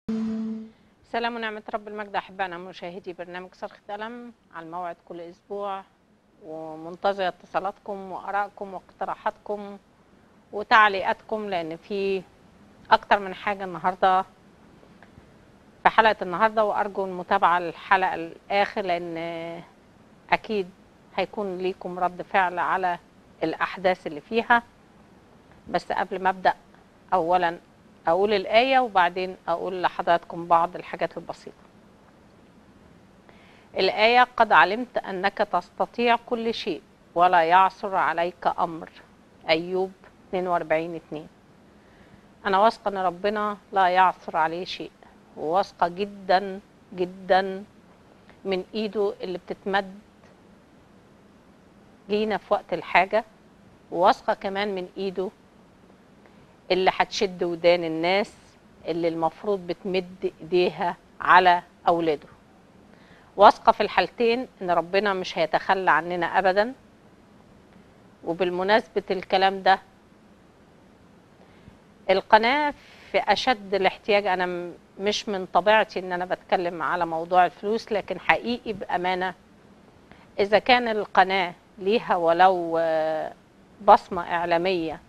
سلام ونعمة رب المجد أحبائنا مشاهدي برنامج صرخة قلم على الموعد كل أسبوع ومنتظرة اتصالاتكم وآرائكم واقتراحاتكم وتعليقاتكم لأن في أكتر من حاجة النهاردة في حلقة النهاردة وأرجو المتابعة الحلقة الآخر لأن أكيد هيكون ليكم رد فعل على الأحداث اللي فيها بس قبل ما أبدأ أولا أقول الآية وبعدين أقول لحضراتكم بعض الحاجات البسيطة الآية قد علمت أنك تستطيع كل شيء ولا يعثر عليك أمر أيوب 42 2 أنا واثقة أن ربنا لا يعثر عليه شيء وواثقة جدا جدا من إيده اللي بتتمد لينا في وقت الحاجة وواثقة كمان من إيده اللي هتشد ودان الناس اللي المفروض بتمد ايديها على اولاده واثقه في الحالتين ان ربنا مش هيتخلى عننا ابدا وبالمناسبه الكلام ده القناه في اشد الاحتياج انا م- مش من طبيعتي ان انا بتكلم على موضوع الفلوس لكن حقيقي بامانه اذا كان القناه ليها ولو آه، بصمه اعلاميه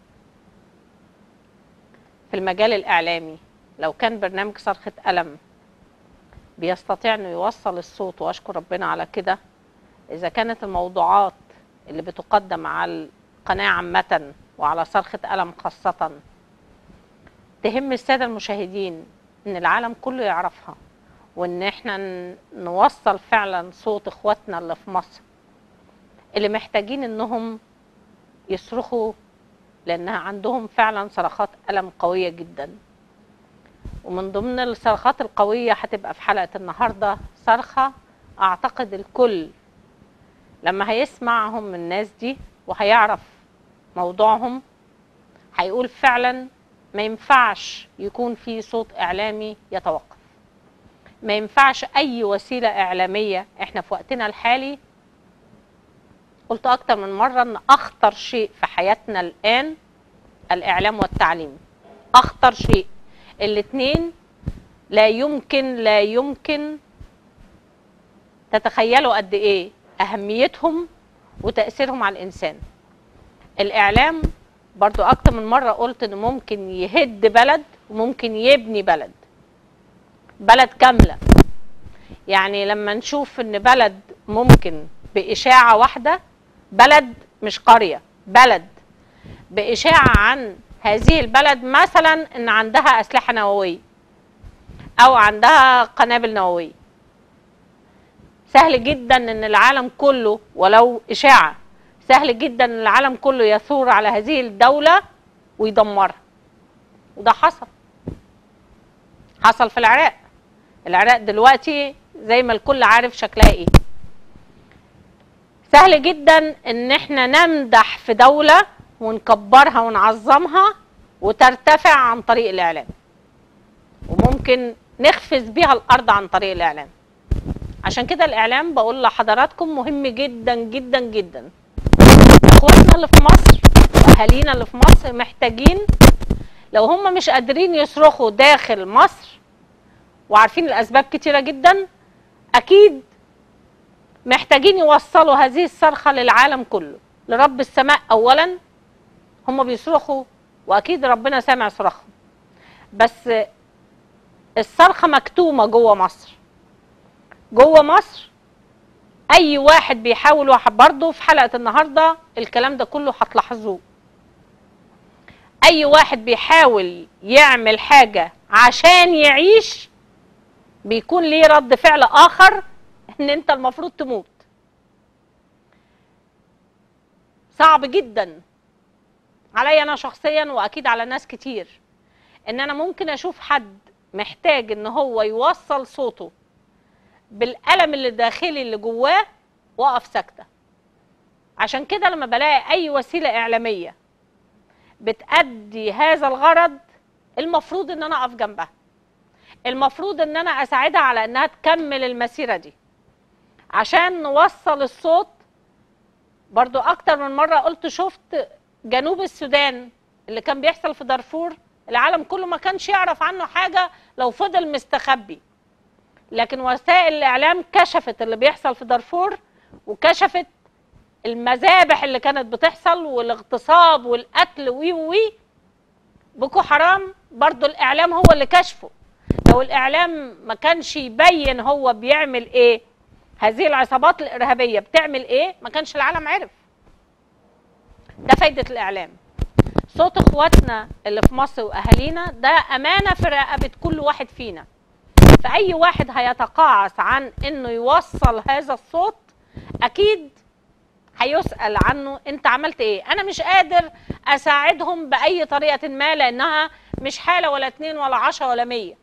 في المجال الإعلامي لو كان برنامج صرخة قلم بيستطيع إنه يوصل الصوت وأشكر ربنا على كده إذا كانت الموضوعات اللي بتقدم على القناة عامة وعلى صرخة قلم خاصة تهم السادة المشاهدين إن العالم كله يعرفها وإن إحنا ن- نوصل فعلا صوت إخواتنا اللي في مصر اللي محتاجين إنهم يصرخوا لانها عندهم فعلا صرخات الم قويه جدا ومن ضمن الصرخات القويه هتبقى في حلقه النهارده صرخه اعتقد الكل لما هيسمعهم من الناس دي وهيعرف موضوعهم هيقول فعلا ما ينفعش يكون في صوت اعلامي يتوقف ما ينفعش اي وسيله اعلاميه احنا في وقتنا الحالي قلت اكتر من مره ان اخطر شيء في حياتنا الان الاعلام والتعليم اخطر شيء الاثنين لا يمكن لا يمكن تتخيلوا قد ايه اهميتهم وتاثيرهم على الانسان الاعلام برضو اكتر من مره قلت انه ممكن يهد بلد وممكن يبني بلد بلد كامله يعني لما نشوف ان بلد ممكن باشاعه واحده بلد مش قريه بلد باشاعه عن هذه البلد مثلا ان عندها اسلحه نوويه او عندها قنابل نوويه سهل جدا ان العالم كله ولو اشاعه سهل جدا ان العالم كله يثور على هذه الدوله ويدمرها وده حصل حصل في العراق العراق دلوقتي زي ما الكل عارف شكلها ايه سهل جدا ان احنا نمدح في دولة ونكبرها ونعظمها وترتفع عن طريق الاعلام وممكن نخفز بيها الارض عن طريق الاعلام عشان كده الاعلام بقول لحضراتكم مهم جدا جدا جدا اخواتنا اللي في مصر واهالينا اللي في مصر محتاجين لو هم مش قادرين يصرخوا داخل مصر وعارفين الاسباب كتيره جدا اكيد محتاجين يوصلوا هذه الصرخه للعالم كله لرب السماء اولا هم بيصرخوا واكيد ربنا سامع صراخهم بس الصرخه مكتومه جوه مصر جوه مصر اي واحد بيحاول واحد برضه في حلقه النهارده الكلام ده كله هتلاحظوه اي واحد بيحاول يعمل حاجه عشان يعيش بيكون ليه رد فعل اخر ان انت المفروض تموت صعب جدا عليا انا شخصيا واكيد على ناس كتير ان انا ممكن اشوف حد محتاج ان هو يوصل صوته بالالم اللي داخلي اللي جواه واقف ساكته عشان كده لما بلاقي اي وسيله اعلاميه بتأدي هذا الغرض المفروض ان انا اقف جنبها المفروض ان انا اساعدها على انها تكمل المسيره دي عشان نوصل الصوت برضو اكتر من مره قلت شفت جنوب السودان اللي كان بيحصل في دارفور العالم كله ما كانش يعرف عنه حاجه لو فضل مستخبي لكن وسائل الاعلام كشفت اللي بيحصل في دارفور وكشفت المذابح اللي كانت بتحصل والاغتصاب والقتل وي وي بوكو حرام برضو الاعلام هو اللي كشفه لو الاعلام ما كانش يبين هو بيعمل ايه هذه العصابات الارهابيه بتعمل ايه ما كانش العالم عرف ده فايده الاعلام صوت اخواتنا اللي في مصر واهالينا ده امانه في رقبه كل واحد فينا فاي واحد هيتقاعس عن انه يوصل هذا الصوت اكيد هيسال عنه انت عملت ايه انا مش قادر اساعدهم باي طريقه ما لانها مش حاله ولا اتنين ولا عشرة ولا مية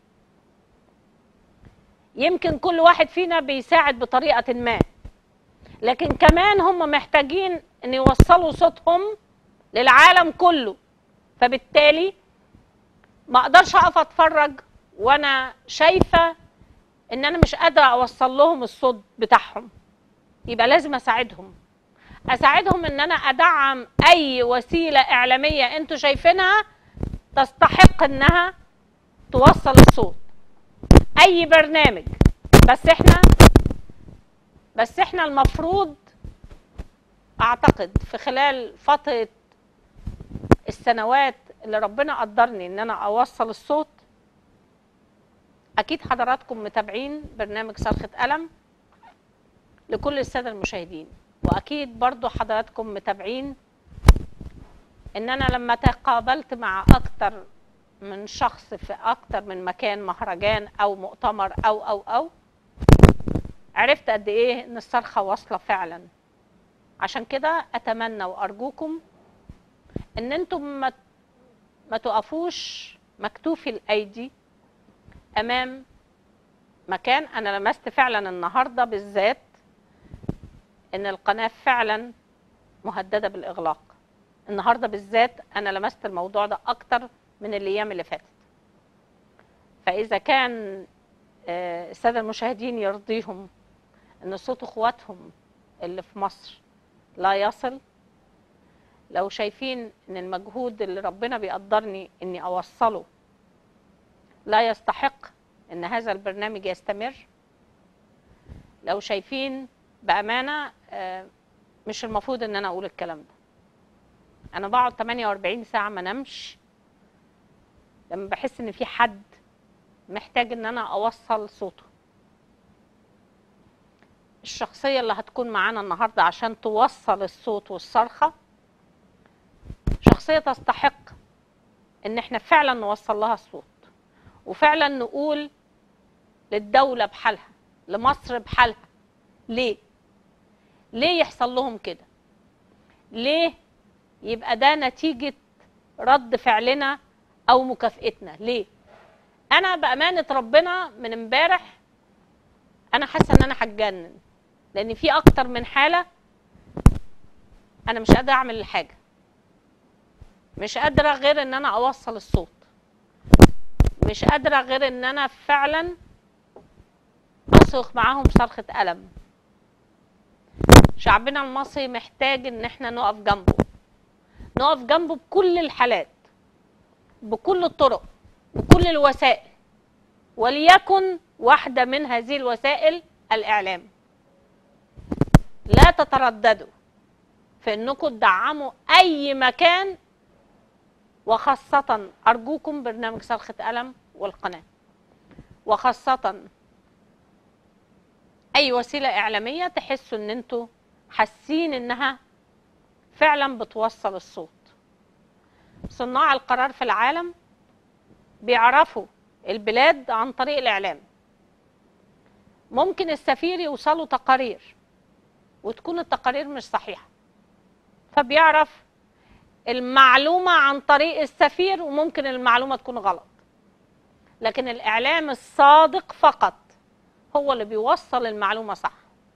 يمكن كل واحد فينا بيساعد بطريقه ما لكن كمان هم محتاجين ان يوصلوا صوتهم للعالم كله فبالتالي ما اقدرش اقف اتفرج وانا شايفه ان انا مش قادره اوصل لهم الصوت بتاعهم يبقى لازم اساعدهم اساعدهم ان انا ادعم اي وسيله اعلاميه انتوا شايفينها تستحق انها توصل الصوت اي برنامج بس احنا بس احنا المفروض اعتقد في خلال فتره السنوات اللي ربنا قدرني ان انا اوصل الصوت اكيد حضراتكم متابعين برنامج صرخة قلم لكل السادة المشاهدين واكيد برضو حضراتكم متابعين ان انا لما تقابلت مع اكتر من شخص في اكتر من مكان مهرجان او مؤتمر او او او عرفت قد ايه ان الصرخة واصلة فعلا عشان كده اتمنى وارجوكم ان انتم ما ما تقفوش مكتوفي الايدي امام مكان انا لمست فعلا النهارده بالذات ان القناه فعلا مهدده بالاغلاق النهارده بالذات انا لمست الموضوع ده اكتر من الايام اللي فاتت فاذا كان آه، الساده المشاهدين يرضيهم ان صوت اخواتهم اللي في مصر لا يصل لو شايفين ان المجهود اللي ربنا بيقدرني اني اوصله لا يستحق ان هذا البرنامج يستمر لو شايفين بامانه آه، مش المفروض ان انا اقول الكلام ده انا بقعد 48 ساعه ما نمش لما بحس ان في حد محتاج ان انا اوصل صوته الشخصيه اللي هتكون معانا النهارده عشان توصل الصوت والصرخه شخصيه تستحق ان احنا فعلا نوصل لها الصوت وفعلا نقول للدوله بحالها لمصر بحالها ليه ليه يحصل لهم كده ليه يبقى ده نتيجه رد فعلنا او مكافئتنا ليه انا بامانه ربنا من امبارح انا حاسه ان انا هتجنن لان في اكتر من حاله انا مش قادره اعمل الحاجه مش قادره غير ان انا اوصل الصوت مش قادره غير ان انا فعلا اصرخ معاهم صرخه الم شعبنا المصري محتاج ان احنا نقف جنبه نقف جنبه بكل الحالات بكل الطرق بكل الوسائل وليكن واحده من هذه الوسائل الاعلام لا تترددوا في انكم تدعموا اي مكان وخاصة أرجوكم برنامج صرخة قلم والقناة وخاصة أي وسيلة إعلامية تحسوا إن أنتوا حاسين إنها فعلا بتوصل الصوت صناع القرار في العالم بيعرفوا البلاد عن طريق الإعلام ممكن السفير يوصلوا تقارير وتكون التقارير مش صحيحة فبيعرف المعلومة عن طريق السفير وممكن المعلومة تكون غلط لكن الإعلام الصادق فقط هو اللي بيوصل المعلومة صح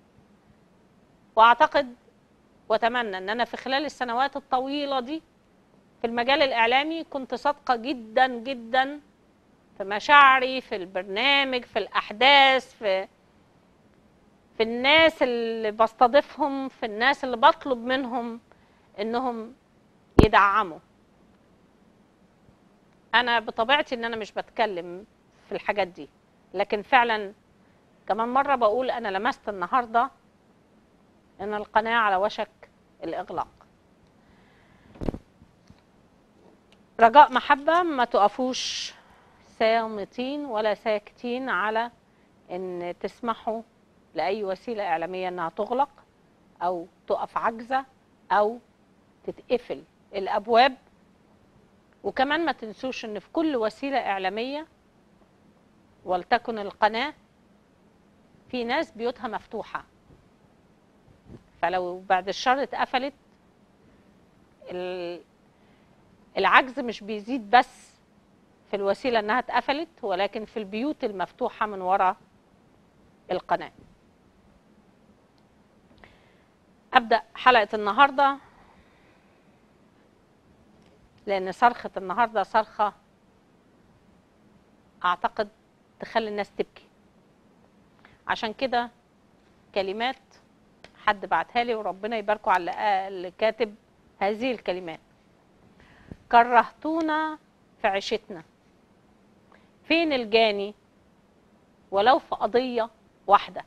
وأعتقد وأتمنى أن أنا في خلال السنوات الطويلة دي في المجال الإعلامي كنت صادقة جدا جدا في مشاعري في البرنامج في الأحداث في في الناس اللي بستضيفهم في الناس اللي بطلب منهم انهم يدعموا انا بطبيعتي ان انا مش بتكلم في الحاجات دي لكن فعلا كمان مره بقول انا لمست النهارده ان القناه على وشك الاغلاق رجاء محبه ما تقفوش صامتين ولا ساكتين على ان تسمحوا لاي وسيله اعلاميه انها تغلق او تقف عجزه او تتقفل الابواب وكمان ما تنسوش ان في كل وسيله اعلاميه ولتكن القناه في ناس بيوتها مفتوحه فلو بعد الشر اتقفلت ال- العجز مش بيزيد بس في الوسيله انها اتقفلت ولكن في البيوت المفتوحه من وراء القناه ابدا حلقه النهارده لان صرخه النهارده صرخه اعتقد تخلي الناس تبكي عشان كده كلمات حد بعتها لي وربنا يباركه على اللي- اللي كاتب هذه الكلمات كرهتونا في عيشتنا فين الجاني ولو في قضية واحدة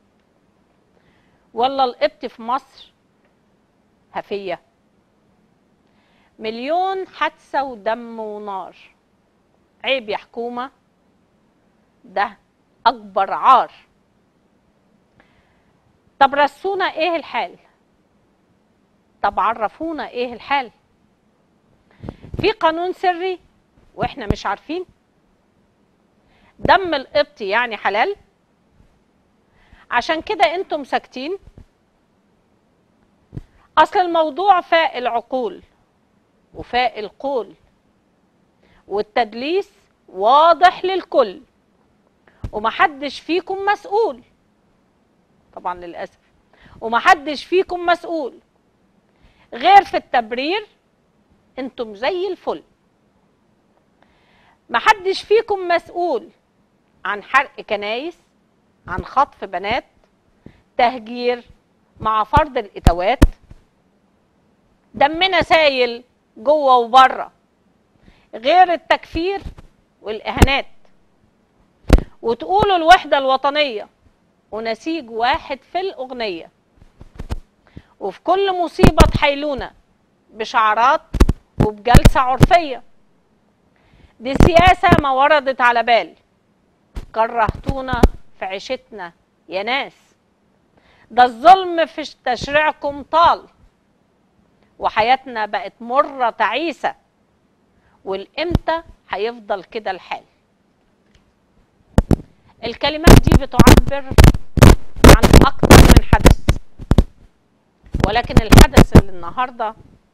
ولا القبط في مصر هفية مليون حادثة ودم ونار عيب يا حكومة ده أكبر عار طب رسونا ايه الحال طب عرفونا ايه الحال في قانون سري واحنا مش عارفين دم القبط يعني حلال عشان كده انتم ساكتين اصل الموضوع فاق العقول وفاق القول والتدليس واضح للكل ومحدش فيكم مسؤول طبعا للاسف ومحدش فيكم مسؤول غير في التبرير انتم زي الفل محدش فيكم مسؤول عن حرق كنايس عن خطف بنات تهجير مع فرض الاتوات دمنا سايل جوه وبره غير التكفير والاهانات وتقولوا الوحده الوطنيه ونسيج واحد في الأغنية وفي كل مصيبة تحيلونا بشعارات وبجلسة عرفية دي سياسة ما وردت على بال كرهتونا في عيشتنا يا ناس ده الظلم في تشريعكم طال وحياتنا بقت مرة تعيسة والإمتى هيفضل كده الحال الكلمات دي بتعبر عن أكتر من حدث ولكن الحدث اللي النهاردة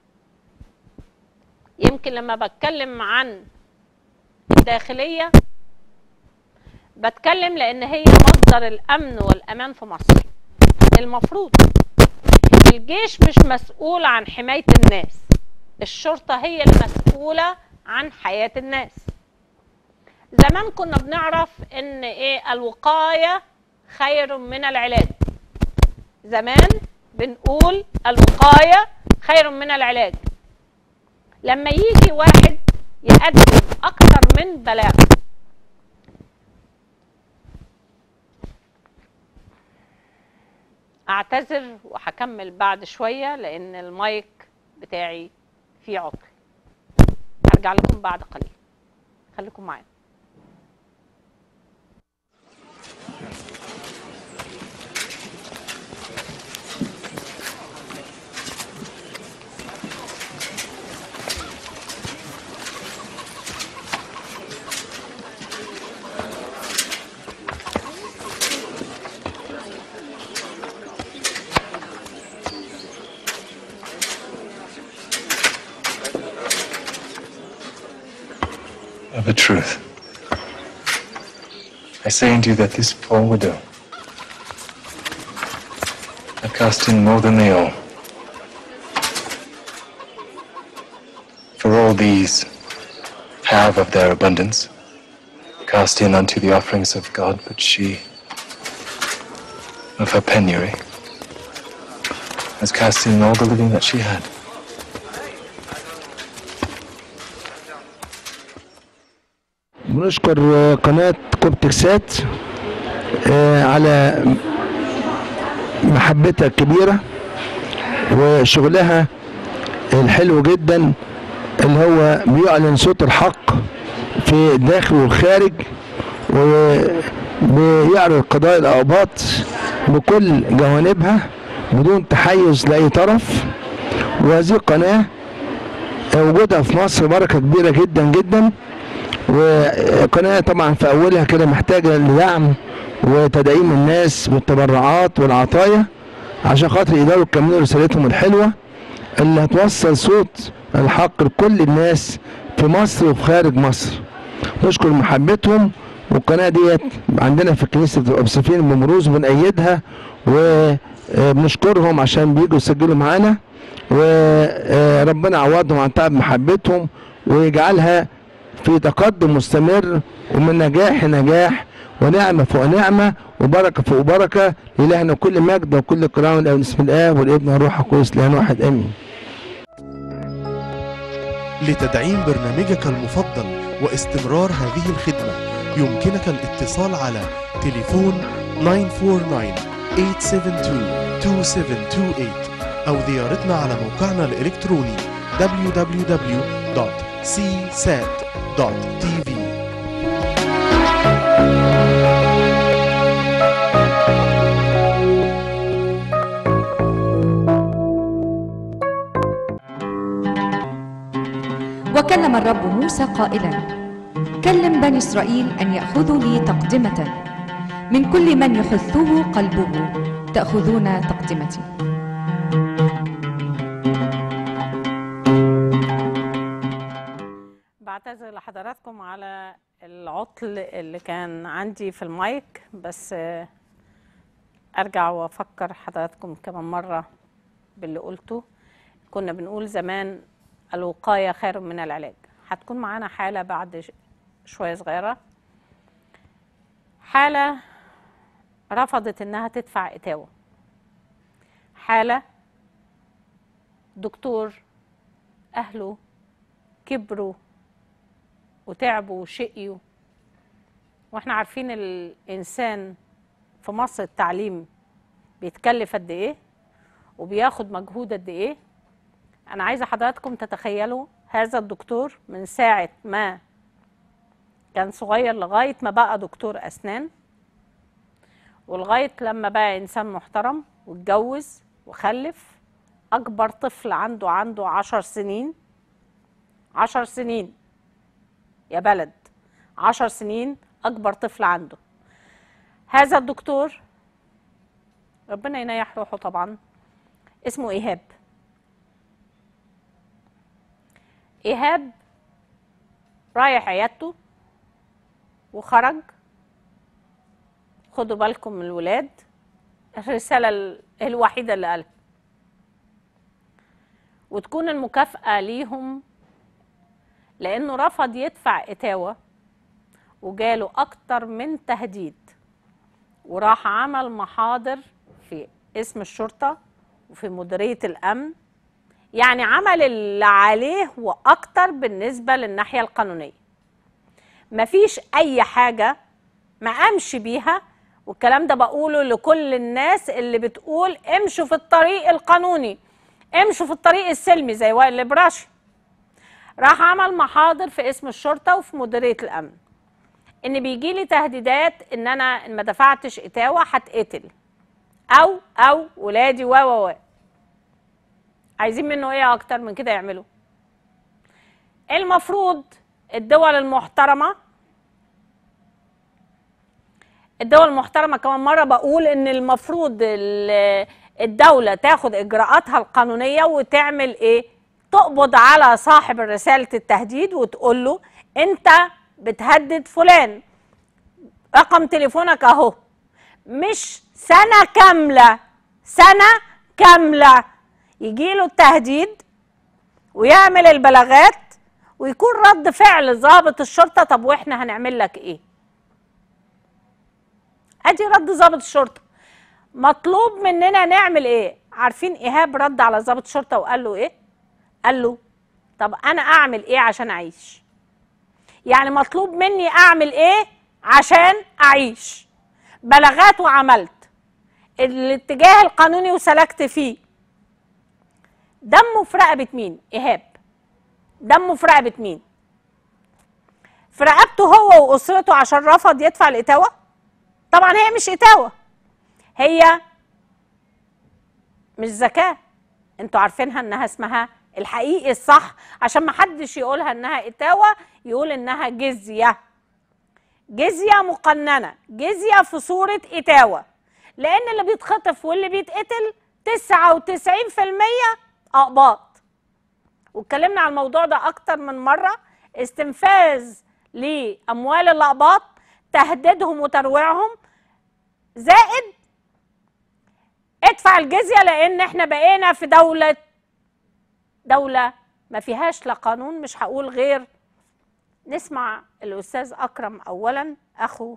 يمكن لما بتكلم عن الداخلية بتكلم لأن هي مصدر الأمن والأمان في مصر المفروض الجيش مش مسؤول عن حماية الناس الشرطة هي المسؤولة عن حياة الناس زمان كنا بنعرف ان ايه الوقايه خير من العلاج زمان بنقول الوقايه خير من العلاج لما يجي واحد يقدم اكتر من بلاغ اعتذر وهكمل بعد شويه لان المايك بتاعي فيه عطل هرجع لكم بعد قليل خليكم معانا Of a truth, I say unto you that this poor widow hath cast in more than they all. For all these have of their abundance cast in unto the offerings of God, but she of her penury has cast in all the living that she had. بنشكر آه، قناة كوبتكسات آه، على محبتها الكبيرة وشغلها الحلو جدا اللي هو بيعلن صوت الحق في الداخل والخارج وبيعرض قضايا الأقباط بكل جوانبها بدون تحيز لأي طرف وهذه القناة وجودها في مصر بركة كبيرة جدا جدا وقناة طبعا في أولها كده محتاجة لدعم وتدعيم الناس بالتبرعات والعطايا عشان خاطر يقدروا يكملوا رسالتهم الحلوة اللي هتوصل صوت الحق لكل الناس في مصر وفي خارج مصر نشكر محبتهم والقناة ديت عندنا في كنيسة الأبصفين بمروز بنأيدها وبنشكرهم عشان بيجوا يسجلوا معانا وربنا يعوضهم عن تعب محبتهم ويجعلها في تقدم مستمر ومن نجاح لنجاح ونعمة فوق نعمة وبركة فوق بركة لإلهنا كل مجد وكل كرام باسم الآب والابن والروح القدس لأن واحد آمين لتدعيم برنامجك المفضل واستمرار هذه الخدمة يمكنك الاتصال على تليفون 949-872-2728 أو زيارتنا على موقعنا الإلكتروني www.csat.tv وكلم الرب موسى قائلا كلم بني اسرائيل ان ياخذوا لي تقدمه من كل من يحثه قلبه تاخذون تقدمتي بعتذر لحضراتكم على العطل اللي كان عندي في المايك بس آه، ارجع وافكر حضراتكم كمان مره باللي قلته كنا بنقول زمان الوقايه خير من العلاج هتكون معانا حاله بعد ش- شويه صغيره حاله رفضت انها تدفع اتاوه حاله دكتور اهله كبروا وتعبوا وشقيوا واحنا عارفين الانسان في مصر التعليم بيتكلف قد ايه وبياخد مجهود قد ايه انا عايزه حضراتكم تتخيلوا هذا الدكتور من ساعه ما كان صغير لغايه ما بقى دكتور اسنان ولغايه لما بقى انسان محترم واتجوز وخلف اكبر طفل عنده عنده عشر سنين عشر سنين يا بلد عشر سنين أكبر طفل عنده هذا الدكتور ربنا ينيح روحه طبعا اسمه إيهاب إيهاب رايح عيادته وخرج خدوا بالكم من الولاد الرسالة ال- الوحيدة اللي قالها وتكون المكافأة ليهم لأنه رفض يدفع إتاوة وجاله أكتر من تهديد وراح عمل محاضر في اسم الشرطة وفي مديرية الأمن يعني عمل اللي عليه وأكتر بالنسبة للناحية القانونية مفيش أي حاجة ما أمشي بيها والكلام ده بقوله لكل الناس اللي بتقول امشوا في الطريق القانوني امشوا في الطريق السلمي زي وائل البراشي راح عمل محاضر في اسم الشرطه وفي مديريه الامن ان بيجي لي تهديدات ان انا ان ما دفعتش اتاوه هتقتل او او ولادي و و و عايزين منه ايه اكتر من كده يعملوا المفروض الدول المحترمه الدول المحترمه كمان مره بقول ان المفروض ال- الدوله تاخد اجراءاتها القانونيه وتعمل ايه تقبض على صاحب رساله التهديد وتقول له انت بتهدد فلان رقم تليفونك اهو مش سنه كامله سنه كامله يجيله التهديد ويعمل البلاغات ويكون رد فعل ضابط الشرطه طب واحنا هنعمل لك ايه ادي رد ضابط الشرطه مطلوب مننا نعمل ايه عارفين ايهاب رد على ضابط الشرطه وقال له ايه قال له طب انا اعمل ايه عشان اعيش يعني مطلوب مني اعمل ايه عشان اعيش بلغات وعملت الاتجاه القانوني وسلكت فيه دمه في رقبه مين ايهاب دمه في رقبه مين في رقبته هو واسرته عشان رفض يدفع الاتاوه طبعا هي مش اتاوه هي مش زكاه انتوا عارفينها انها اسمها الحقيقي الصح عشان ما حدش يقولها انها اتاوه يقول انها جزيه جزيه مقننه جزيه في صوره اتاوه لان اللي بيتخطف واللي بيتقتل 99% اقباط واتكلمنا على الموضوع ده اكتر من مره استنفاذ لاموال الاقباط تهديدهم وترويعهم زائد ادفع الجزيه لان احنا بقينا في دوله دوله ما فيهاش لا قانون مش هقول غير نسمع الاستاذ اكرم اولا اخو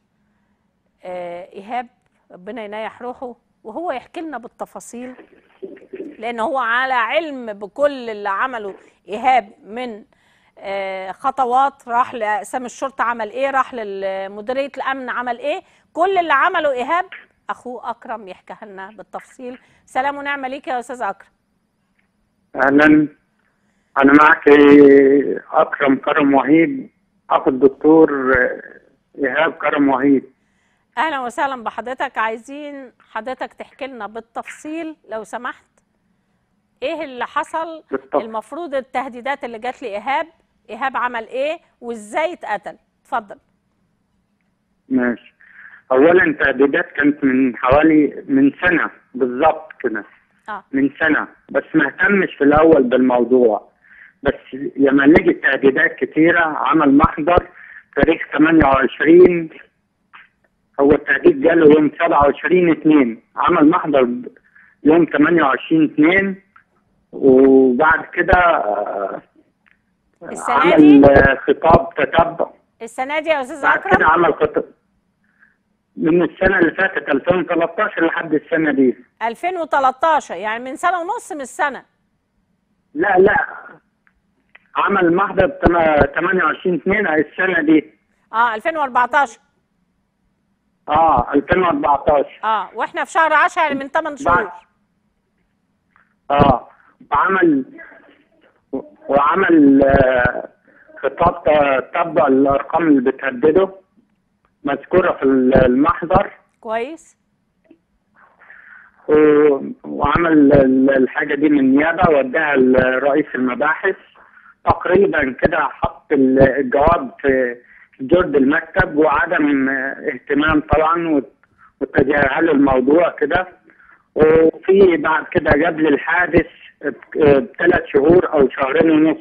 آه، ايهاب ربنا ينيح روحه وهو يحكي لنا بالتفاصيل لان هو على علم بكل اللي عمله ايهاب من آه، خطوات راح لاقسام الشرطه عمل ايه راح لمديريه الامن عمل ايه كل اللي عمله ايهاب اخوه اكرم يحكيها لنا بالتفصيل سلام ونعمه ليك يا استاذ اكرم اهلا انا معك اكرم كرم وهيب اخو الدكتور ايهاب كرم وهيب اهلا وسهلا بحضرتك عايزين حضرتك تحكي لنا بالتفصيل لو سمحت ايه اللي حصل بالتفصيل. المفروض التهديدات اللي جات لايهاب ايهاب عمل ايه وازاي اتقتل اتفضل ماشي اولا تهديدات كانت من حوالي من سنه بالظبط كده اه من سنه بس ما اهتمش في الاول بالموضوع بس لما لقي تهديدات كتيره عمل محضر تاريخ 28 هو التهديد جاله يوم 27 2 عمل محضر يوم 28 2 وبعد كده آه، السنة عمل دي؟ آه، خطاب تتبع السنه دي يا استاذ بعد كده اكرم عمل خطاب من السنه اللي فاتت 2013 لحد السنه دي 2013 يعني من سنه ونص من السنه لا لا عمل محضر تم- 28 2 السنه دي اه 2014 اه 2014 اه واحنا في شهر 10 يعني من 8 شهور اه وعمل وعمل آه، خطاب ت- تبع الارقام اللي بتهدده مذكوره في المحضر كويس و- وعمل ال- الحاجه دي من نيابه وداها لرئيس المباحث تقريبا كده حط ال- الجواب في جرد المكتب وعدم آه، اهتمام طبعا وت- وتجاهل الموضوع كده وفي بعد كده قبل الحادث بثلاث شهور او شهرين ونص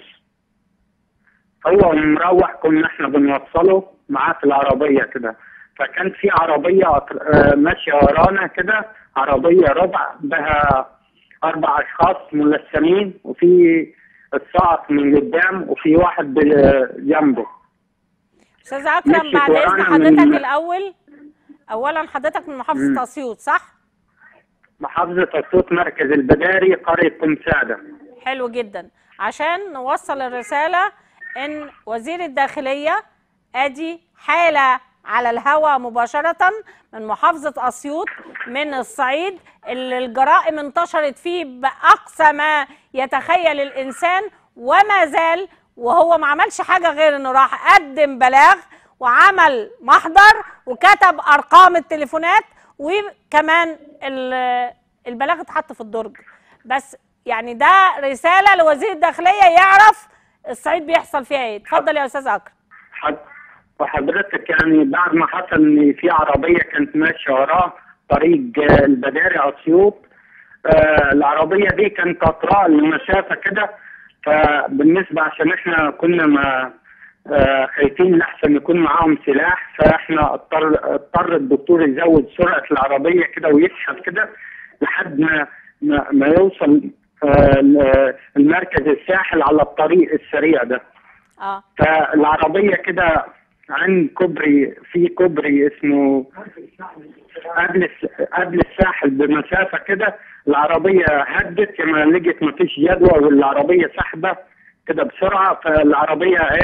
هو مروح كنا احنا بنوصله معاه في العربيه كده فكان في عربيه آه، ماشيه ورانا كده عربيه ربع بها اربع اشخاص ملثمين وفي السائق من قدام وفي واحد بال- جنبه استاذ اكرم مشيت بعد اذن ورانا حضرتك من- الاول اولا حضرتك من محافظه مم. اسيوط صح محافظه اسيوط مركز البداري قريه قمساده حلو جدا عشان نوصل الرسالة ان وزير الداخلية ادي حالة على الهواء مباشرة من محافظة اسيوط من الصعيد اللي الجرائم انتشرت فيه باقصى ما يتخيل الانسان وما زال وهو ما عملش حاجة غير انه راح قدم بلاغ وعمل محضر وكتب ارقام التليفونات وكمان ال- البلاغ اتحط في الدرج بس يعني ده رساله لوزير الداخليه يعرف الصعيد بيحصل فيها ايه اتفضل يا استاذ اكرم حد- وحضرتك يعني بعد ما حصل ان في عربيه كانت ماشيه وراه طريق آه، البداري اسيوط آه، العربيه دي كانت قطراء لمسافه كده فبالنسبه عشان احنا كنا ما آه، خايفين لحسن يكون معاهم سلاح فاحنا اضطر اضطر الدكتور يزود سرعه العربيه كده ويسحب كده لحد ما ما, ما يوصل آه، ل- المركز الساحل على الطريق السريع ده اه فالعربية كده عند كوبري في كوبري اسمه قبل الس- قبل الساحل بمسافة كده العربية هدت لما لقيت مفيش جدوى والعربية سحبة كده بسرعة فالعربية ايه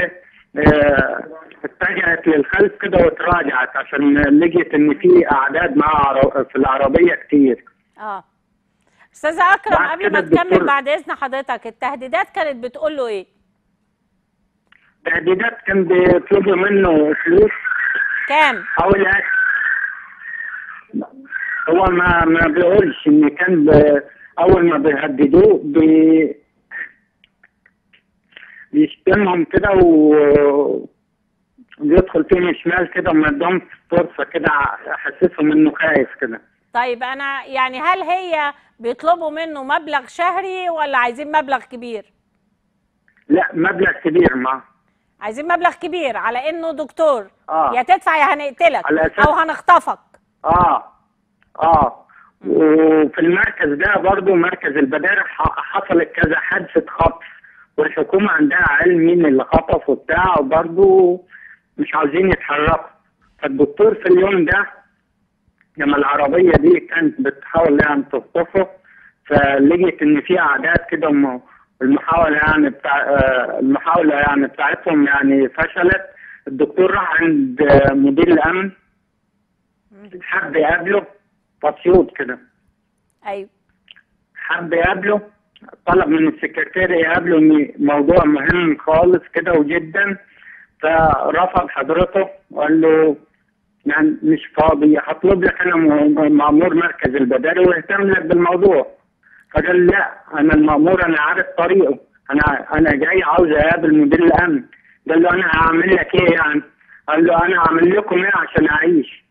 آه، اتجهت للخلف كده وتراجعت عشان لقيت ان في اعداد مع عر- في العربيه كتير اه استاذ اكرم بعد قبل كده ما تكمل الدكتور- بعد اذن حضرتك التهديدات كانت بتقول له ايه تهديدات كان بيطلبوا منه فلوس كام حوالي هو ما ما بيقولش ان كان ب... اول ما بيهددوه بي... بيشتمهم كده و بيدخل فيهم شمال كده وما ادهمش فرصه كده احسسهم انه خايف كده طيب انا يعني هل هي بيطلبوا منه مبلغ شهري ولا عايزين مبلغ كبير لا مبلغ كبير ما عايزين مبلغ كبير على انه دكتور آه. يا تدفع يا هنقتلك على أساس- او هنخطفك اه اه وفي المركز ده برضو مركز البدارع ح- حصلت كذا حادثة خطف والحكومة عندها علم مين اللي خطف وبتاع وبرضو مش عاوزين يتحركوا فالدكتور في اليوم ده لما العربية دي كانت بتحاول يعني تخطفه فلقيت إن في أعداد كده م- المحاولة يعني بتاع آه، المحاولة يعني بتاعتهم يعني فشلت الدكتور راح عند آه، مدير الأمن حب يقابله بسيوط كده ايوه حب يقابله طلب من السكرتير يقابله إن موضوع مهم خالص كده وجدا فرفض حضرته وقال له يعني مش فاضي هطلب لك انا م- مأمور مركز البداري ويهتم لك بالموضوع فقال لا انا المأمور انا عارف طريقه انا انا جاي عاوز اقابل مدير الامن قال له انا هعمل لك ايه يعني قال له انا هعمل لكم ايه عشان اعيش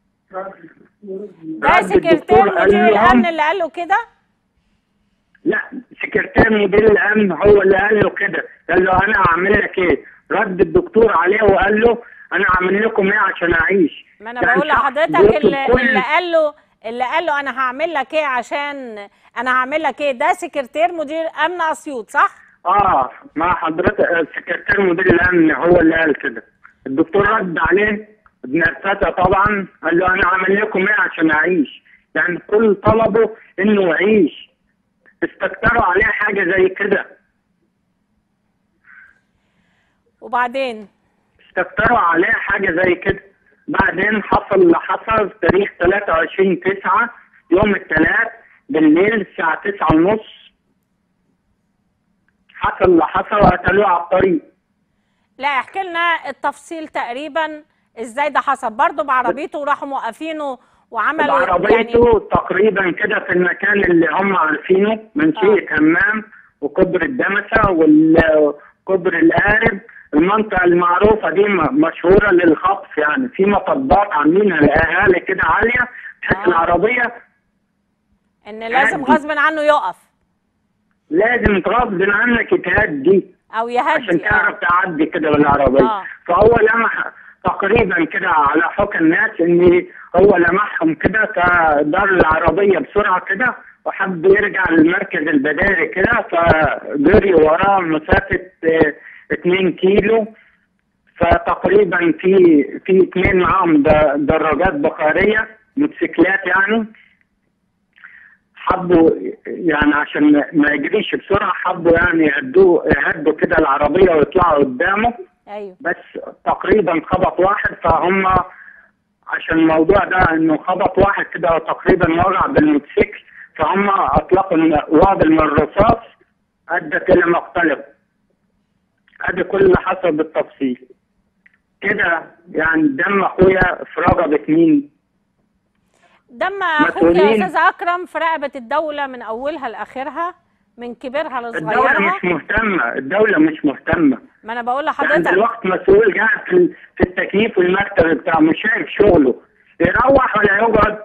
ده رد سكرتير الدكتور قال مدير لهم- الامن اللي قال له كده لا سكرتير مدير الامن هو اللي قال له كده قال له انا هعمل لك ايه رد الدكتور عليه وقال له انا هعمل لكم ايه عشان اعيش ما انا يعني بقول شخص لحضرتك بيطلب اللي, كل- اللي قال له اللي قال له انا هعمل لك ايه عشان انا هعمل لك ايه ده سكرتير مدير امن اسيوط صح اه مع حضرتك آه، سكرتير مدير الامن هو اللي قال كده الدكتور رد عليه بنرفزه طبعا قال له انا هعمل لكم ايه عشان اعيش يعني كل طلبه انه يعيش استكتروا عليه حاجه زي كده وبعدين استكتروا عليه حاجة زي كده بعدين حصل اللي حصل في تاريخ 23 9 يوم الثلاث بالليل الساعة 9 ونص حصل اللي حصل وقتلوه على الطريق لا احكي لنا التفصيل تقريبا ازاي ده حصل برضه بعربيته وراحوا موقفينه وعملوا يعني بعربيته تقريبا كده في المكان اللي هم عارفينه منشية همام وكبر الدمسة وكبر القارب المنطقة المعروفة دي م- مشهورة للخطف يعني في مطبات عاملينها الأهالي كده عالية تحس آه. العربية ان لازم عادي. غصب عنه يقف لازم غصب عنك تهدي او عشان يهدي تعرف آه. تعدي كده بالعربية آه. فهو لمح تقريبا كده على حكى الناس ان هو لمحهم كده فدار العربية بسرعة كده وحب يرجع للمركز البداري كده فجري وراه مسافة 2 كيلو فتقريبا في في اثنين معاهم د- دراجات بخارية موتوسيكلات يعني حبوا يعني عشان ما- ما يجريش بسرعة حبوا يعني يهدوا يهدوا كده العربية ويطلعوا قدامه ايوه بس تقريبا خبط واحد فهم عشان الموضوع ده انه خبط واحد كده تقريبا وقع بالموتوسيكل فهم اطلقوا الم- وابل من الرصاص ادت الى مقتله ادي كل اللي حصل بالتفصيل كده يعني دم اخويا في رقبة مين دم اخوك يا مسؤولين. استاذ اكرم في رقبه الدوله من اولها لاخرها من كبيرها الدولة لصغيرها مش مهتمة الدولة مش مهتمة ما انا بقول يعني لحضرتك دلوقتي مسؤول قاعد في في التكييف والمكتب بتاعه مش شايف شغله يروح ولا يقعد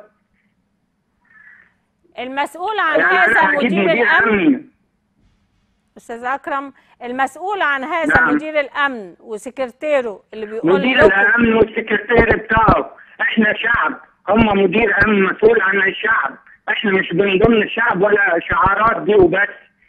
المسؤول عن يعني هذا انا اكيد مدير مدير الامن امن استاذ اكرم المسؤول عن هذا نعم. مدير الامن وسكرتيره اللي بيقول مدير لكم الامن والسكرتير بتاعه احنا شعب هم مدير امن مسؤول عن الشعب احنا مش من ضمن الشعب ولا شعارات دي وبس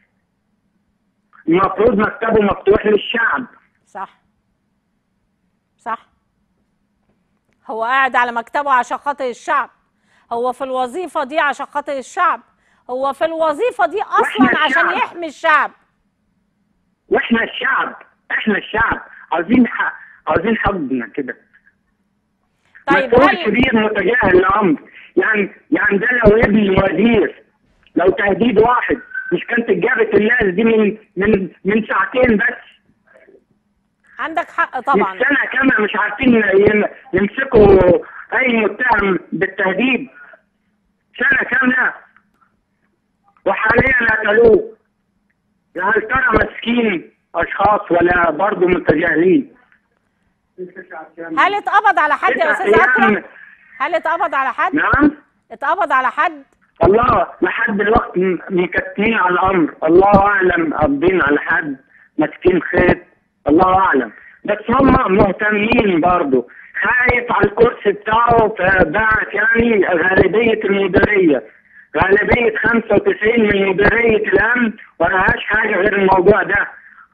المفروض مكتبه مفتوح للشعب صح صح هو قاعد على مكتبه عشان خاطر الشعب هو في الوظيفة دي عشان خاطر الشعب هو في الوظيفة دي أصلا وإحنا عشان الشعب. يحمي الشعب واحنا الشعب احنا الشعب عاوزين حق عاوزين حقنا كده طيب مسؤول هل كبير متجاهل الامر يعني يعني ده لو ابن وزير لو تهديد واحد مش كانت اتجابت الناس دي من من من ساعتين بس عندك حق طبعا من سنه كامله مش عارفين يم- يمسكوا اي متهم بالتهديد سنه كامله وحاليا قتلوه هل ترى ماسكين اشخاص ولا برضه متجاهلين؟ هل اتقبض على حد يا استاذ تسع اكرم أيام. هل اتقبض على حد نعم اتقبض على حد الله لحد دلوقتي م- مكتمين على الامر الله اعلم قابضين على حد ماسكين خيط الله اعلم بس هم مهتمين برضه خايف على الكرسي بتاعه فبعت يعني غالبيه المديريه غالبيه 95 من مديريه الامن ولهاش حاجه غير الموضوع ده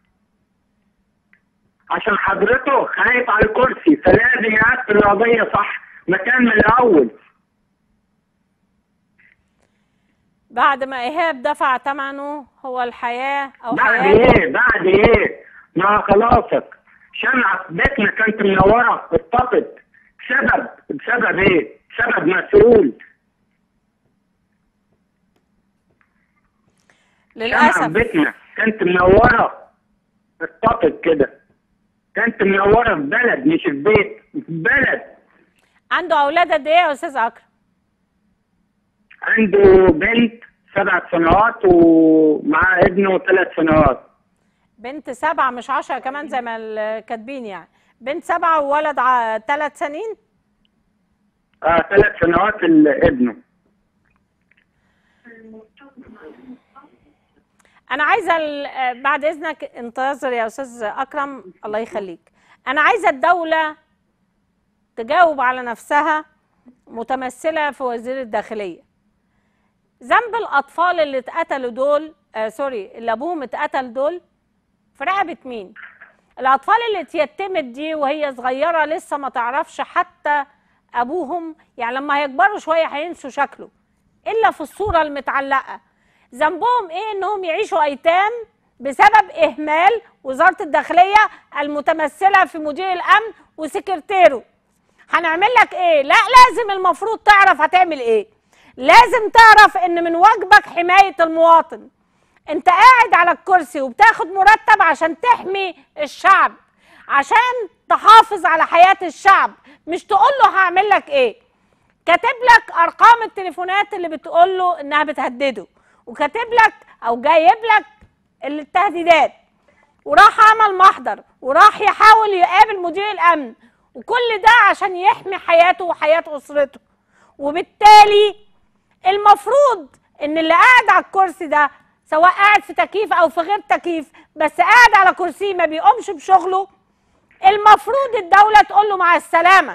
عشان حضرته خايف على الكرسي فلازم يقفل القضيه صح مكان من الاول بعد ما ايهاب دفع ثمنه هو الحياه او بعد حياته ايه بعد ايه ما خلاصك شمعة بيتنا كانت منورة اتطفت بسبب بسبب ايه بسبب مسؤول شمعة للاسف بيتنا كانت منورة اتطفت كده كانت منورة في بلد مش في بيت في بلد عنده اولاد قد ايه يا استاذ اكرم عنده بنت سبع سنوات ومع ابنه ثلاث سنوات بنت سبعة مش عشرة كمان زي ما ال- كاتبين يعني بنت سبعة وولد ع... ثلاث سنين اه ثلاث سنوات ال- ابنه انا عايزه ال- بعد اذنك انتظر يا استاذ اكرم الله يخليك انا عايزه الدوله تجاوب على نفسها متمثله في وزير الداخليه ذنب الاطفال اللي اتقتلوا دول آه سوري اللي ابوهم اتقتل دول في رقبه مين الاطفال اللي اتيتمت دي وهي صغيره لسه ما تعرفش حتى ابوهم يعني لما هيكبروا شويه هينسوا شكله الا في الصوره المتعلقه ذنبهم ايه انهم يعيشوا ايتام بسبب اهمال وزاره الداخليه المتمثله في مدير الامن وسكرتيره هنعمل لك ايه لا لازم المفروض تعرف هتعمل ايه لازم تعرف ان من واجبك حمايه المواطن انت قاعد على الكرسي وبتاخد مرتب عشان تحمي الشعب عشان تحافظ على حياه الشعب مش تقول له هعمل لك ايه كاتب لك ارقام التليفونات اللي بتقول له انها بتهدده وكاتب لك او جايب لك التهديدات وراح عمل محضر وراح يحاول يقابل مدير الامن وكل ده عشان يحمي حياته وحياه اسرته وبالتالي المفروض ان اللي قاعد على الكرسي ده سواء قاعد في تكييف او في غير تكييف بس قاعد على كرسي ما بيقومش بشغله المفروض الدوله تقول له مع السلامه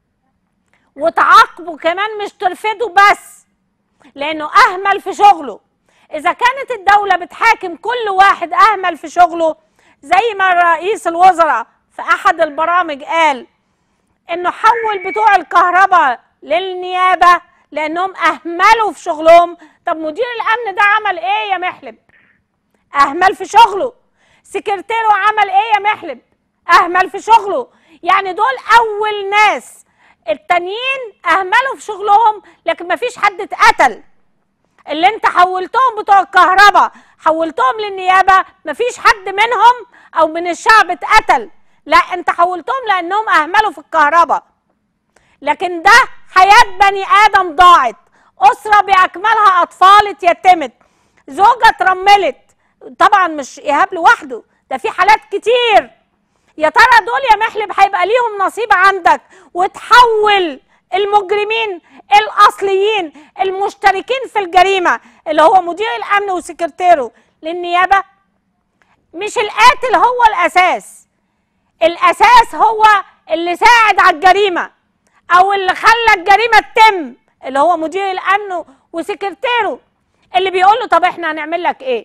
وتعاقبه كمان مش ترفضه بس لانه اهمل في شغله اذا كانت الدوله بتحاكم كل واحد اهمل في شغله زي ما رئيس الوزراء في احد البرامج قال انه حول بتوع الكهرباء للنيابه لانهم اهملوا في شغلهم طب مدير الامن ده عمل ايه يا محلب اهمل في شغله سكرتيره عمل ايه يا محلب اهمل في شغله يعني دول اول ناس التانيين اهملوا في شغلهم لكن مفيش حد اتقتل اللي انت حولتهم بتوع الكهرباء حولتهم للنيابه مفيش حد منهم او من الشعب اتقتل لا انت حولتهم لانهم اهملوا في الكهرباء لكن ده حياه بني ادم ضاعت اسره باكملها اطفال اتيتمت زوجه اترملت طبعا مش ايهاب لوحده ده في حالات كتير يا ترى دول يا محلب هيبقى ليهم نصيب عندك وتحول المجرمين الاصليين المشتركين في الجريمه اللي هو مدير الامن وسكرتيره للنيابه مش القاتل هو الاساس الاساس هو اللي ساعد على الجريمه او اللي خلى الجريمه تتم اللي هو مدير الامن وسكرتيره اللي بيقول له طب احنا هنعمل لك ايه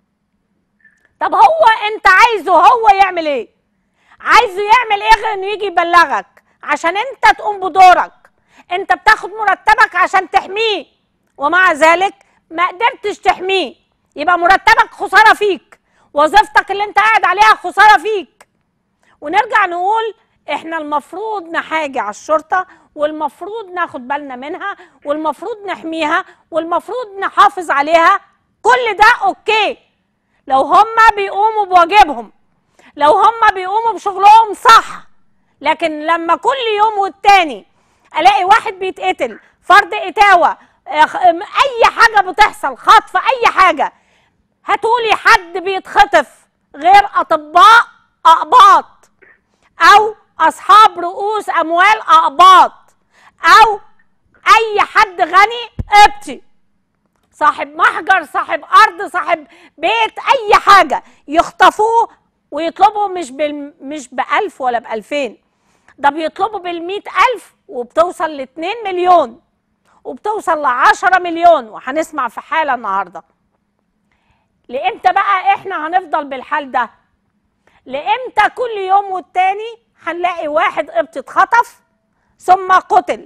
طب هو انت عايزه هو يعمل ايه عايزه يعمل ايه غير انه يجي يبلغك عشان انت تقوم بدورك انت بتاخد مرتبك عشان تحميه ومع ذلك ما قدرتش تحميه يبقى مرتبك خساره فيك وظيفتك اللي انت قاعد عليها خساره فيك ونرجع نقول احنا المفروض نحاجي على الشرطه والمفروض ناخد بالنا منها والمفروض نحميها والمفروض نحافظ عليها كل ده اوكي لو هم بيقوموا بواجبهم لو هم بيقوموا بشغلهم صح لكن لما كل يوم والتاني الاقي واحد بيتقتل فرد اتاوه اخ- ام- اي حاجه بتحصل خطف اي حاجه هاتولي حد بيتخطف غير اطباء اقباط او اصحاب رؤوس اموال اقباط او اي حد غني قبطي صاحب محجر صاحب ارض صاحب بيت اي حاجه يخطفوه ويطلبوا مش بال مش بألف ولا بألفين ده بيطلبوا بالمئة ألف وبتوصل لاتنين مليون وبتوصل لعشرة مليون وهنسمع في حالة النهاردة لإمتى بقى إحنا هنفضل بالحال ده لإمتى كل يوم والتاني هنلاقي واحد قبط اتخطف ثم قتل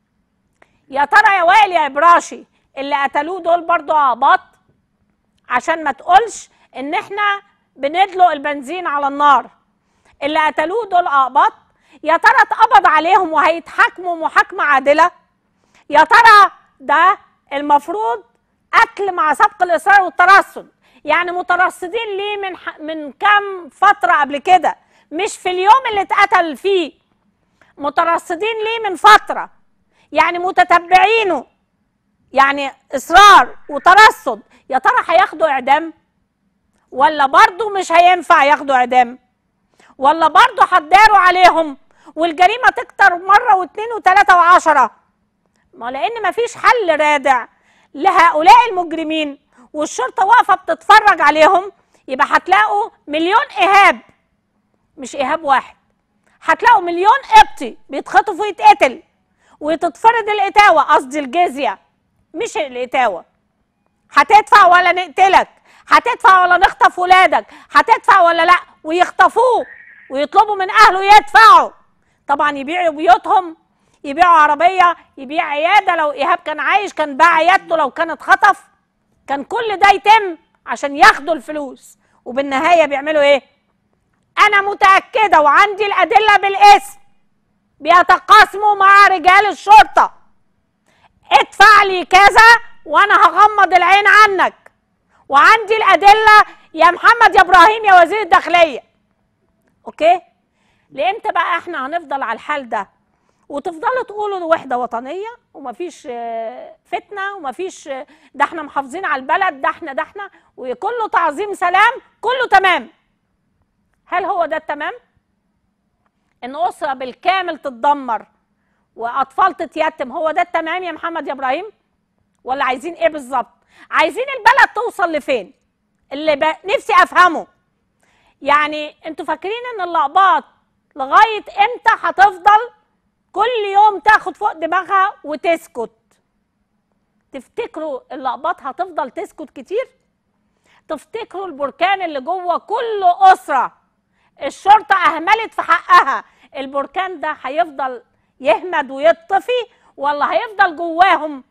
يا ترى يا وائل يا إبراشي اللي قتلوه دول برضو عباط عشان ما تقولش ان احنا بندلق البنزين على النار اللي قتلوه دول اقباط يا ترى اتقبض عليهم وهيتحاكموا محاكمه عادله يا ترى ده المفروض قتل مع سبق الاصرار والترصد يعني مترصدين ليه من ح... من كام فتره قبل كده مش في اليوم اللي اتقتل فيه مترصدين ليه من فتره يعني متتبعينه يعني اصرار وترصد يا ترى هياخدوا اعدام ولا برضو مش هينفع ياخدوا اعدام ولا برضو هتداروا عليهم والجريمه تكتر مره واثنين وثلاثه وعشره ما لان مفيش حل رادع لهؤلاء المجرمين والشرطه واقفه بتتفرج عليهم يبقى هتلاقوا مليون ايهاب مش ايهاب واحد هتلاقوا مليون قبطي بيتخطف ويتقتل وتتفرض الاتاوه قصدي الجزيه مش الاتاوه هتدفع ولا نقتلك هتدفع ولا نخطف ولادك هتدفع ولا لا ويخطفوه ويطلبوا من اهله يدفعوا طبعا يبيعوا بيوتهم يبيعوا عربيه يبيع عياده لو ايهاب كان عايش كان باع عيادته لو كان اتخطف كان كل ده يتم عشان ياخدوا الفلوس وبالنهايه بيعملوا ايه انا متاكده وعندي الادله بالاسم بيتقاسموا مع رجال الشرطه ادفع لي كذا وانا هغمض العين عنك وعندي الادله يا محمد يا ابراهيم يا وزير الداخليه اوكي لامتى بقى احنا هنفضل على الحال ده وتفضلوا تقولوا ده وحده وطنيه ومفيش آه، فتنه ومفيش آه، ده احنا محافظين على البلد ده احنا ده احنا وكله تعظيم سلام كله تمام هل هو ده التمام ان اسره بالكامل تتدمر واطفال تتيتم هو ده التمام يا محمد يا ابراهيم ولا عايزين ايه بالظبط عايزين البلد توصل لفين اللي ب... نفسي افهمه يعني انتوا فاكرين ان الاقباط لغايه امتى هتفضل كل يوم تاخد فوق دماغها وتسكت تفتكروا الاقباط هتفضل تسكت كتير تفتكروا البركان اللي جوه كل اسره الشرطه اهملت في حقها البركان ده هيفضل يهمد ويطفي ولا هيفضل جواهم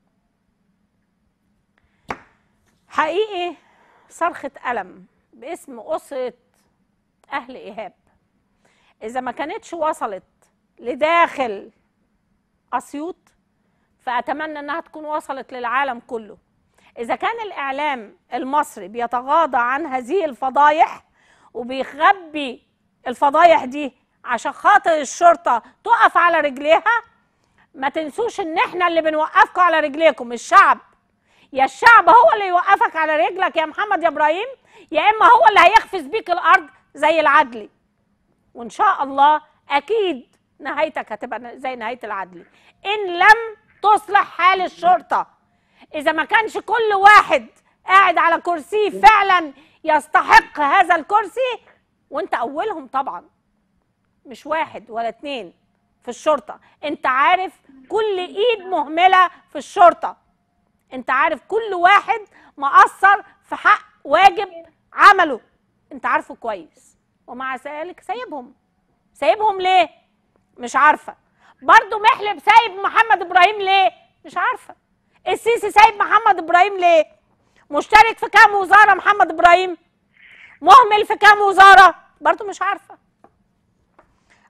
حقيقي صرخة ألم باسم أسرة أهل إيهاب إذا ما كانتش وصلت لداخل أسيوط فأتمنى إنها تكون وصلت للعالم كله إذا كان الإعلام المصري بيتغاضى عن هذه الفضايح وبيخبي الفضايح دي عشان خاطر الشرطة تقف على رجليها ما تنسوش إن إحنا اللي بنوقفكم على رجليكم الشعب يا الشعب هو اللي يوقفك على رجلك يا محمد يا ابراهيم يا اما هو اللي هيخفز بيك الارض زي العدلي وان شاء الله اكيد نهايتك هتبقى زي نهايه العدلي ان لم تصلح حال الشرطه اذا ما كانش كل واحد قاعد على كرسيه فعلا يستحق هذا الكرسي وانت اولهم طبعا مش واحد ولا اتنين في الشرطه انت عارف كل ايد مهمله في الشرطه انت عارف كل واحد مقصر في حق واجب عمله انت عارفه كويس ومع ذلك سايبهم سايبهم ليه مش عارفه برضه محلب سايب محمد ابراهيم ليه مش عارفه السيسي سايب محمد ابراهيم ليه مشترك في كام وزاره محمد ابراهيم مهمل في كام وزاره برضه مش عارفه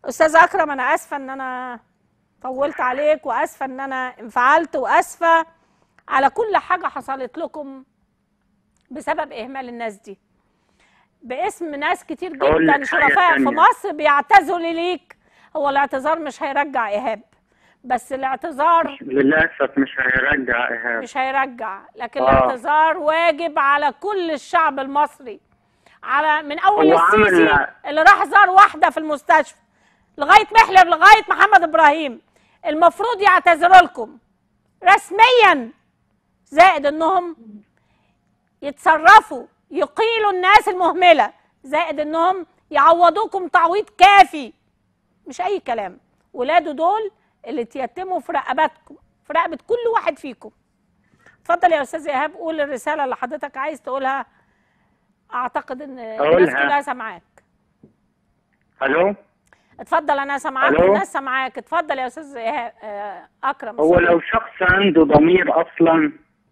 استاذ اكرم انا اسفه ان انا طولت عليك واسفه ان انا انفعلت واسفه على كل حاجه حصلت لكم بسبب اهمال الناس دي باسم ناس كتير أقول جدا لك حاجة شرفاء في تانية. مصر بيعتذروا ليك هو الاعتذار مش هيرجع ايهاب بس الاعتذار للاسف مش هيرجع ايهاب مش هيرجع لكن آه. الاعتذار واجب على كل الشعب المصري على من اول هو عمل- السيسي اللي راح زار واحده في المستشفى لغايه محلب لغايه محمد ابراهيم المفروض يعتذروا لكم رسميا زائد انهم يتصرفوا يقيلوا الناس المهمله زائد انهم يعوضوكم تعويض كافي مش اي كلام ولاده دول اللي تيتموا في رقبتكم في رقبه كل واحد فيكم اتفضل يا استاذ ايهاب قول الرساله اللي حضرتك عايز تقولها اعتقد ان الناس أقولها. كلها سامعاك الو اتفضل انا سامعاك ألو؟ والناس سامعاك اتفضل يا استاذ إيهاب آه، اكرم هو اتفضل. لو شخص عنده ضمير اصلا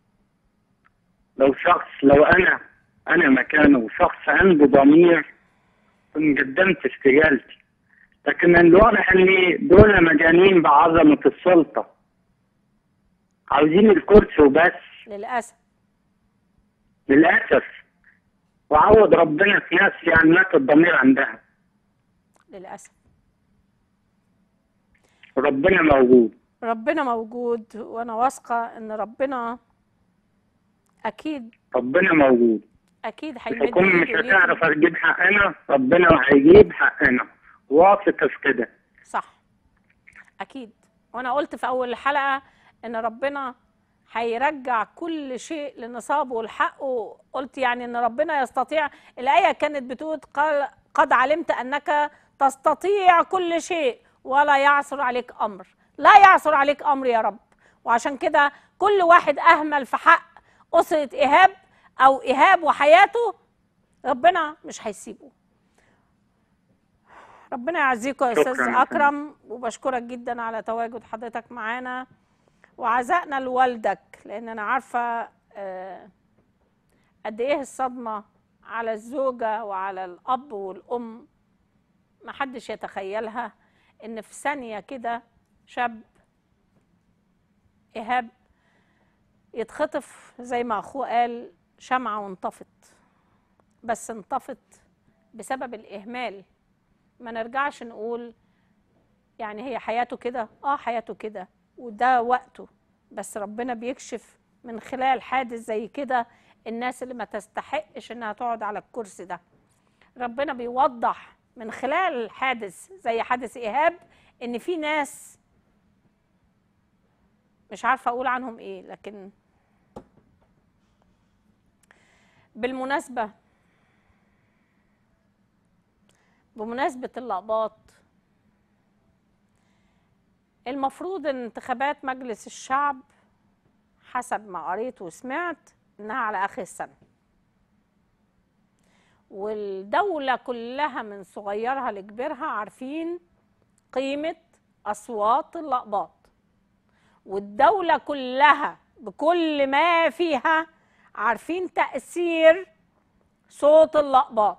لو شخص لو انا انا مكانه وشخص عنده ضمير كنت قدمت استقالتي لكن الواضح ان دول مجانين بعظمه السلطه عاوزين الكرسي وبس للاسف للاسف وعوض ربنا في ناس يعني مات الضمير عندها للاسف ربنا موجود ربنا موجود وانا واثقه ان ربنا اكيد ربنا موجود اكيد مش هيمد هكون مش إيده ليكم. هتعرف تجيب حقنا ربنا هيجيب حقنا واثق في كده صح اكيد وانا قلت في اول الحلقه ان ربنا هيرجع كل شيء لنصابه والحقه قلت يعني ان ربنا يستطيع الايه كانت بتقول قال قد علمت انك تستطيع كل شيء ولا يعثر عليك امر لا يعثر عليك امر يا رب وعشان كده كل واحد اهمل في حق اسره ايهاب او ايهاب وحياته ربنا مش هيسيبه ربنا يعزيكم يا استاذ شكراً. اكرم وبشكرك جدا على تواجد حضرتك معانا وعزائنا لوالدك لان انا عارفه آه، قد ايه الصدمه على الزوجه وعلى الاب والام ما حدش يتخيلها ان في ثانيه كده شاب ايهاب يتخطف زي ما اخوه قال شمعه وانطفت بس انطفت بسبب الاهمال ما نرجعش نقول يعني هي حياته كده اه حياته كده وده وقته بس ربنا بيكشف من خلال حادث زي كده الناس اللي ما تستحقش انها تقعد على الكرسي ده ربنا بيوضح من خلال حادث زي حادث ايهاب ان في ناس مش عارفه اقول عنهم ايه لكن بالمناسبه بمناسبه اللقباط المفروض ان انتخابات مجلس الشعب حسب ما قريت وسمعت انها على اخر السنه والدولة كلها من صغيرها لكبيرها عارفين قيمة أصوات اللقباط والدولة كلها بكل ما فيها عارفين تأثير صوت اللقباط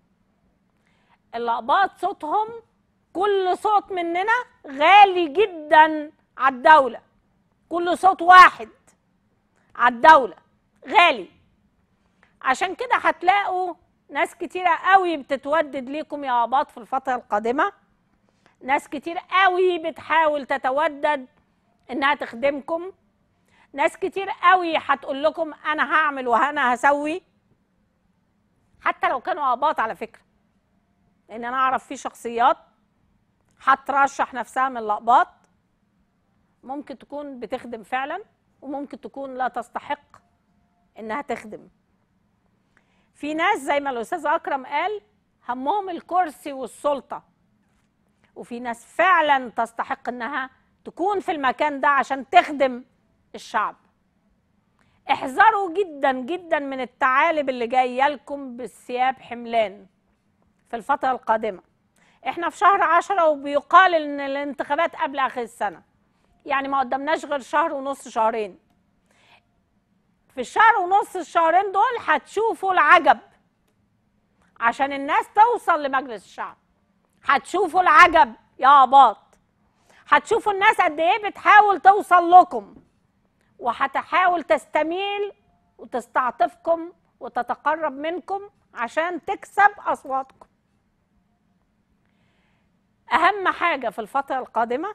اللقباط صوتهم كل صوت مننا غالي جدا على الدولة كل صوت واحد على الدولة غالي عشان كده هتلاقوا ناس كتيرة قوي بتتودد ليكم يا عباط في الفترة القادمة ناس كتير قوي بتحاول تتودد انها تخدمكم ناس كتير قوي هتقول لكم انا هعمل وانا هسوي حتى لو كانوا عباط على فكرة لان انا اعرف في شخصيات هترشح نفسها من اللقباط ممكن تكون بتخدم فعلا وممكن تكون لا تستحق انها تخدم في ناس زي ما الاستاذ اكرم قال همهم الكرسي والسلطه وفي ناس فعلا تستحق انها تكون في المكان ده عشان تخدم الشعب احذروا جدا جدا من الثعالب اللي جايه لكم بالثياب حملان في الفتره القادمه احنا في شهر عشرة وبيقال ان الانتخابات قبل اخر السنه يعني ما قدمناش غير شهر ونص شهرين في الشهر ونص الشهرين دول هتشوفوا العجب عشان الناس توصل لمجلس الشعب هتشوفوا العجب يا اباط هتشوفوا الناس قد ايه بتحاول توصل لكم وهتحاول تستميل وتستعطفكم وتتقرب منكم عشان تكسب اصواتكم اهم حاجه في الفتره القادمه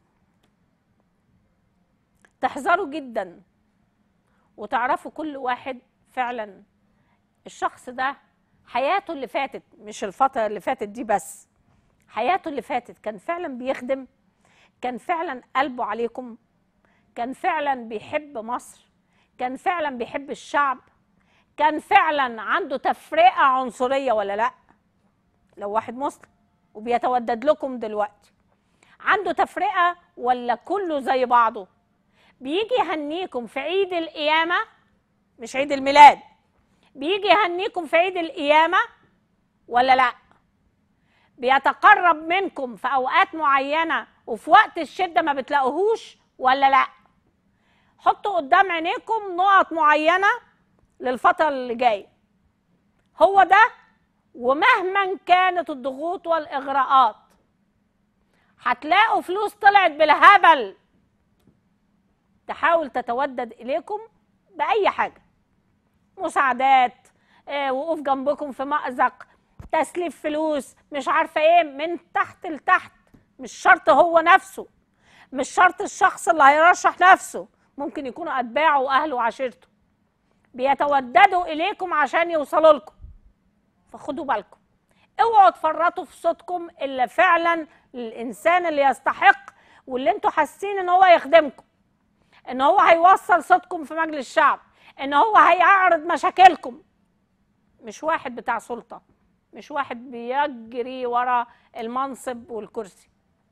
تحذروا جدا وتعرفوا كل واحد فعلا الشخص ده حياته اللي فاتت مش الفتره اللي فاتت دي بس حياته اللي فاتت كان فعلا بيخدم كان فعلا قلبه عليكم كان فعلا بيحب مصر كان فعلا بيحب الشعب كان فعلا عنده تفرقه عنصريه ولا لا لو واحد مسلم وبيتودد لكم دلوقتي عنده تفرقه ولا كله زي بعضه بيجي يهنيكم في عيد القيامه مش عيد الميلاد بيجي يهنيكم في عيد القيامه ولا لا بيتقرب منكم في اوقات معينه وفي وقت الشده ما بتلاقوهوش ولا لا حطوا قدام عينيكم نقط معينه للفتره اللي جايه هو ده ومهما كانت الضغوط والاغراءات هتلاقوا فلوس طلعت بالهبل تحاول تتودد اليكم باي حاجه مساعدات آه، وقوف جنبكم في مأزق تسليف فلوس مش عارفه ايه من تحت لتحت مش شرط هو نفسه مش شرط الشخص اللي هيرشح نفسه ممكن يكونوا اتباعه واهله وعشيرته بيتوددوا اليكم عشان يوصلوا لكم فخدوا بالكم اوعوا تفرطوا في صوتكم الا فعلا للانسان اللي يستحق واللي انتوا حاسين ان هو يخدمكم ان هو هيوصل صوتكم في مجلس الشعب ان هو هيعرض مشاكلكم مش واحد بتاع سلطه مش واحد بيجري ورا المنصب والكرسي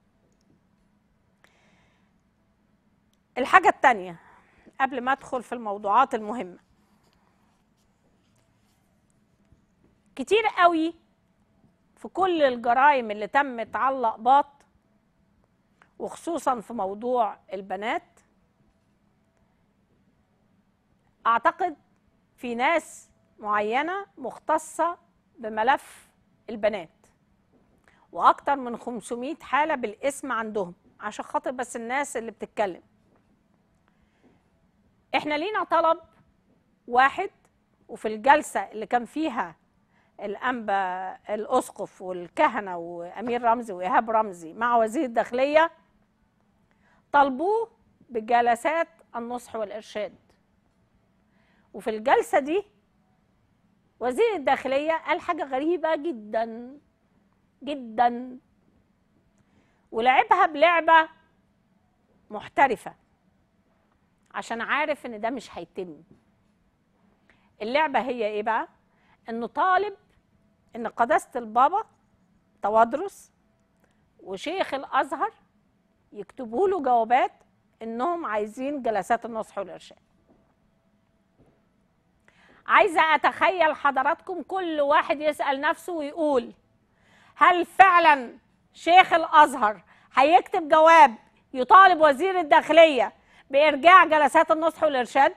الحاجة التانية قبل ما ادخل في الموضوعات المهمة كتير قوي في كل الجرائم اللي تمت على الأقباط وخصوصا في موضوع البنات أعتقد في ناس معينة مختصة بملف البنات وأكتر من 500 حالة بالاسم عندهم عشان خاطر بس الناس اللي بتتكلم احنا لينا طلب واحد وفي الجلسة اللي كان فيها الأنبا الأسقف والكهنة وأمير رمزي وإيهاب رمزي مع وزير الداخلية طلبوه بجلسات النصح والإرشاد وفي الجلسة دي وزير الداخلية قال حاجة غريبة جدا جدا ولعبها بلعبة محترفة عشان عارف ان ده مش هيتم اللعبة هي ايه بقى انه طالب ان قداسة البابا توادرس وشيخ الازهر يكتبوا له جوابات انهم عايزين جلسات النصح والارشاد عايزه اتخيل حضراتكم كل واحد يسال نفسه ويقول هل فعلا شيخ الازهر هيكتب جواب يطالب وزير الداخليه بارجاع جلسات النصح والارشاد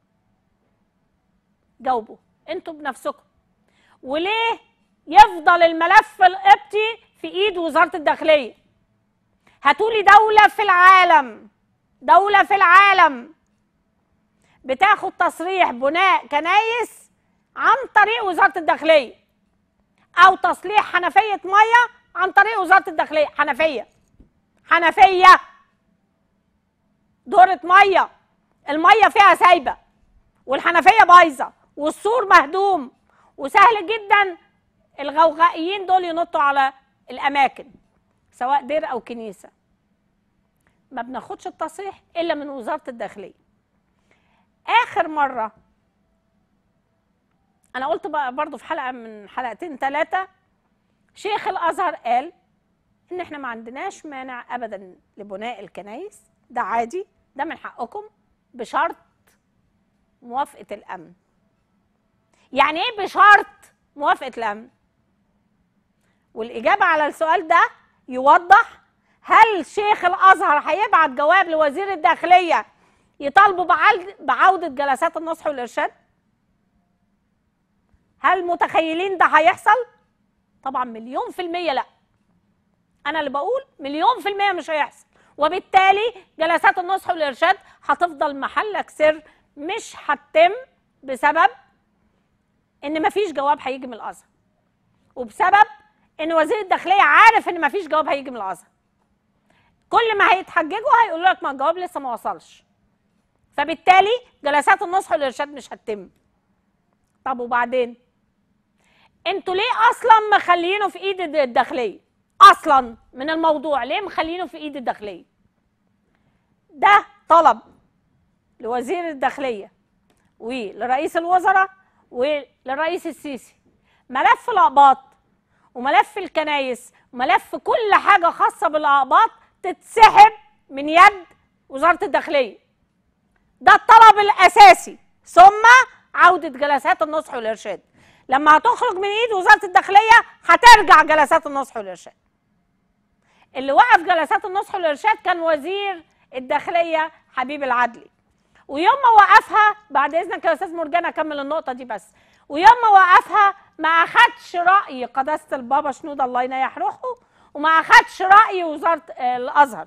جاوبوا انتوا بنفسكم وليه يفضل الملف القبطي في ايد وزاره الداخليه هاتولي دوله في العالم دوله في العالم بتاخد تصريح بناء كنايس عن طريق وزاره الداخليه او تصليح حنفيه ميه عن طريق وزاره الداخليه حنفيه حنفيه دورة ميه الميه فيها سايبه والحنفيه بايظه والسور مهدوم وسهل جدا الغوغائيين دول ينطوا على الاماكن سواء دير او كنيسه ما بناخدش التصريح الا من وزاره الداخليه اخر مره انا قلت بقى برضو في حلقه من حلقتين ثلاثه شيخ الازهر قال ان احنا ما عندناش مانع ابدا لبناء الكنايس ده عادي ده من حقكم بشرط موافقه الامن يعني ايه بشرط موافقه الامن والاجابه على السؤال ده يوضح هل شيخ الازهر هيبعت جواب لوزير الداخليه يطالبوا بعل- بعوده جلسات النصح والارشاد هل متخيلين ده هيحصل طبعا مليون في الميه لا انا اللي بقول مليون في المية مش هيحصل وبالتالي جلسات النصح والارشاد هتفضل محلك سر مش هتتم بسبب ان مفيش جواب هيجي من الازهر وبسبب ان وزير الداخليه عارف ان مفيش جواب هيجي من الازهر كل ما هيتحججوا هيقولوا لك ما الجواب لسه ما وصلش فبالتالي جلسات النصح والارشاد مش هتتم طب وبعدين انتوا ليه اصلا مخلينه في ايد الداخليه اصلا من الموضوع ليه مخلينه في ايد الداخليه ده طلب لوزير الداخليه ولرئيس الوزراء وللرئيس السيسي ملف الاقباط وملف الكنايس وملف كل حاجه خاصه بالاقباط تتسحب من يد وزاره الداخليه ده الطلب الاساسي ثم عوده جلسات النصح والارشاد لما هتخرج من ايد وزاره الداخليه هترجع جلسات النصح والارشاد اللي وقف جلسات النصح والارشاد كان وزير الداخليه حبيب العدلي ويوم ما وقفها بعد اذنك يا استاذ مرجان اكمل النقطه دي بس ويوم ما وقفها ما اخدش راي قداسه البابا شنود الله ينيح روحه وما اخدش راي وزاره آه، الازهر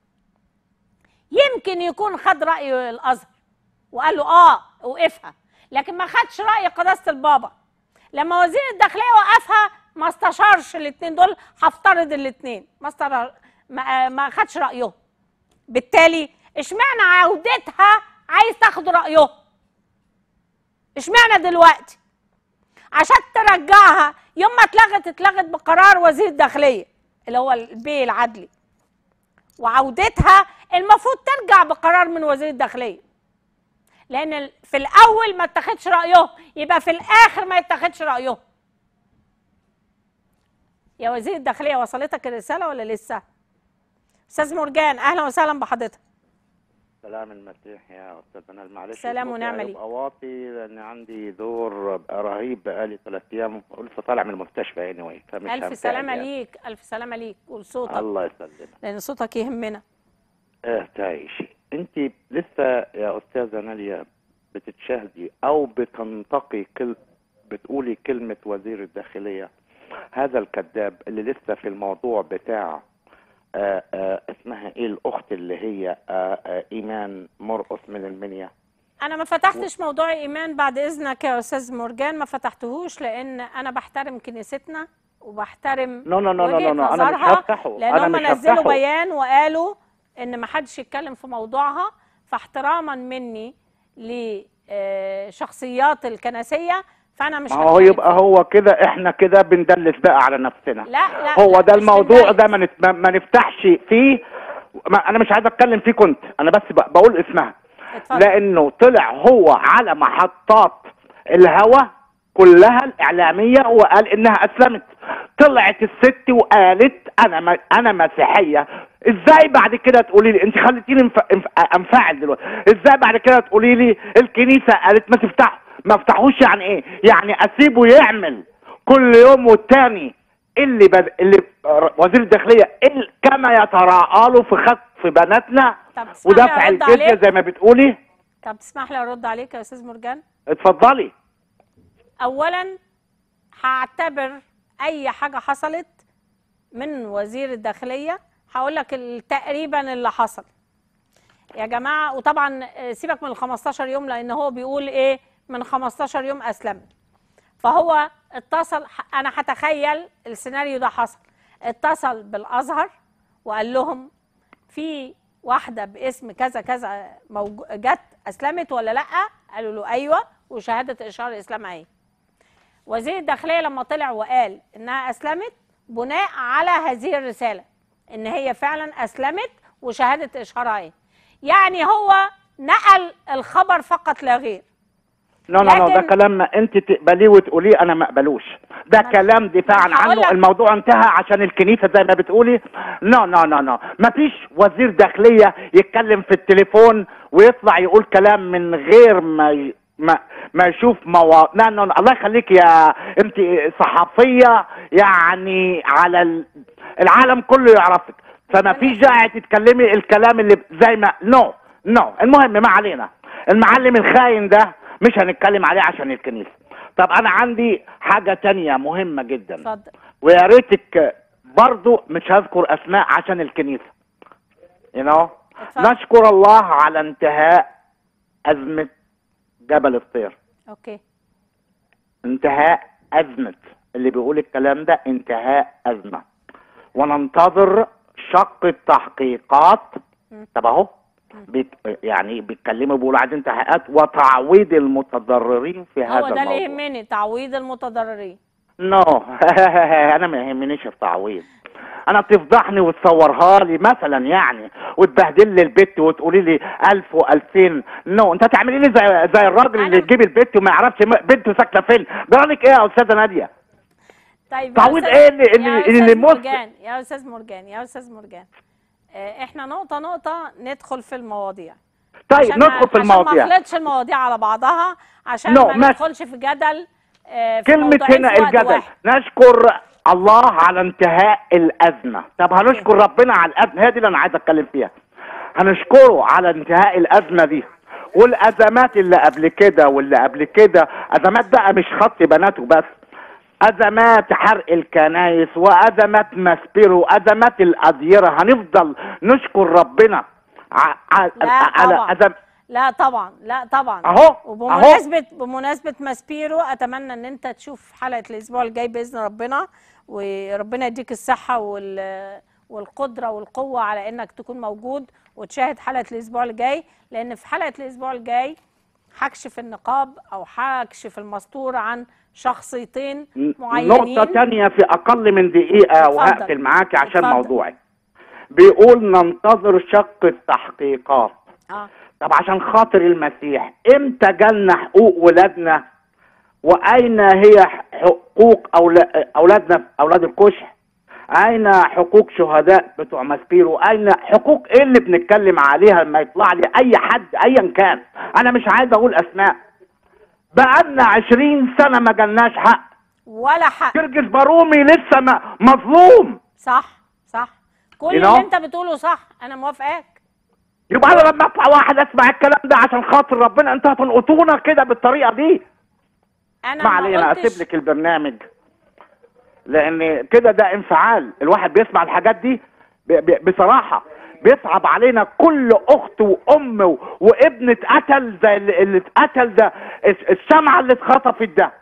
يمكن يكون خد راي الازهر وقال له اه وقفها لكن ما خدش راي قداسه البابا لما وزير الداخليه وقفها ما استشارش الاثنين دول هفترض الاثنين ما استر... ما, ما خدش رايهم بالتالي اشمعنى عودتها عايز تاخد رايهم اشمعنى دلوقتي عشان ترجعها يوم ما اتلغت اتلغت بقرار وزير الداخليه اللي هو البي العدلي وعودتها المفروض ترجع بقرار من وزير الداخليه لان ال- في الاول ما اتخذش رايهم يبقى في الاخر ما يتخذش رايهم يا وزير الداخليه وصلتك الرساله ولا لسه استاذ مرجان اهلا وسهلا بحضرتك سلام المسيح يا استاذ انا معلش سلام صوتي ونعم ليك. هيبقى واطي لان عندي دور رهيب بقالي ثلاث ايام لسه طالع من المستشفى اني anyway فمش الف همتعب سلامه يعني. ليك الف سلامه ليك قول صوتك الله يسلمك لان صوتك يهمنا اه تعيشي انت لسه يا استاذه ناليا بتتشاهدي او بتنتقي كل بتقولي كلمه وزير الداخليه هذا الكذاب اللي لسه في الموضوع بتاع آه آه اسمها ايه الاخت اللي هي آه آه ايمان مرقص من المنيا انا ما فتحتش موضوع ايمان بعد اذنك يا استاذ مرجان ما فتحتهوش لان انا بحترم كنيستنا وبحترم نو نو نو نو وجهة نو انا مش نظرها، هفتحه لان انا هم مش نزلوا هفتحه بيان وقالوا ان ما حدش يتكلم في موضوعها فاحتراما مني لشخصيات الكنسيه فانا مش ما هو هتكلم يبقى هو كده احنا كده بندلس بقى على نفسنا لا لا هو لا، ده مش الموضوع بندلس. ده ما, نت... ما- ما نفتحش فيه ما انا مش عايز اتكلم فيه كنت انا بس ب... بقول اسمها اتفضل. لانه طلع هو على محطات الهوا كلها الاعلاميه وقال انها اسلمت طلعت الست وقالت انا ما انا مسيحيه ازاي بعد كده تقولي لي انت خليتيني انف... انف... انفعل دلوقتي ازاي بعد كده تقولي لي الكنيسه قالت ما تفتحوا ما افتحوش يعني ايه يعني اسيبه يعمل كل يوم والتاني اللي بد... اللي وزير الداخليه اللي كما يتراءى له في خطف بناتنا طب اسمح لي ودفع أرد الجزيه عليك؟ زي ما بتقولي طب تسمح لي ارد عليك يا استاذ مرجان اتفضلي اولا هعتبر اي حاجه حصلت من وزير الداخليه هقول لك تقريبا اللي حصل يا جماعه وطبعا آه، سيبك من ال 15 يوم لان هو بيقول ايه من 15 يوم اسلم فهو اتصل انا هتخيل السيناريو ده حصل اتصل بالازهر وقال لهم في واحده باسم كذا كذا موجو- جت اسلمت ولا لا قالوا له ايوه وشهاده اشهار الاسلام اهي وزير الداخليه لما طلع وقال انها اسلمت بناء على هذه الرساله ان هي فعلا اسلمت وشهاده اشهارها اهي يعني هو نقل الخبر فقط لا غير نو نو نو ده لكن- كلام ما انت تقبليه وتقوليه انا ما اقبلوش ده ما- كلام دفاعا ما هقول عنه لك- الموضوع انتهى عشان الكنيسه زي ما بتقولي نو نو نو نو ما فيش وزير داخليه يتكلم في التليفون ويطلع يقول كلام من غير ما ي... ما ما يشوف موا... لا نو نو الله يخليك يا انت صحفيه يعني على ال... العالم كله يعرفك فما فيش داعي تتكلمي الكلام اللي زي ما نو نو المهم ما علينا المعلم الخاين ده مش هنتكلم عليه عشان الكنيسه طب انا عندي حاجه تانية مهمه جدا اتفضل ويا ريتك برضو مش هذكر اسماء عشان الكنيسه you know اتفضل. نشكر الله على انتهاء ازمه جبل الطير اوكي انتهاء ازمه اللي بيقول الكلام ده انتهاء ازمه وننتظر شق التحقيقات طب اهو بيت يعني بيتكلموا بيقولوا عايزين تحقيقات وتعويض المتضررين في هذا هو ده اللي الموضوع يهمني تعويض المتضررين نو انا ما يهمنيش التعويض انا بتفضحني وتصورها لي مثلا يعني وتبهدل لي البت وتقولي لي 1000 و2000 نو انت تعملي لي زي زي الراجل اللي أنا- تجيب البت وما يعرفش م- بنته ساكنه فين جرالك ايه يا استاذه ناديه طيب يا تعويض أستاذ- ايه اللي- يا اللي- أستاذ اللي مصر- مرجان يا استاذ مرجان يا استاذ مرجان آه، احنا نقطه نقطه ندخل في المواضيع طيب عشان ما- ندخل في عشان ما المواضيع نخلطش المواضيع على بعضها عشان نو، ما ماشي. ندخلش في جدل آه، في كلمة موضوعين هنا في وقت الجدل واحد. نشكر الله على انتهاء الأزمة طب هنشكر ربنا على الأزمة هي دي اللي أنا عايز أتكلم فيها هنشكره على انتهاء الأزمة دي والأزمات اللي قبل كده واللي قبل كده أزمات بقى مش خط بناته بس أزمات حرق الكنايس وأزمات ماسبيرو وأزمات الأديرة هنفضل نشكر ربنا ع- ع- لا على طبعا أزم لا طبعا لا طبعا أهو، وبمناسبه بمناسبه ماسبيرو اتمنى ان انت تشوف حلقه الاسبوع الجاي باذن ربنا وربنا يديك الصحه وال والقدره والقوه على انك تكون موجود وتشاهد حلقه الاسبوع الجاي لان في حلقه الاسبوع الجاي هكشف النقاب او هكشف المستور عن شخصيتين معينين نقطة تانية في أقل من دقيقة اتفضل. وهقفل معاكي عشان اتفضل. موضوعي بيقول ننتظر شق التحقيقات اه طب عشان خاطر المسيح امتى جالنا حقوق ولادنا واين هي حقوق أولا- اولادنا اولاد الكشح اين حقوق شهداء بتوع ماسبيرو اين حقوق ايه اللي بنتكلم عليها لما يطلع لي اي حد ايا كان انا مش عايز اقول اسماء بقالنا عشرين سنة ما جالناش حق ولا حق جرجس بارومي لسه ما- مظلوم صح صح كل You اللي know? انت بتقوله صح انا موافقاك يبقى انا لما اطلع واحد اسمع الكلام ده عشان خاطر ربنا انتوا هتنقطونا كده بالطريقه دي انا ما علينا قلتش- اسيب لك البرنامج لان كده ده انفعال الواحد بيسمع الحاجات دي ب- ب- بصراحه بيصعب علينا كل اخت وام و- وابن اتقتل زي اللي اللي اتقتل ده الس- الشمعه اللي اتخطفت ده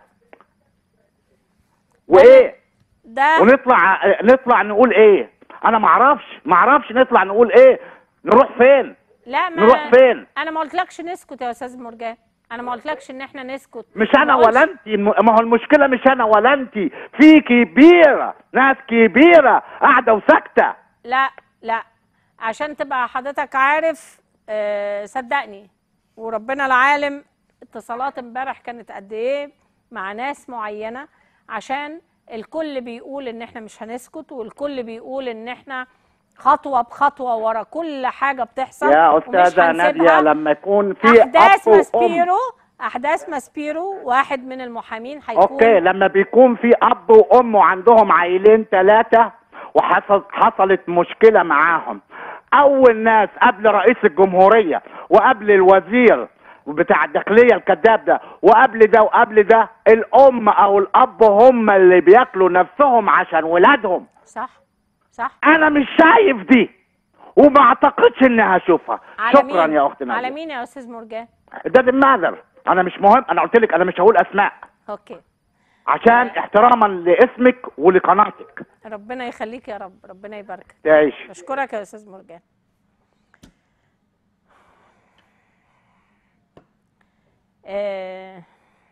وايه ده ونطلع نطلع نقول ايه انا ما اعرفش ما اعرفش نطلع نقول ايه نروح فين لا ما نروح فين؟ انا ما قلتلكش نسكت يا استاذ مرجان انا ما قلتلكش ان احنا نسكت مش ما انا قلتش- ولا انت الم- ما هو المشكله مش انا ولا انت في كبيره ناس كبيره قاعده وساكته لا لا عشان تبقى حضرتك عارف آه صدقني وربنا العالم اتصالات امبارح كانت قد ايه مع ناس معينه عشان الكل بيقول ان احنا مش هنسكت والكل بيقول ان احنا خطوه بخطوه ورا كل حاجه بتحصل يا ومش استاذه ناديه هنسيبها. لما يكون في احداث اب وام ماسبيرو احداث ماسبيرو واحد من المحامين هيكون اوكي لما بيكون في اب وام وعندهم عيلين ثلاثه وحصل حصلت مشكله معاهم اول ناس قبل رئيس الجمهوريه وقبل الوزير بتاع الداخليه الكذاب ده وقبل ده وقبل ده الام او الاب هم اللي بياكلوا نفسهم عشان ولادهم صح صح انا مش شايف دي وما اعتقدش اني هشوفها على شكرا مين؟ يا اخت على ناديه مين يا استاذ مرجان ده ماذر انا مش مهم انا قلت لك انا مش هقول اسماء اوكي عشان احتراما لاسمك ولقناتك ربنا يخليك يا رب ربنا يباركك تعيش بشكرك يا استاذ مرجان آه،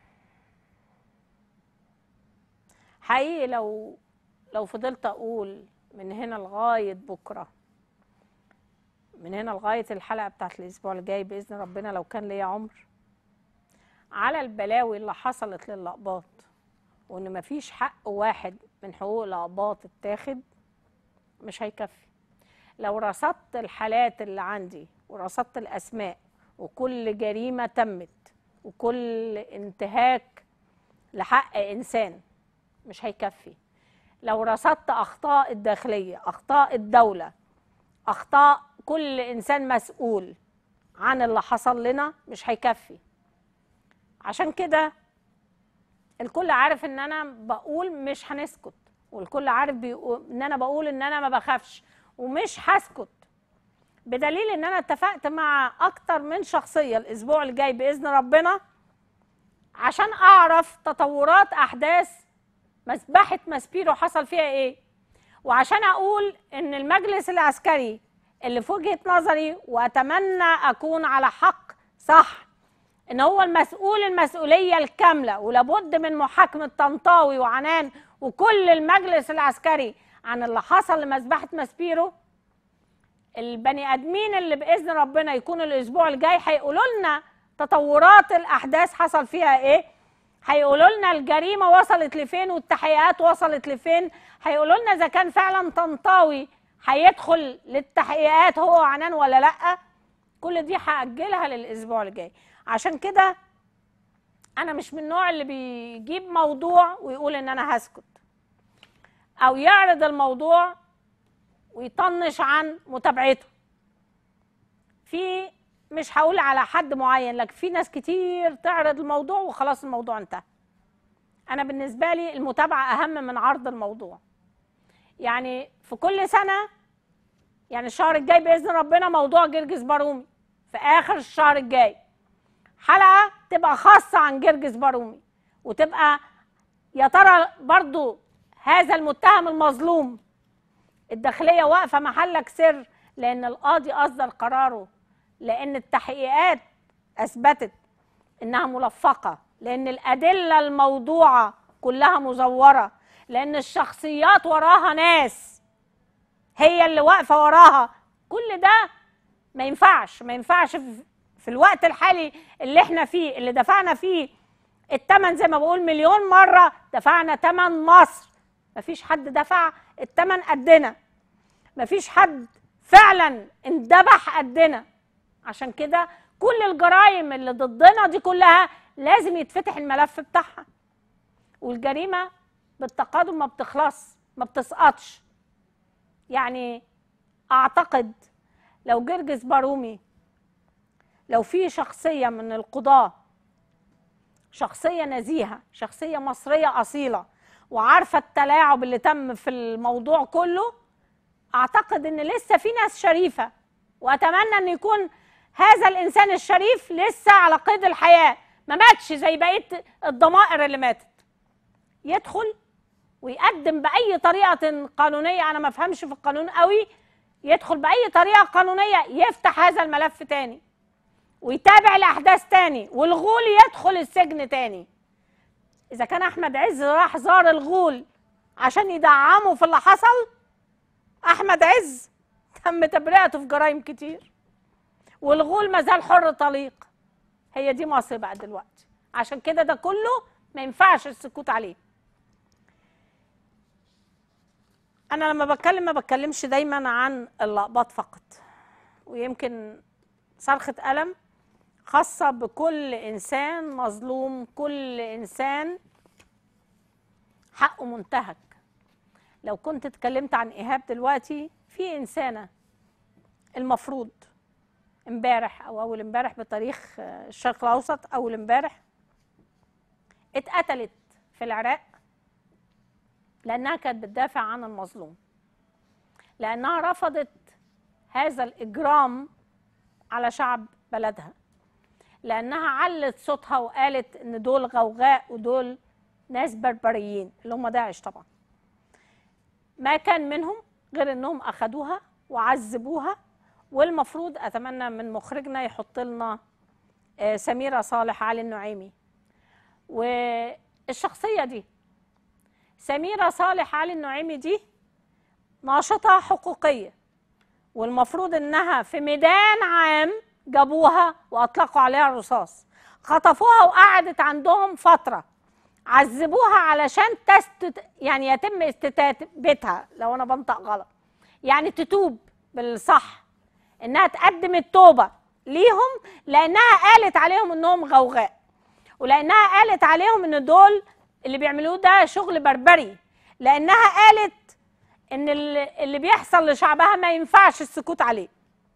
حقيقي لو لو فضلت اقول من هنا لغايه بكره من هنا لغايه الحلقه بتاعت الاسبوع الجاي باذن ربنا لو كان ليا عمر على البلاوي اللي حصلت للأقباط وان مفيش حق واحد من حقوق الأقباط اتاخد مش هيكفي لو رصدت الحالات اللي عندي ورصدت الأسماء وكل جريمة تمت وكل انتهاك لحق إنسان مش هيكفي لو رصدت أخطاء الداخلية أخطاء الدولة أخطاء كل إنسان مسؤول عن اللي حصل لنا مش هيكفي عشان كده الكل عارف ان انا بقول مش هنسكت والكل عارف بيقول ان انا بقول ان انا ما بخافش ومش هسكت بدليل ان انا اتفقت مع اكتر من شخصيه الاسبوع الجاي باذن ربنا عشان اعرف تطورات احداث مسبحه ماسبيرو حصل فيها ايه وعشان اقول ان المجلس العسكري اللي في وجهه نظري واتمنى اكون على حق صح ان هو المسؤول المسؤوليه الكامله ولابد من محاكمه طنطاوي وعنان وكل المجلس العسكري عن اللي حصل لمذبحه ماسبيرو البني ادمين اللي باذن ربنا يكون الاسبوع الجاي هيقولوا لنا تطورات الاحداث حصل فيها ايه هيقولوا لنا الجريمه وصلت لفين والتحقيقات وصلت لفين هيقولوا لنا اذا كان فعلا طنطاوي هيدخل للتحقيقات هو وعنان ولا لا كل دي هاجلها للاسبوع الجاي عشان كده انا مش من النوع اللي بيجيب موضوع ويقول ان انا هسكت او يعرض الموضوع ويطنش عن متابعته في مش هقول على حد معين لكن في ناس كتير تعرض الموضوع وخلاص الموضوع انتهى انا بالنسبه لي المتابعه اهم من عرض الموضوع يعني في كل سنه يعني الشهر الجاي باذن ربنا موضوع جرجس بارومي في اخر الشهر الجاي حلقه تبقى خاصه عن جرجس بارومي وتبقى يا ترى برضو هذا المتهم المظلوم الداخليه واقفه محلك سر لان القاضي اصدر قراره لان التحقيقات اثبتت انها ملفقه لان الادله الموضوعه كلها مزوره لان الشخصيات وراها ناس هي اللي واقفه وراها كل ده ما ينفعش ما ينفعش في- في الوقت الحالي اللي احنا فيه اللي دفعنا فيه التمن زي ما بقول مليون مره دفعنا تمن مصر مفيش حد دفع التمن قدنا مفيش حد فعلا اندبح قدنا عشان كده كل الجرائم اللي ضدنا دي كلها لازم يتفتح الملف بتاعها والجريمه بالتقادم ما بتخلص ما بتسقطش يعني اعتقد لو جرجس بارومي لو في شخصيه من القضاه شخصيه نزيهه شخصيه مصريه اصيله وعارفه التلاعب اللي تم في الموضوع كله اعتقد ان لسه في ناس شريفه واتمنى ان يكون هذا الانسان الشريف لسه على قيد الحياه ما ماتش زي بقيه الضمائر اللي ماتت يدخل ويقدم باي طريقه قانونيه انا ما افهمش في القانون قوي يدخل باي طريقه قانونيه يفتح هذا الملف تاني ويتابع الاحداث تاني والغول يدخل السجن تاني اذا كان احمد عز راح زار الغول عشان يدعمه في اللي حصل احمد عز تم تبرئته في جرائم كتير والغول ما زال حر طليق هي دي مصر بقى دلوقتي عشان كده ده كله ما ينفعش السكوت عليه انا لما بتكلم ما بتكلمش دايما عن اللقبات فقط ويمكن صرخة ألم خاصة بكل إنسان مظلوم كل إنسان حقه منتهك لو كنت اتكلمت عن إيهاب دلوقتي في إنسانة المفروض امبارح أو أول امبارح بتاريخ آه، الشرق الأوسط أول امبارح اتقتلت في العراق لأنها كانت بتدافع عن المظلوم لأنها رفضت هذا الإجرام على شعب بلدها لأنها علت صوتها وقالت إن دول غوغاء ودول ناس بربريين اللي هم داعش طبعا ما كان منهم غير إنهم أخدوها وعذبوها والمفروض أتمنى من مخرجنا يحط لنا آه، سميرة صالح علي النعيمي والشخصية دي سميرة صالح علي النعيمي دي ناشطة حقوقية والمفروض انها في ميدان عام جابوها واطلقوا عليها الرصاص خطفوها وقعدت عندهم فترة عذبوها علشان تست يعني يتم استتابتها لو انا بنطق غلط يعني تتوب بالصح انها تقدم التوبة ليهم لانها قالت عليهم انهم غوغاء ولانها قالت عليهم ان دول اللي بيعملوه ده شغل بربري لانها قالت ان اللي اللي بيحصل لشعبها ما ينفعش السكوت عليه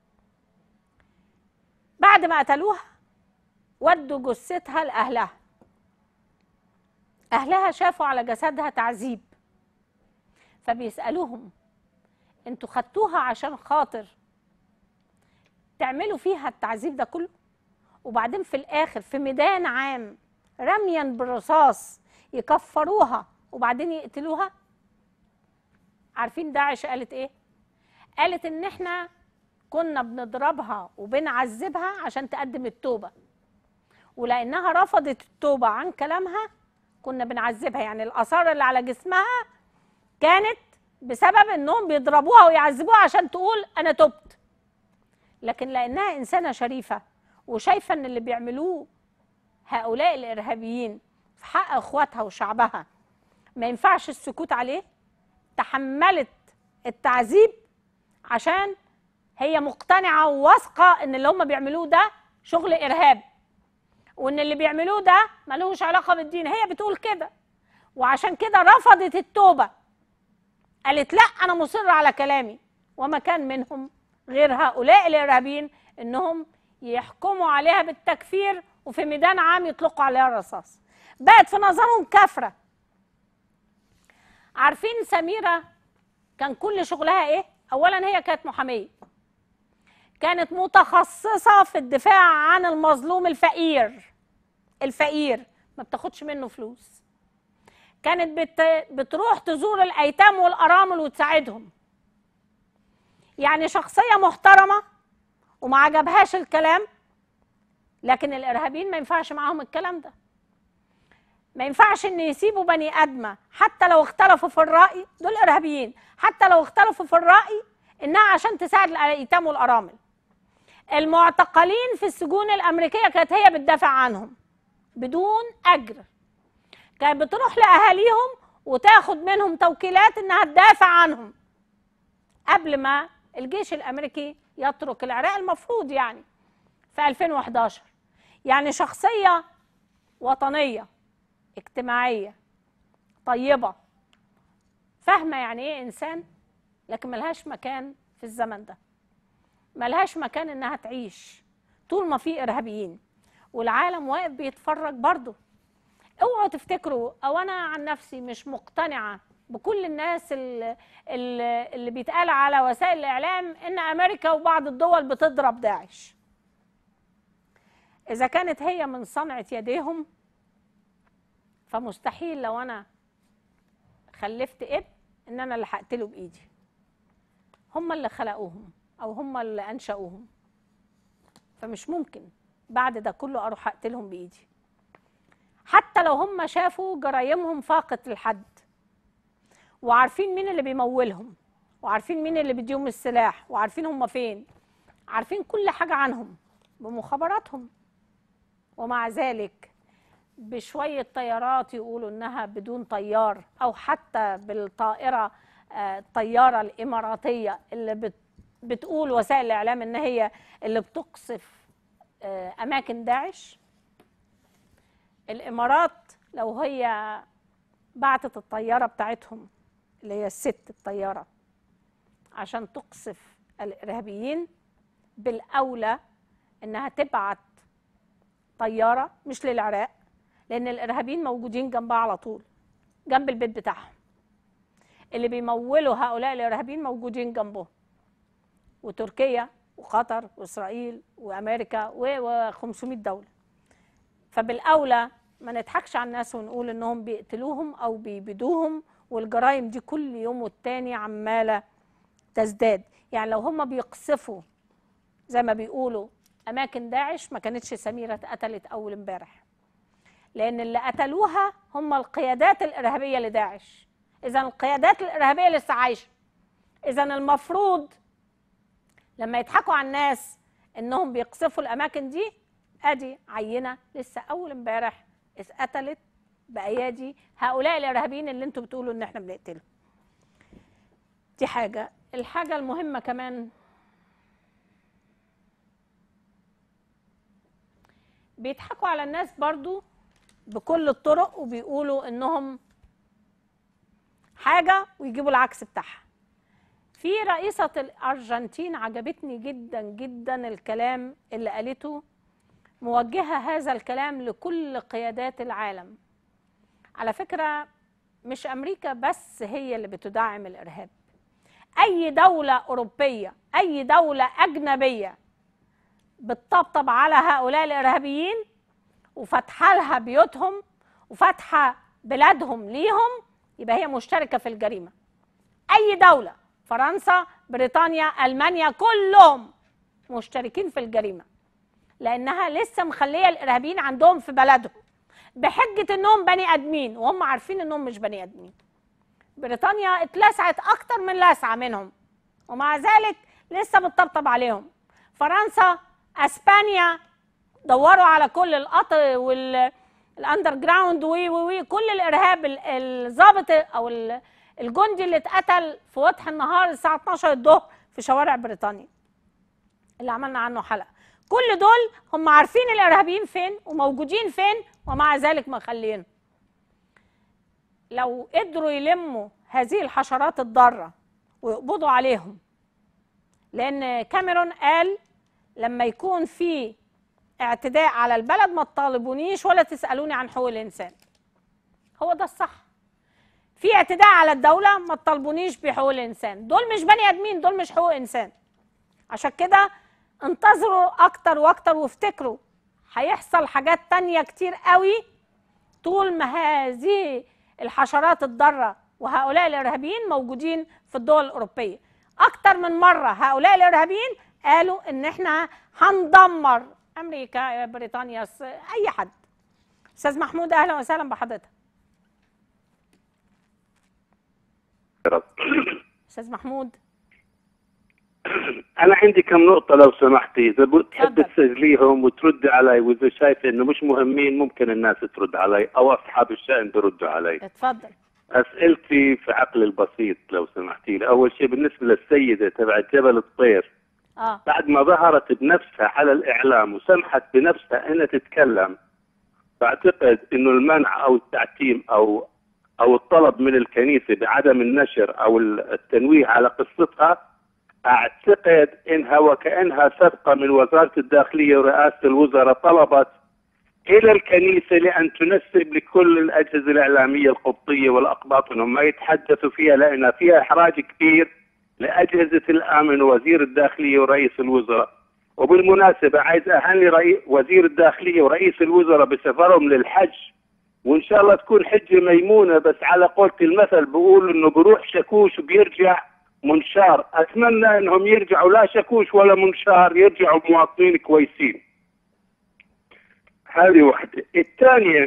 بعد ما قتلوها ودوا جثتها لاهلها اهلها شافوا على جسدها تعذيب فبيسالوهم انتوا خدتوها عشان خاطر تعملوا فيها التعذيب ده كله وبعدين في الاخر في ميدان عام رميا بالرصاص يكفروها وبعدين يقتلوها عارفين داعش قالت ايه قالت ان احنا كنا بنضربها وبنعذبها عشان تقدم التوبه ولانها رفضت التوبه عن كلامها كنا بنعذبها يعني الاثار اللي على جسمها كانت بسبب انهم بيضربوها ويعذبوها عشان تقول انا تبت لكن لانها انسانه شريفه وشايفه ان اللي بيعملوه هؤلاء الارهابيين في حق اخواتها وشعبها ما ينفعش السكوت عليه تحملت التعذيب عشان هي مقتنعه وواثقه ان اللي هم بيعملوه ده شغل ارهاب وان اللي بيعملوه ده ملوش علاقه بالدين هي بتقول كده وعشان كده رفضت التوبه قالت لا انا مصره على كلامي وما كان منهم غير هؤلاء الارهابيين انهم يحكموا عليها بالتكفير وفي ميدان عام يطلقوا عليها الرصاص بقت في نظرهم كافره عارفين سميره كان كل شغلها ايه اولا هي كانت محاميه كانت متخصصه في الدفاع عن المظلوم الفقير الفقير ما بتاخدش منه فلوس كانت بت... بتروح تزور الايتام والارامل وتساعدهم يعني شخصيه محترمه وما عجبهاش الكلام لكن الارهابيين ما ينفعش معاهم الكلام ده ما ينفعش ان يسيبوا بني ادمه حتى لو اختلفوا في الراي دول ارهابيين حتى لو اختلفوا في الراي انها عشان تساعد الايتام والارامل المعتقلين في السجون الامريكيه كانت هي بتدافع عنهم بدون اجر كانت بتروح لاهاليهم وتاخد منهم توكيلات انها تدافع عنهم قبل ما الجيش الامريكي يترك العراق المفروض يعني في 2011 يعني شخصيه وطنيه اجتماعيه طيبه فاهمه يعني ايه انسان لكن ملهاش مكان في الزمن ده ملهاش مكان انها تعيش طول ما في ارهابيين والعالم واقف بيتفرج برضه اوعوا تفتكروا او انا عن نفسي مش مقتنعه بكل الناس اللي, اللي بيتقال على وسائل الاعلام ان امريكا وبعض الدول بتضرب داعش اذا كانت هي من صنعه يديهم فمستحيل لو انا خلفت ابن ان انا اللي هقتله بايدي هم اللي خلقوهم او هم اللي انشأوهم فمش ممكن بعد ده كله اروح اقتلهم بايدي حتى لو هم شافوا جرايمهم فاقت الحد وعارفين مين اللي بيمولهم وعارفين مين اللي بيديهم السلاح وعارفين هم فين عارفين كل حاجة عنهم بمخابراتهم ومع ذلك بشوية طيارات يقولوا إنها بدون طيار أو حتى بالطائرة آه، الطيارة الإماراتية اللي بت بتقول وسائل الإعلام إن هي اللي بتقصف آه، أماكن داعش الإمارات لو هي بعتت الطيارة بتاعتهم اللي هي الست الطيارة عشان تقصف الإرهابيين بالأولى إنها تبعت طيارة مش للعراق لأن الإرهابيين موجودين جنبها على طول جنب البيت بتاعهم اللي بيمولوا هؤلاء الإرهابيين موجودين جنبهم وتركيا وقطر وإسرائيل وأمريكا و500 دولة فبالأولى ما نضحكش على الناس ونقول إنهم بيقتلوهم أو بيبيدوهم والجرائم دي كل يوم والتاني عمالة تزداد يعني لو هم بيقصفوا زي ما بيقولوا أماكن داعش ما كانتش سميرة اتقتلت أول امبارح لأن اللي قتلوها هم القيادات الإرهابية لداعش إذا القيادات الإرهابية لسه عايشة إذا المفروض لما يضحكوا على الناس إنهم بيقصفوا الأماكن دي أدي عينة لسه أول امبارح اتقتلت بأيادي هؤلاء الإرهابيين اللي انتوا بتقولوا إن إحنا بنقتلهم دي حاجة الحاجة المهمة كمان بيضحكوا على الناس برضو بكل الطرق وبيقولوا انهم حاجة ويجيبوا العكس بتاعها في رئيسة الأرجنتين عجبتني جدا جدا الكلام اللي قالته موجهة هذا الكلام لكل قيادات العالم على فكرة مش امريكا بس هي اللي بتدعم الارهاب اي دوله اوروبيه اي دوله اجنبيه بتطبطب على هؤلاء الارهابيين وفاتحه لها بيوتهم وفاتحه بلادهم ليهم يبقى هي مشتركه في الجريمه اي دوله فرنسا بريطانيا المانيا كلهم مشتركين في الجريمه لانها لسه مخليه الارهابيين عندهم في بلدهم بحجه انهم بني ادمين وهم عارفين انهم مش بني ادمين بريطانيا اتلسعت اكتر من لسعه منهم ومع ذلك لسه بتطبطب عليهم فرنسا اسبانيا دوروا على كل القطر وال الاندر جراوند وي وي وي كل الارهاب ال- الضابط او ال- الجندي اللي اتقتل في وضح النهار الساعه 12 الظهر في شوارع بريطانيا اللي عملنا عنه حلقه كل دول هم عارفين الارهابيين فين وموجودين فين ومع ذلك مخلينهم لو قدروا يلموا هذه الحشرات الضاره ويقبضوا عليهم لان كاميرون قال لما يكون في اعتداء على البلد ما تطالبونيش ولا تسالوني عن حقوق الانسان هو ده الصح في اعتداء على الدوله ما تطالبونيش بحقوق الانسان دول مش بني ادمين دول مش حقوق انسان عشان كده انتظروا اكتر واكتر وافتكروا هيحصل حاجات تانية كتير قوي طول ما هذه الحشرات الضارة وهؤلاء الإرهابيين موجودين في الدول الأوروبية أكتر من مرة هؤلاء الإرهابيين قالوا إن إحنا هندمر أمريكا بريطانيا س- أي حد أستاذ محمود أهلا وسهلا بحضرتك أستاذ محمود انا عندي كم نقطه لو سمحتي اذا بتحب اتفضل. تسجليهم وتردي علي واذا شايفه انه مش مهمين ممكن الناس ترد علي او اصحاب الشان بيردوا علي اتفضل اسئلتي في عقل البسيط لو سمحتي لي اول شيء بالنسبه للسيده تبعت جبل الطير اه بعد ما ظهرت بنفسها على الاعلام وسمحت بنفسها انها تتكلم بعتقد انه المنع او التعتيم او او الطلب من الكنيسه بعدم النشر او التنويه على قصتها اعتقد انها وكانها سبقه من وزاره الداخليه ورئاسه الوزراء طلبت الى الكنيسه لان تنسب لكل الاجهزه الاعلاميه القبطيه والاقباط انهم ما يتحدثوا فيها لانها فيها احراج كبير لاجهزه الامن ووزير الداخليه ورئيس الوزراء. وبالمناسبه عايز اهني رئي... وزير الداخليه ورئيس الوزراء بسفرهم للحج وان شاء الله تكون حجه ميمونه بس على قولة المثل بيقول انه بروح شكوش وبيرجع منشار، اتمنى انهم يرجعوا لا شكوش ولا منشار يرجعوا مواطنين كويسين. هذه واحدة، الثانية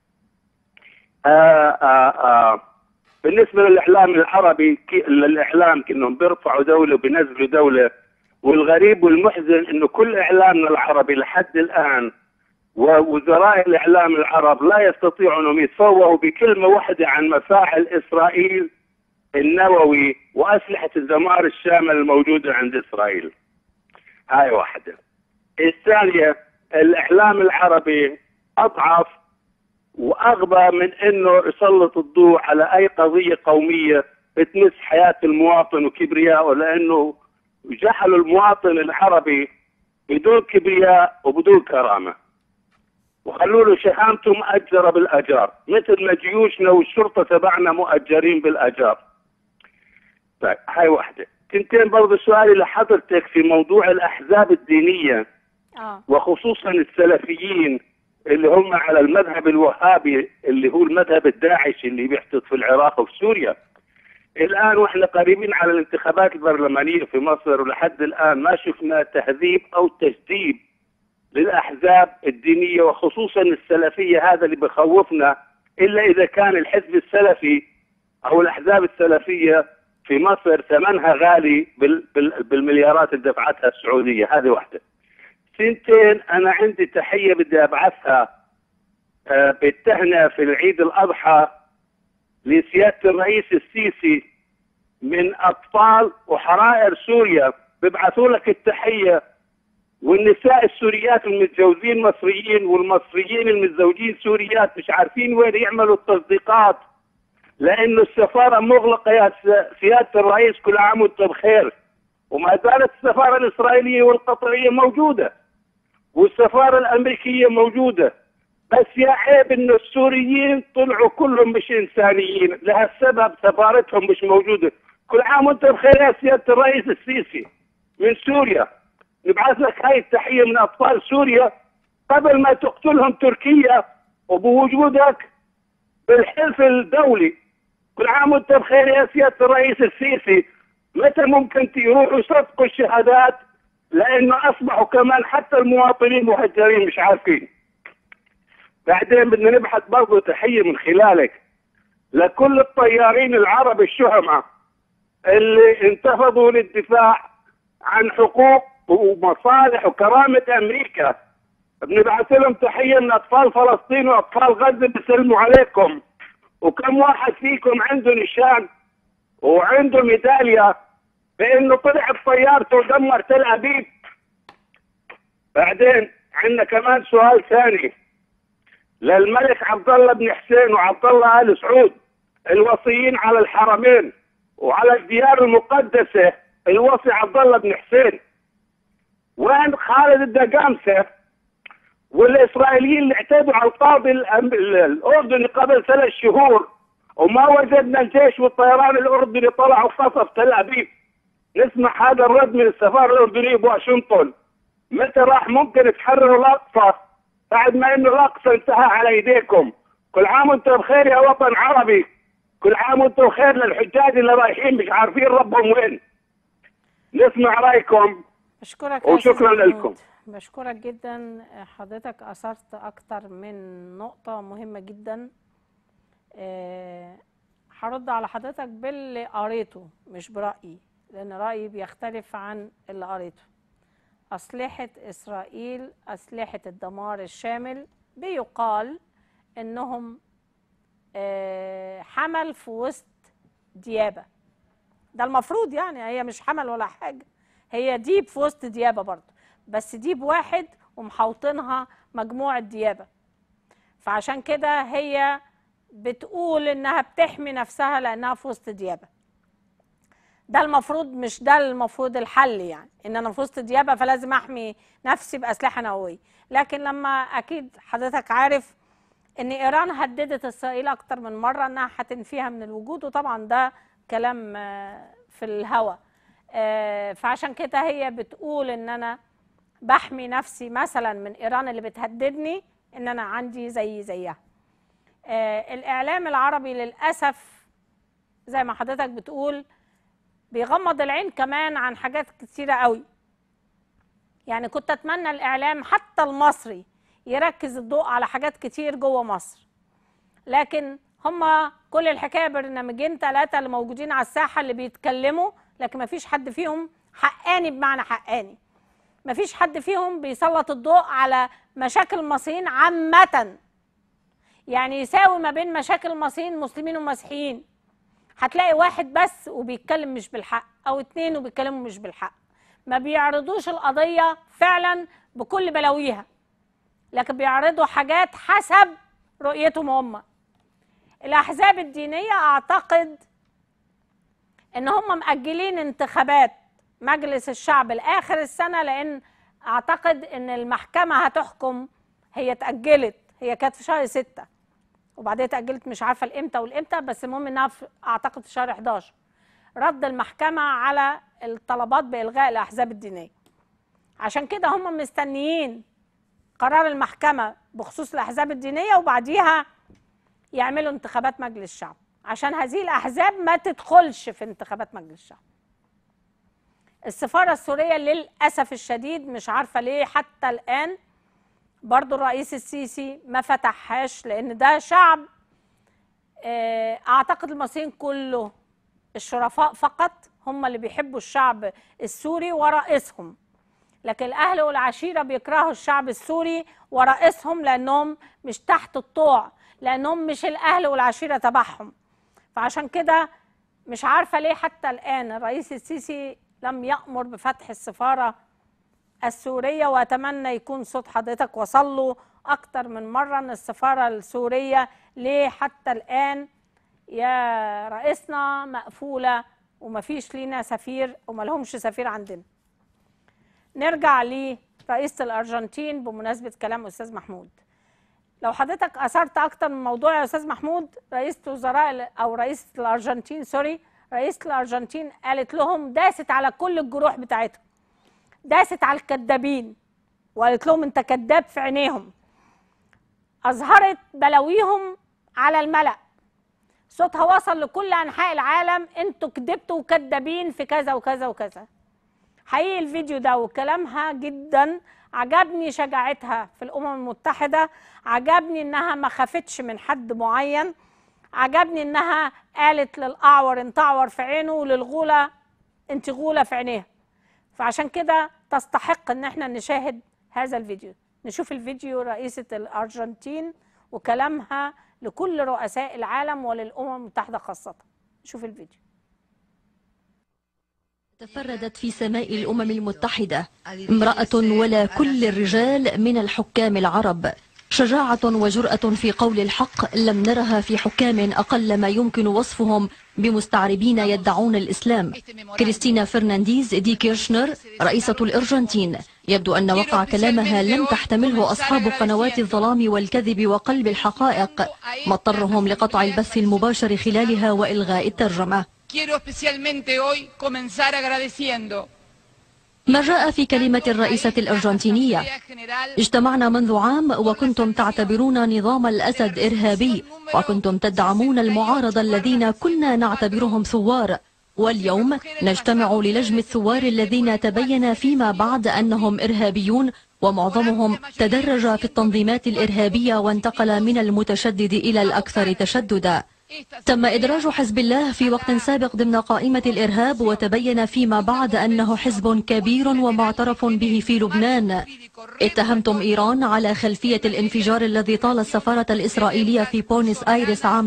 آه آه آه بالنسبة للإعلام العربي كي- للإعلام كأنهم بيرفعوا دولة وبينزلوا دولة والغريب والمحزن إنه كل إعلامنا العربي لحد الآن ووزراء الإعلام العرب لا يستطيعوا أنهم يتصوروا بكلمة واحدة عن مفاعل إسرائيل النووي وأسلحة الدمار الشامل الموجودة عند إسرائيل هاي واحدة الثانية الإعلام العربي أضعف واغبى من انه يسلط الضوء على اي قضيه قوميه بتمس حياه المواطن وكبريائه لانه جعلوا المواطن العربي بدون كبرياء وبدون كرامه. وخلوا له شهامته مؤجره بالاجار، مثل ما جيوشنا والشرطه تبعنا مؤجرين بالاجار. طيب هاي واحده. تنتين برضه سؤالي لحضرتك في موضوع الاحزاب الدينيه اه وخصوصا السلفيين اللي هم على المذهب الوهابي اللي هو المذهب الداعشي اللي بيحدث في العراق وفي سوريا الان واحنا قريبين على الانتخابات البرلمانيه في مصر ولحد الان ما شفنا تهذيب او تجديد للاحزاب الدينيه وخصوصا السلفيه هذا اللي بخوفنا الا اذا كان الحزب السلفي او الاحزاب السلفيه في مصر ثمنها غالي بال بال بالمليارات اللي دفعتها السعوديه هذه واحده سنتين انا عندي تحيه بدي ابعثها آه، بالتهنئه في العيد الاضحى لسياده الرئيس السيسي من اطفال وحرائر سوريا بيبعثوا لك التحيه والنساء السوريات المتجوزين مصريين والمصريين المتزوجين سوريات مش عارفين وين يعملوا التصديقات لانه السفاره مغلقه يا س- سياده الرئيس كل عام وانت بخير وما زالت السفاره الاسرائيليه والقطريه موجوده والسفاره الامريكيه موجوده بس يا عيب ان السوريين طلعوا كلهم مش انسانيين لهالسبب سفارتهم مش موجوده كل عام وانت بخير يا سياده الرئيس السيسي من سوريا نبعث لك هاي التحيه من اطفال سوريا قبل ما تقتلهم تركيا وبوجودك بالحلف الدولي كل عام وانت بخير يا سياده الرئيس السيسي متى ممكن يروحوا يصدقوا الشهادات لانه اصبحوا كمان حتى المواطنين مهجرين مش عارفين بعدين بدنا نبحث برضه تحيه من خلالك لكل الطيارين العرب الشهماء اللي انتفضوا للدفاع عن حقوق ومصالح وكرامه امريكا بنبعث لهم تحيه من اطفال فلسطين واطفال غزه بيسلموا عليكم وكم واحد فيكم عنده نشان وعنده ميداليه بانه طلع بطيارته ودمر تل ابيب بعدين عندنا كمان سؤال ثاني للملك عبد الله بن حسين وعبد الله ال سعود الوصيين على الحرمين وعلى الديار المقدسه الوصي عبد الله بن حسين وين خالد الدقامسه والاسرائيليين اللي اعتدوا على القاضي الأم- الاردني قبل ثلاث شهور وما وجدنا الجيش والطيران الاردني طلعوا قصف تل ابيب نسمع هذا الرد من السفاره الاردنيه بواشنطن متى راح ممكن تحرروا الاقصى بعد ما انه الاقصى انتهى على ايديكم كل عام وانتم بخير يا وطن عربي كل عام وانتم بخير للحجاج اللي رايحين مش عارفين ربهم وين نسمع رايكم بشكرك يا وشكراً أستاذ محمود. لكم. بشكرك جدا حضرتك أثرت أكتر من نقطة مهمة جدا آه، هرد على حضرتك باللي قريته مش برأيي لأن رأيي بيختلف عن اللي قريته أسلحة إسرائيل أسلحة الدمار الشامل بيقال إنهم آه، حمل في وسط ديابة ده المفروض يعني هي مش حمل ولا حاجة هي ديب في وسط ديابة برضه بس ديب واحد ومحوطينها مجموعة ديابة فعشان كده هي بتقول انها بتحمي نفسها لانها في وسط ديابة ده المفروض مش ده المفروض الحل يعني ان انا في وسط ديابة فلازم احمي نفسي باسلحة نووية لكن لما اكيد حضرتك عارف ان ايران هددت اسرائيل اكتر من مرة انها هتنفيها من الوجود وطبعا ده كلام آه، في الهوا آه، فعشان كده هي بتقول ان انا بحمي نفسي مثلا من ايران اللي بتهددني ان انا عندي زي زيها آه، الاعلام العربي للاسف زي ما حضرتك بتقول بيغمض العين كمان عن حاجات كتيره قوي يعني كنت اتمنى الاعلام حتى المصري يركز الضوء على حاجات كتير جوه مصر لكن هما كل الحكايه برنامجين ثلاثه اللي موجودين على الساحه اللي بيتكلموا لكن ما فيش حد فيهم حقاني بمعنى حقاني ما فيش حد فيهم بيسلط الضوء على مشاكل المصريين عامه يعني يساوي ما بين مشاكل المصريين مسلمين ومسيحيين هتلاقي واحد بس وبيتكلم مش بالحق او اتنين وبيتكلموا مش بالحق ما بيعرضوش القضيه فعلا بكل بلاويها لكن بيعرضوا حاجات حسب رؤيتهم هم الاحزاب الدينيه اعتقد ان هم مأجلين انتخابات مجلس الشعب لاخر السنه لان اعتقد ان المحكمه هتحكم هي اتأجلت هي كانت في شهر ستة وبعدين اتأجلت مش عارفه الامتى والامتى بس المهم انها في اعتقد في شهر 11 رد المحكمه على الطلبات بالغاء الاحزاب الدينيه عشان كده هم مستنيين قرار المحكمه بخصوص الاحزاب الدينيه وبعديها يعملوا انتخابات مجلس الشعب عشان هذه الاحزاب ما تدخلش في انتخابات مجلس الشعب السفاره السوريه للاسف الشديد مش عارفه ليه حتى الان برضو الرئيس السيسي ما فتحهاش لان ده شعب آه، اعتقد المصريين كله الشرفاء فقط هم اللي بيحبوا الشعب السوري ورئيسهم لكن الاهل والعشيره بيكرهوا الشعب السوري ورئيسهم لانهم مش تحت الطوع لانهم مش الاهل والعشيره تبعهم فعشان كده مش عارفه ليه حتى الان الرئيس السيسي لم يامر بفتح السفاره السوريه واتمنى يكون صوت حضرتك وصل له اكتر من مره ان السفاره السوريه ليه حتى الان يا رئيسنا مقفوله ومفيش لينا سفير وملهمش سفير عندنا نرجع لرئيسة الأرجنتين بمناسبة كلام أستاذ محمود لو حضرتك اثرت اكتر من موضوع يا استاذ محمود رئيسة وزراء ال- او رئيسة الارجنتين سوري رئيسة الارجنتين قالت لهم داست على كل الجروح بتاعتهم داست على الكذابين وقالت لهم انت كذاب في عينيهم اظهرت بلاويهم على الملأ صوتها وصل لكل انحاء العالم انتوا كذبتوا وكذابين في كذا وكذا وكذا حقيقي الفيديو ده وكلامها جدا عجبني شجاعتها في الامم المتحده عجبني انها ما خافتش من حد معين عجبني انها قالت للاعور انت اعور في عينه وللغوله انت غوله في عينيها فعشان كده تستحق ان احنا نشاهد هذا الفيديو نشوف الفيديو رئيسة الأرجنتين وكلامها لكل رؤساء العالم وللأمم المتحدة خاصة نشوف الفيديو تفردت في سماء الأمم المتحدة امرأة ولا كل الرجال من الحكام العرب شجاعة وجرأة في قول الحق لم نرها في حكام أقل ما يمكن وصفهم بمستعربين يدعون الإسلام كريستينا فرنانديز دي كيرشنر رئيسة الأرجنتين يبدو أن وقع كلامها لم تحتمله أصحاب قنوات الظلام والكذب وقلب الحقائق ما اضطرهم لقطع البث المباشر خلالها وإلغاء الترجمة Quiero especialmente hoy comenzar agradeciendo ما جاء في كلمة الرئيسة الأرجنتينية اجتمعنا منذ عام وكنتم تعتبرون نظام الأسد إرهابي وكنتم تدعمون المعارضة الذين كنا نعتبرهم ثوار واليوم نجتمع للجم الثوار الذين تبين فيما بعد أنهم إرهابيون ومعظمهم تدرج في التنظيمات الإرهابية وانتقل من المتشدد إلى الأكثر تشددا تم إدراج حزب الله في وقت سابق ضمن قائمة الإرهاب وتبين فيما بعد أنه حزب كبير ومعترف به في لبنان اتهمتم إيران على خلفية الانفجار الذي طال السفارة الإسرائيلية في بونس آيرس عام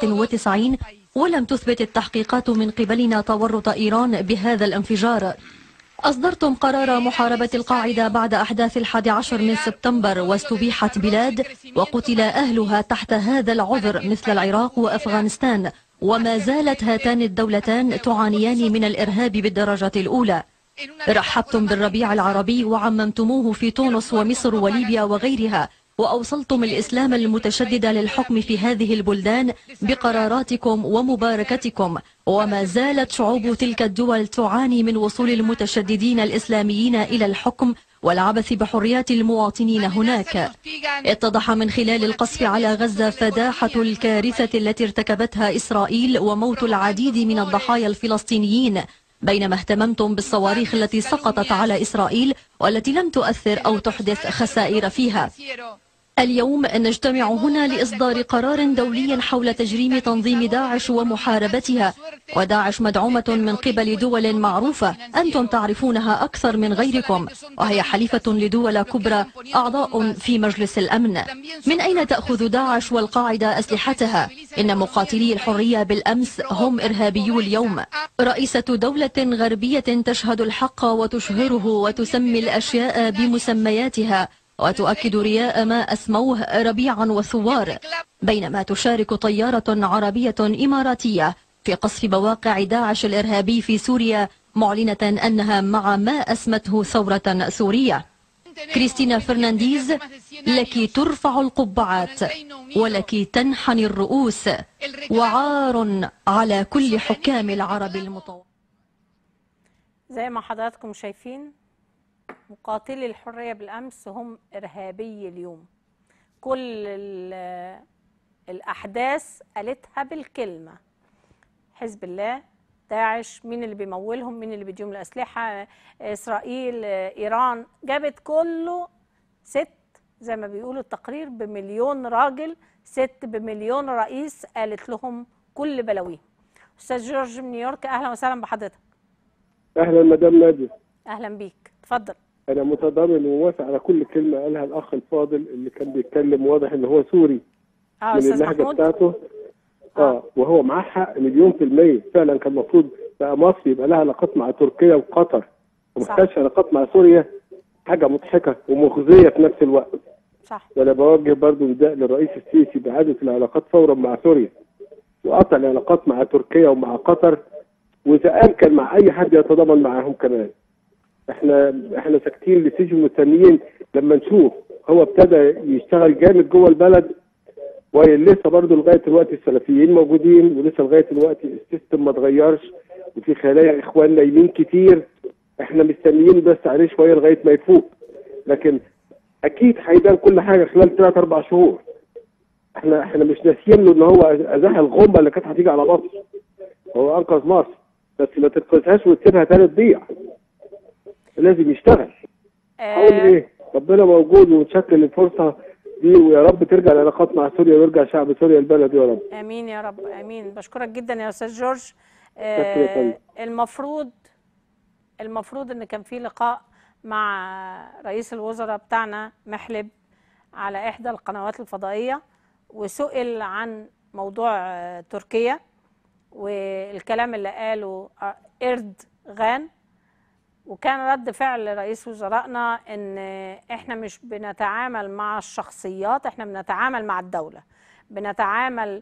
94 ولم تثبت التحقيقات من قبلنا تورط إيران بهذا الانفجار أصدرتم قرار محاربة القاعدة بعد أحداث الحادي عشر من سبتمبر واستبيحت بلاد وقتل أهلها تحت هذا العذر مثل العراق وأفغانستان وما زالت هاتان الدولتان تعانيان من الإرهاب بالدرجة الأولى رحبتم بالربيع العربي وعممتموه في تونس ومصر وليبيا وغيرها وأوصلتم الإسلام المتشدد للحكم في هذه البلدان بقراراتكم ومباركتكم وما زالت شعوب تلك الدول تعاني من وصول المتشددين الإسلاميين إلى الحكم والعبث بحريات المواطنين هناك اتضح من خلال القصف على غزة فداحة الكارثة التي ارتكبتها إسرائيل وموت العديد من الضحايا الفلسطينيين بينما اهتممتم بالصواريخ التي سقطت على إسرائيل والتي لم تؤثر أو تحدث خسائر فيها اليوم نجتمع هنا لإصدار قرار دولي حول تجريم تنظيم داعش ومحاربتها وداعش مدعومة من قبل دول معروفة أنتم تعرفونها أكثر من غيركم وهي حليفة لدول كبرى أعضاء في مجلس الأمن من أين تأخذ داعش والقاعدة أسلحتها؟ إن مقاتلي الحرية بالأمس هم إرهابيو اليوم رئيسة دولة غربية تشهد الحق وتشهره وتسمي الأشياء بمسمياتها وتؤكد رياء ما أسموه ربيعا وثوار بينما تشارك طيارة عربية إماراتية في قصف مواقع داعش الإرهابي في سوريا معلنة أنها مع ما أسمته ثورة سورية كريستينا فرنانديز لك ترفع القبعات ولك تنحني الرؤوس وعار على كل حكام العرب المطور زي ما حضراتكم شايفين مقاتلي الحرية بالأمس هم إرهابي اليوم كل ال- الأحداث قالتها بالكلمة حزب الله داعش مين اللي بيمولهم مين اللي بيديهم الأسلحة إسرائيل إيران جابت كله ست زي ما بيقولوا التقرير بمليون راجل ست بمليون رئيس قالت لهم كل بلاويهم أستاذ جورج من نيويورك أهلا وسهلا بحضرتك اهلا مدام ناديه أهلا بيك اتفضل انا متضامن وموافق على كل كلمه قالها الاخ الفاضل اللي كان بيتكلم واضح ان هو سوري اه من أستاذ اللهجه محمود بتاعته اه وهو معاه حق مليون في المية فعلا كان المفروض بقى مصر يبقى لها علاقات مع تركيا وقطر ومحتاجش علاقات مع سوريا حاجة مضحكة ومخزية في نفس الوقت صح وانا بوجه برضو نداء للرئيس السيسي بإعادة العلاقات فورا مع سوريا وقطع العلاقات مع تركيا ومع قطر وإذا أمكن مع أي حد يتضامن معاهم كمان احنا احنا ساكتين لسيجي مستنيين لما نشوف هو ابتدى يشتغل جامد جوه البلد ولسه برضه لغايه دلوقتي السلفيين موجودين ولسه لغايه دلوقتي السيستم ما اتغيرش وفي خلايا اخوان نايمين كتير احنا مستنيين بس عليه شويه لغايه ما يفوق لكن اكيد هيبان كل حاجه خلال ثلاث اربع شهور احنا احنا مش ناسيين له ان هو ازاح الغمه اللي كانت هتيجي على مصر هو انقذ مصر بس ما تنقذهاش وتسيبها تاني تضيع لازم يشتغل حاول ايه ربنا موجود ونشكل الفرصه دي ويا رب ترجع العلاقات مع سوريا ويرجع شعب سوريا البلد يا رب امين يا رب امين بشكرك جدا يا استاذ جورج شكرا يا فندم. آه المفروض المفروض ان كان في لقاء مع رئيس الوزراء بتاعنا محلب على احدى القنوات الفضائيه وسئل عن موضوع آه، تركيا والكلام اللي قاله آه، اردغان وكان رد فعل رئيس وزرائنا ان احنا مش بنتعامل مع الشخصيات احنا بنتعامل مع الدولة بنتعامل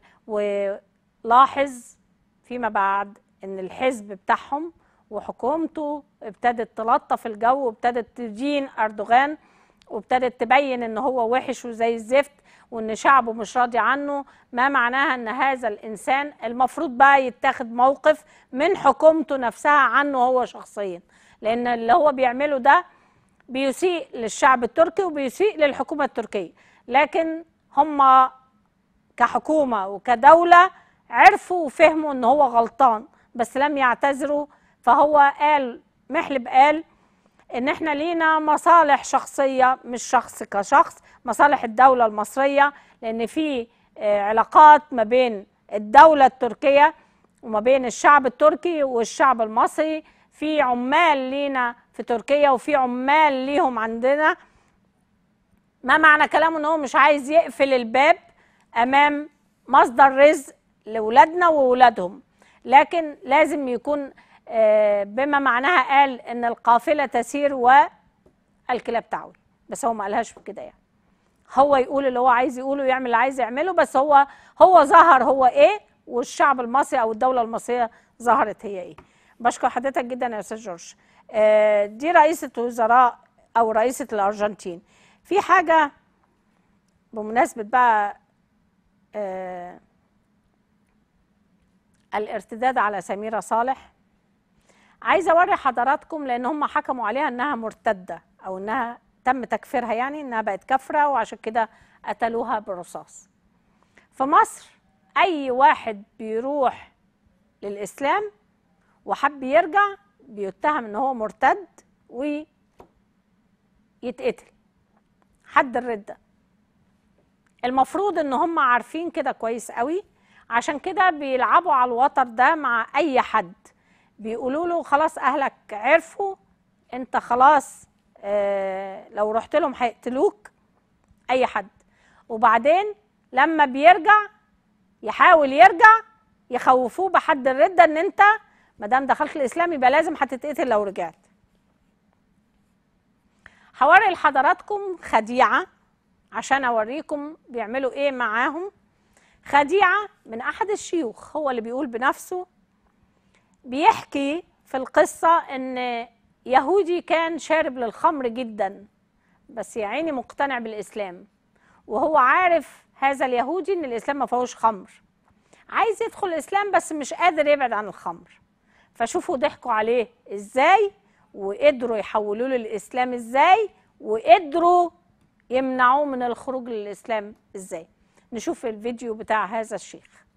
ولاحظ فيما بعد ان الحزب بتاعهم وحكومته ابتدت تلطف الجو وابتدت تدين اردوغان وابتدت تبين ان هو وحش وزي الزفت وان شعبه مش راضي عنه ما معناها ان هذا الانسان المفروض بقى يتاخد موقف من حكومته نفسها عنه هو شخصيا لان اللي هو بيعمله ده بيسيء للشعب التركي وبيسيء للحكومه التركيه لكن هم كحكومه وكدوله عرفوا وفهموا ان هو غلطان بس لم يعتذروا فهو قال محلب قال ان احنا لينا مصالح شخصيه مش شخص كشخص مصالح الدوله المصريه لان في آه، علاقات ما بين الدوله التركيه وما بين الشعب التركي والشعب المصري في عمال لينا في تركيا وفي عمال ليهم عندنا ما معنى كلامه ان هو مش عايز يقفل الباب امام مصدر رزق لاولادنا واولادهم لكن لازم يكون آه، بما معناها قال ان القافله تسير والكلاب تعول بس هو ما قالهاش كده يعني هو يقول اللي هو عايز يقوله ويعمل اللي عايز يعمله بس هو هو ظهر هو ايه والشعب المصري او الدوله المصريه ظهرت هي ايه بشكر حضرتك جدا يا استاذ جورج آه، دي رئيسه وزراء او رئيسه الارجنتين في حاجه بمناسبه بقى آه، الارتداد على سميره صالح عايزه اوري حضراتكم لان هم حكموا عليها انها مرتده او انها تم تكفيرها يعني انها بقت كافره وعشان كده قتلوها بالرصاص في مصر اي واحد بيروح للاسلام وحب يرجع بيتهم ان هو مرتد ويتقتل حد الردة المفروض ان هم عارفين كده كويس قوي عشان كده بيلعبوا على الوتر ده مع اي حد بيقولوا له خلاص اهلك عرفوا انت خلاص آه لو رحت لهم هيقتلوك اي حد وبعدين لما بيرجع يحاول يرجع يخوفوه بحد الردة ان انت ما دام دخلت الاسلام يبقى لازم هتتقتل لو رجعت هوري لحضراتكم خديعه عشان اوريكم بيعملوا ايه معاهم خديعه من احد الشيوخ هو اللي بيقول بنفسه بيحكي في القصه ان يهودي كان شارب للخمر جدا بس يا عيني مقتنع بالاسلام وهو عارف هذا اليهودي ان الاسلام ما فيهوش خمر عايز يدخل الاسلام بس مش قادر يبعد عن الخمر فشوفوا ضحكوا عليه ازاي وقدروا يحولوه للاسلام ازاي وقدروا يمنعوه من الخروج للاسلام ازاي نشوف الفيديو بتاع هذا الشيخ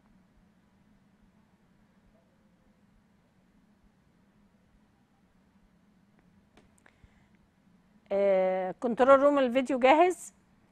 آه كنترول روم الفيديو جاهز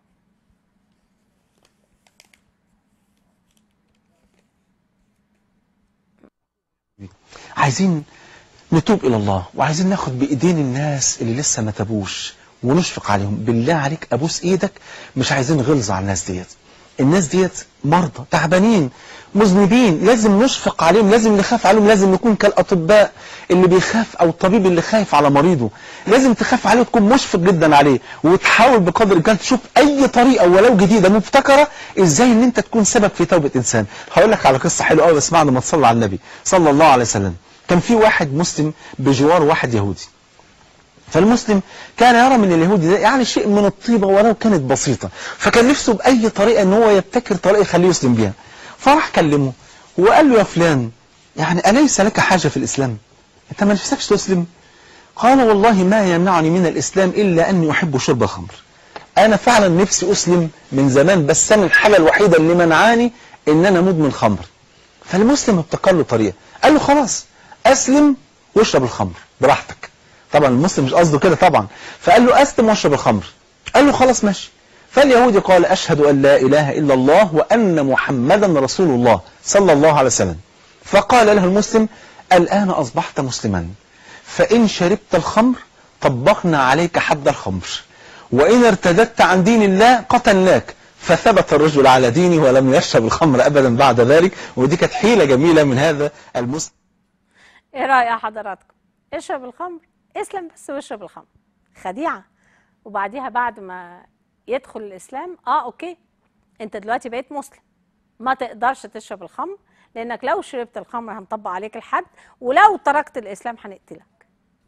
عايزين نتوب الى الله وعايزين ناخد بايدين الناس اللي لسه ما تابوش ونشفق عليهم بالله عليك ابوس ايدك مش عايزين غلظه على الناس ديت الناس ديت مرضى تعبانين مذنبين لازم نشفق عليهم لازم نخاف عليهم لازم نكون كالاطباء اللي بيخاف او الطبيب اللي خايف على مريضه لازم تخاف عليه وتكون مشفق جدا عليه وتحاول بقدر الامكان تشوف اي طريقه ولو جديده مبتكره ازاي ان انت تكون سبب في توبه انسان هقول لك على قصه حلوه قوي بس بعد ما تصلي على النبي صلى الله عليه وسلم كان في واحد مسلم بجوار واحد يهودي فالمسلم كان يرى من اليهودي ده يعني شيء من الطيبة ولو كانت بسيطة فكان نفسه بأي طريقة ان هو يبتكر طريقة يخليه يسلم بيها فراح كلمه وقال له يا فلان يعني أليس لك حاجة في الإسلام أنت ما نفسكش تسلم قال والله ما يمنعني من الإسلام إلا أني أحب شرب الخمر أنا فعلا نفسي أسلم من زمان بس أنا الحالة الوحيدة اللي منعاني إن أنا مدمن خمر فالمسلم ابتكر له طريقة قال له خلاص أسلم واشرب الخمر براحتك طبعا المسلم مش قصده كده طبعا فقال له أسلم واشرب الخمر قال له خلاص ماشي فاليهودي قال أشهد أن لا إله إلا الله وأن محمدا رسول الله صلى الله عليه وسلم فقال له المسلم الآن أصبحت مسلما فإن شربت الخمر طبقنا عليك حد الخمر وإن ارتدت عن دين الله قتلناك فثبت الرجل على دينه ولم يشرب الخمر أبدا بعد ذلك ودي كانت حيلة جميلة من هذا المسلم ايه رأي حضراتكم اشرب الخمر اسلم بس واشرب الخمر خديعة وبعديها بعد ما يدخل الإسلام اه اوكي انت دلوقتي بقيت مسلم ما تقدرش تشرب الخمر لانك لو شربت الخمر هنطبق عليك الحد ولو تركت الإسلام هنقتلك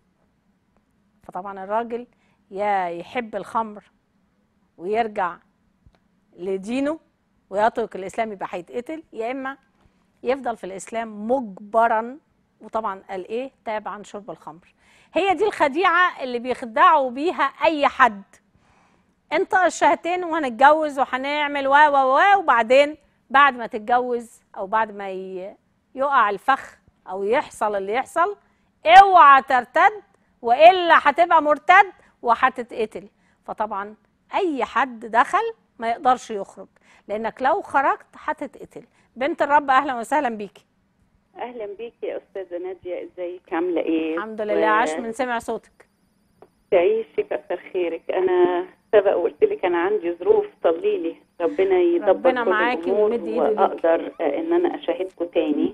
فطبعا الراجل يا يحب الخمر ويرجع لدينه ويترك الإسلام يبقى هيتقتل يا إما يفضل في الإسلام مجبرا وطبعا قال إيه تاب عن شرب الخمر هي دي الخديعة اللي بيخدعوا بيها أي حد انت الشهتين وهنتجوز وهنعمل و و و وبعدين بعد ما تتجوز او بعد ما ي- يقع الفخ او يحصل اللي يحصل اوعى ترتد والا هتبقى مرتد وهتتقتل فطبعا اي حد دخل ما يقدرش يخرج لانك لو خرجت هتتقتل بنت الرب اهلا وسهلا بيكي اهلا بيك يا استاذه ناديه ازيك عامله ايه الحمد لله عاش من سمع صوتك تعيشي كتر خيرك انا سبق وقلت لك انا عندي ظروف صلي لي ربنا يدبر ربنا كل معاكي الأمور ويمد إيده ليكي. واقدر آه، ان انا اشاهدكم تاني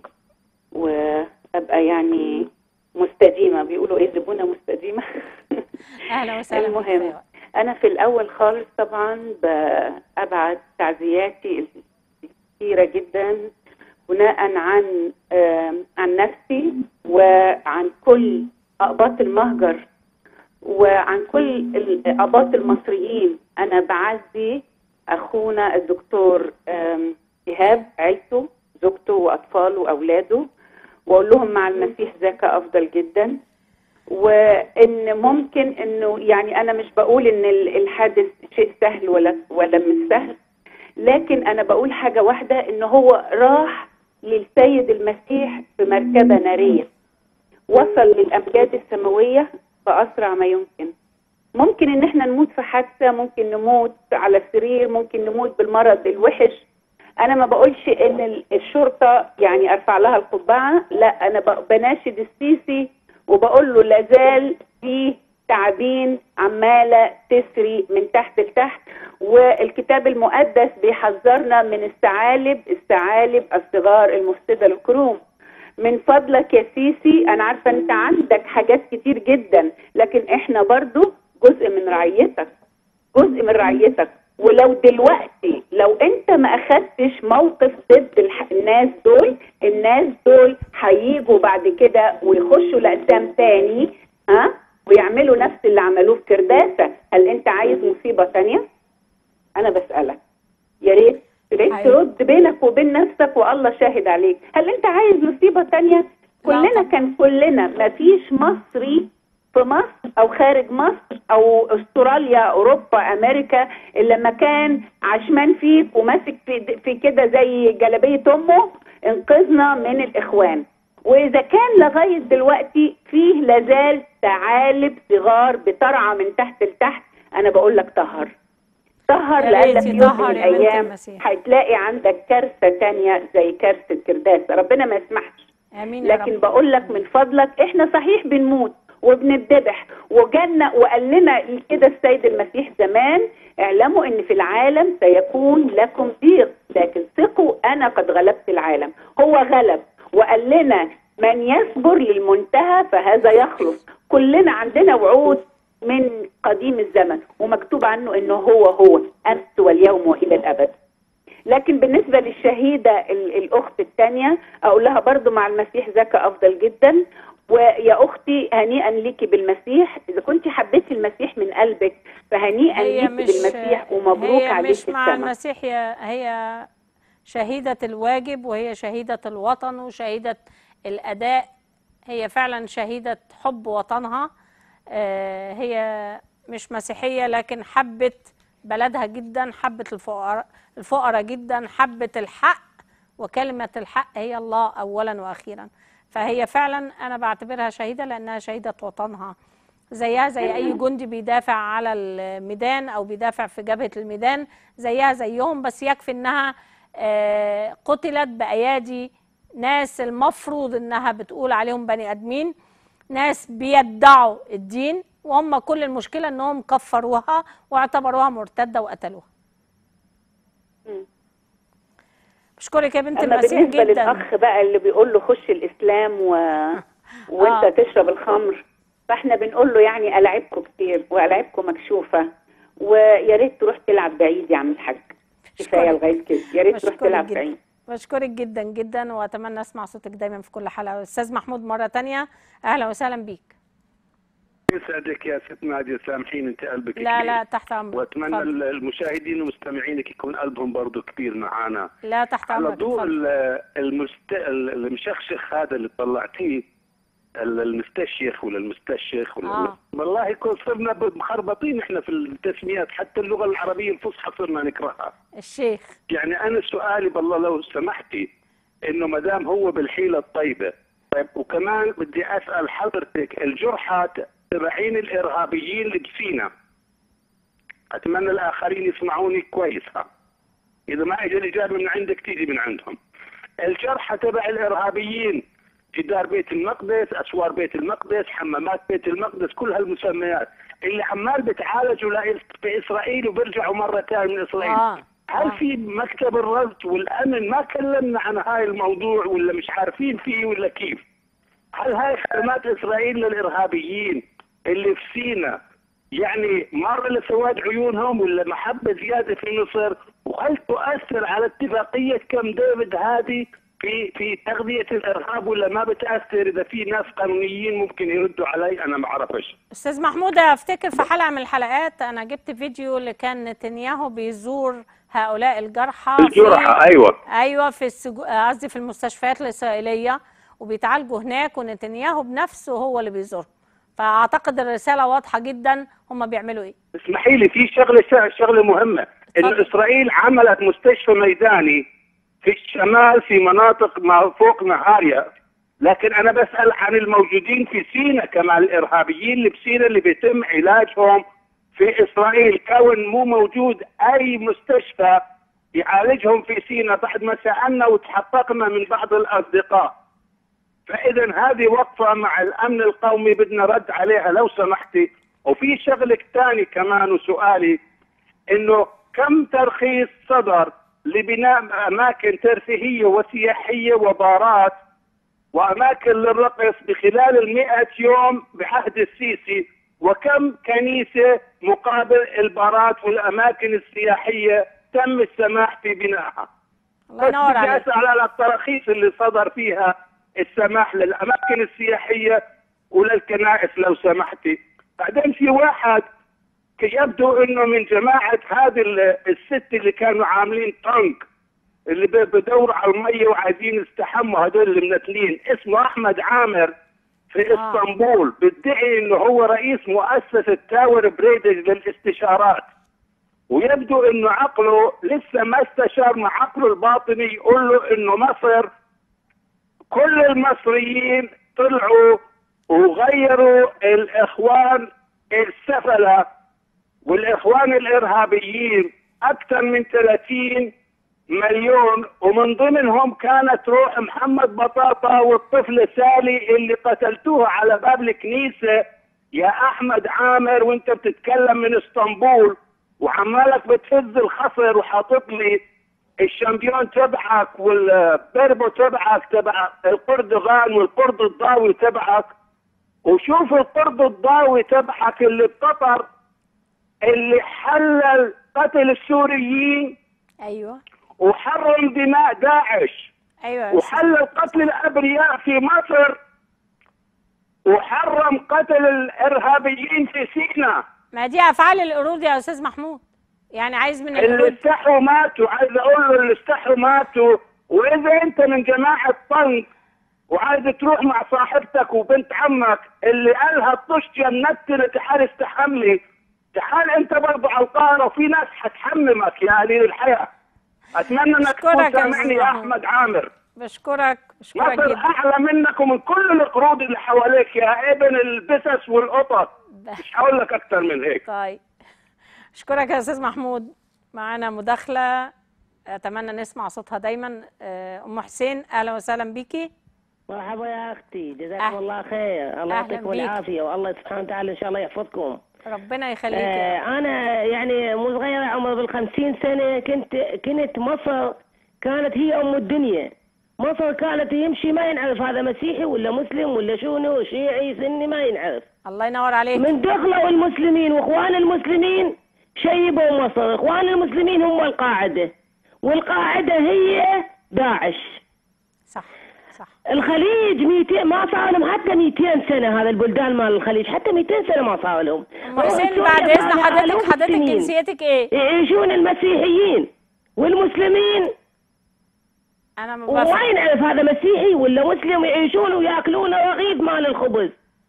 وابقى يعني مستديمه بيقولوا ايه زبونه مستديمه اهلا وسهلا بيكي في أي المهم وقت. انا في الاول خالص طبعا بابعت تعزياتي الكثيره جدا بناء عن آم، عن نفسي وعن كل اقباط المهجر وعن كل الاباط المصريين انا بعزي اخونا الدكتور آم، ايهاب عيلته زوجته واطفاله واولاده واقول لهم مع المسيح ذاك افضل جدا وان ممكن انه يعني انا مش بقول ان ال- الحادث شيء سهل ولا ولا مش سهل لكن انا بقول حاجه واحده ان هو راح للسيد المسيح في مركبه ناريه وصل للامجاد السماويه باسرع ما يمكن ممكن ان احنا نموت في حادثه ممكن نموت على السرير ممكن نموت بالمرض الوحش انا ما بقولش ان ال- الشرطه يعني ارفع لها القبعه لا انا ب- بناشد السيسي وبقول له لازال في تعابين عماله تسري من تحت لتحت والكتاب المقدس بيحذرنا من الثعالب الثعالب الصغار المفسده للكروم من فضلك يا سيسي انا عارفه انت عندك حاجات كتير جدا لكن احنا برضو جزء من رعيتك جزء من رعيتك ولو دلوقتي لو انت ما اخدتش موقف ضد الح- الناس دول الناس دول هيجوا بعد كده ويخشوا لاقسام تاني ها ويعملوا نفس اللي عملوه في كرداسه هل انت عايز مصيبه تانيه انا بسالك يا ريت يا ريت أيوة. ترد بينك وبين نفسك والله شاهد عليك هل انت عايز مصيبه تانية كلنا كان كلنا ما فيش مصري في مصر او خارج مصر او استراليا اوروبا امريكا اللي لما كان عشمان فيك وماسك في, في كده زي جلابيه امه انقذنا من الاخوان واذا كان لغايه دلوقتي فيه لازال ثعالب صغار بترعى من تحت لتحت انا بقول لك طهر طهر يا لان ريت في يوم يطهر من يا بنت الايام المسيح. هتلاقي عندك كارثه تانية زي كارثه كرداسه ربنا ما يسمحش امين يا لكن رب بقول لك من فضلك احنا صحيح بنموت وبنتذبح وجالنا وقال لنا كده السيد المسيح زمان اعلموا ان في العالم سيكون لكم ضيق لكن ثقوا انا قد غلبت العالم هو غلب وقال لنا من يصبر للمنتهى فهذا يخلص كلنا عندنا وعود من قديم الزمن ومكتوب عنه انه هو هو امس واليوم والى الابد لكن بالنسبه للشهيده ال- الاخت الثانيه اقول لها برضو مع المسيح ذاك افضل جدا ويا اختي هنيئا ليكي بالمسيح اذا كنت حبيتي المسيح من قلبك فهنيئا هي ليكي مش بالمسيح ومبروك هي عليكي مش مع السما المسيح هي هي شهيدة الواجب وهي شهيدة الوطن وشهيدة الأداء هي فعلا شهيدة حب وطنها آه، هي مش مسيحية لكن حبت بلدها جدا حبت الفقراء الفقراء جدا حبت الحق وكلمة الحق هي الله أولا وأخيرا فهي فعلا أنا بعتبرها شهيدة لأنها شهيدة وطنها زيها زي أي جندي بيدافع على الميدان أو بيدافع في جبهة الميدان زيها زيهم بس يكفي إنها آه، قتلت بأيادي ناس المفروض إنها بتقول عليهم بني آدمين ناس بيدعوا الدين وهم كل المشكلة إنهم كفروها واعتبروها مرتدة وقتلوها بشكرك يا بنت اما المسيح بالنسبه جدا للاخ بقى اللي بيقول له خش الاسلام و... وانت آه. تشرب الخمر فاحنا بنقول له يعني العابكم كتير والعابكم مكشوفه ويا ريت تروح تلعب بعيد يا عم الحاج كفايه لغايه كده يا ريت تروح بشكرك تلعب جدا. بعيد بشكرك جدا جدا واتمنى اسمع صوتك دايما في كل حلقه استاذ محمود مره تانية اهلا وسهلا بيك يسعدك يا ست نادية سامحين انت قلبك لا كبير. لا تحت امرك واتمنى اتفضل. المشاهدين ومستمعينك يكون قلبهم برضو كبير معانا لا تحت على امرك ضوء اتفضل. ال- المست... المشخشخ هذا اللي طلعتيه ال- المستشيخ ولا المستشيخ ولا آه. والله يكون صرنا مخربطين احنا في التسميات حتى اللغه العربيه الفصحى صرنا نكرهها الشيخ يعني انا سؤالي بالله لو سمحتي انه ما دام هو بالحيله الطيبه طيب وكمان بدي اسال حضرتك الجرحى تبعين الارهابيين اللي بسينا اتمنى الاخرين يسمعوني كويس ها اذا ما اجى الاجابه من عندك تيجي من عندهم الجرحى تبع الارهابيين جدار بيت المقدس اسوار بيت المقدس حمامات بيت المقدس كل هالمسميات اللي عمال بتعالجوا لا- في اسرائيل وبيرجعوا مره ثانيه من اسرائيل آه. هل في مكتب الرصد والامن ما كلمنا عن هاي الموضوع ولا مش عارفين فيه ولا كيف؟ هل هاي خدمات اسرائيل للارهابيين اللي في سينا يعني مر لسواد عيونهم ولا محبه زياده في مصر؟ وهل تؤثر على اتفاقيه كم ديفيد هذه في في تغذيه الارهاب ولا ما بتاثر اذا في ناس قانونيين ممكن يردوا علي انا ما اعرفش. استاذ محمود افتكر في حلقه من الحلقات انا جبت فيديو اللي كان نتنياهو بيزور هؤلاء الجرحى في- الجرحى، أيوة. ايوه في السجو... قصدي في المستشفيات الاسرائيليه وبيتعالجوا هناك ونتنياهو بنفسه هو اللي بيزورهم فاعتقد الرساله واضحه جدا هم بيعملوا ايه اسمحي لي في شغله شغله مهمه انه اسرائيل عملت مستشفى ميداني في الشمال في مناطق ما فوق نهاريا لكن انا بسال عن الموجودين في سينا كمان الارهابيين اللي بسينا اللي بيتم علاجهم في اسرائيل كون مو موجود اي مستشفى يعالجهم في سينا بعد ما سالنا وتحققنا من بعض الاصدقاء فاذا هذه وقفه مع الامن القومي بدنا رد عليها لو سمحتي وفي شغله ثاني كمان وسؤالي انه كم ترخيص صدر لبناء اماكن ترفيهيه وسياحيه وبارات واماكن للرقص بخلال المئة يوم بعهد السيسي وكم كنيسه مقابل البارات والاماكن السياحيه تم السماح في بنائها الله ينور بدي عليك اسال على التراخيص اللي صدر فيها السماح للاماكن السياحيه وللكنائس لو سمحتي بعدين في واحد يبدو انه من جماعه هذه ال- الست اللي كانوا عاملين طنك اللي ب- بدوروا على الميه وعايزين يستحموا هذول المنتلين اسمه احمد عامر في اسطنبول بيدعي انه هو رئيس مؤسسه تاور بريدج للاستشارات ويبدو انه عقله لسه ما استشار مع عقله الباطني يقول له انه مصر كل المصريين طلعوا وغيروا الاخوان السفله والاخوان الارهابيين اكثر من 30 مليون ومن ضمنهم كانت روح محمد بطاطا والطفل سالي اللي قتلتوه على باب الكنيسه يا احمد عامر وانت بتتكلم من اسطنبول وعمالك بتفز الخصر وحاطط لي الشامبيون تبعك والبربو تبعك تبع القردغان والقرد الضاوي تبعك وشوف القرد الضاوي تبعك اللي بقطر اللي حلل قتل السوريين ايوه وحرم دماء داعش ايوه يا وحلل قتل الابرياء في مصر وحرم قتل الارهابيين في سيناء ما دي افعال القرود يا استاذ محمود يعني عايز من اللي القرود استحوا ماتوا عايز اقول له اللي استحوا ماتوا واذا انت من جماعه طنق وعايز تروح مع صاحبتك وبنت عمك اللي قالها الطشت منتنه تعال استحمي تعال انت برضه على القاهره وفي ناس هتحممك يا قليل الحياه اتمنى انك تكون أشكرك يا سامعني أستاذ يا محمود. احمد عامر بشكرك بشكرك مصر جدا اعلى منك ومن كل القرود اللي حواليك يا ابن البسس والقطط مش هقول لك اكتر من هيك طيب اشكرك يا استاذ محمود معانا مداخله اتمنى نسمع صوتها دايما آه، ام حسين اهلا وسهلا بيكي مرحبا يا اختي جزاكم أهلا. الله خير الله أهلا يعطيكم بيك. العافيه والله سبحانه وتعالى ان شاء الله يحفظكم ربنا يخليك آه يا انا يعني مو صغيره عمر بالخمسين سنه كنت كنت مصر كانت هي ام الدنيا مصر كانت يمشي ما ينعرف هذا مسيحي ولا مسلم ولا شونو شيعي سني ما ينعرف الله ينور عليك من دخلوا المسلمين واخوان المسلمين شيبوا مصر اخوان المسلمين هم القاعده والقاعده هي داعش صح صح الخليج 200 ما صار لهم حتى 200 سنه هذا البلدان مال الخليج حتى 200 سنه ما صار لهم ام حسين سوريا بعد اذن صار لها حضرتك آلاف حضرتك السنين. جنسيتك ايه يعيشون المسيحيين والمسلمين انا ما بفهم. وين نعرف هذا مسيحي ولا مسلم يعيشون وياكلون رغيف مال الخبز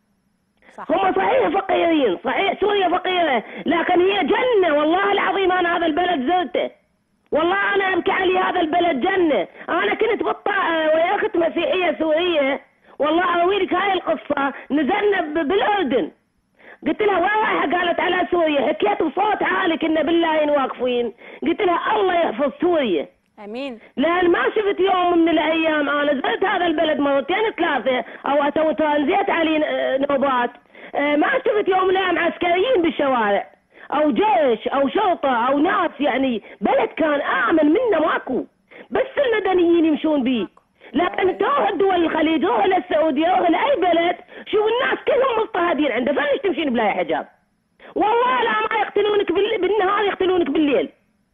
صح. هم صحيح فقيرين صحيح سوريا فقيرة لكن هي جنة والله العظيم أنا هذا البلد زرته والله أنا أبكي علي هذا البلد جنة أنا كنت بالطائرة ويا أخت مسيحية سورية والله أروي لك هاي القصة نزلنا ب- بالأردن قلت لها وين رايحة قالت على سوريا حكيت بصوت عالي كنا بالله واقفين قلت لها الله يحفظ سوريا امين لان ما شفت يوم من الايام انا زرت هذا البلد مرتين ثلاثه او تو ترانزيت علي آه، نوبات آه، ما شفت يوم من الايام عسكريين بالشوارع او جيش او شرطه او ناس يعني بلد كان امن منه ماكو بس المدنيين يمشون بيه لكن تروح دول الخليج روح للسعوديه روح لاي بلد شوف الناس كلهم مضطهدين عنده فليش تمشين بلا حجاب والله لا ما يقتلونك بال- بالنهار يقتلونك بالليل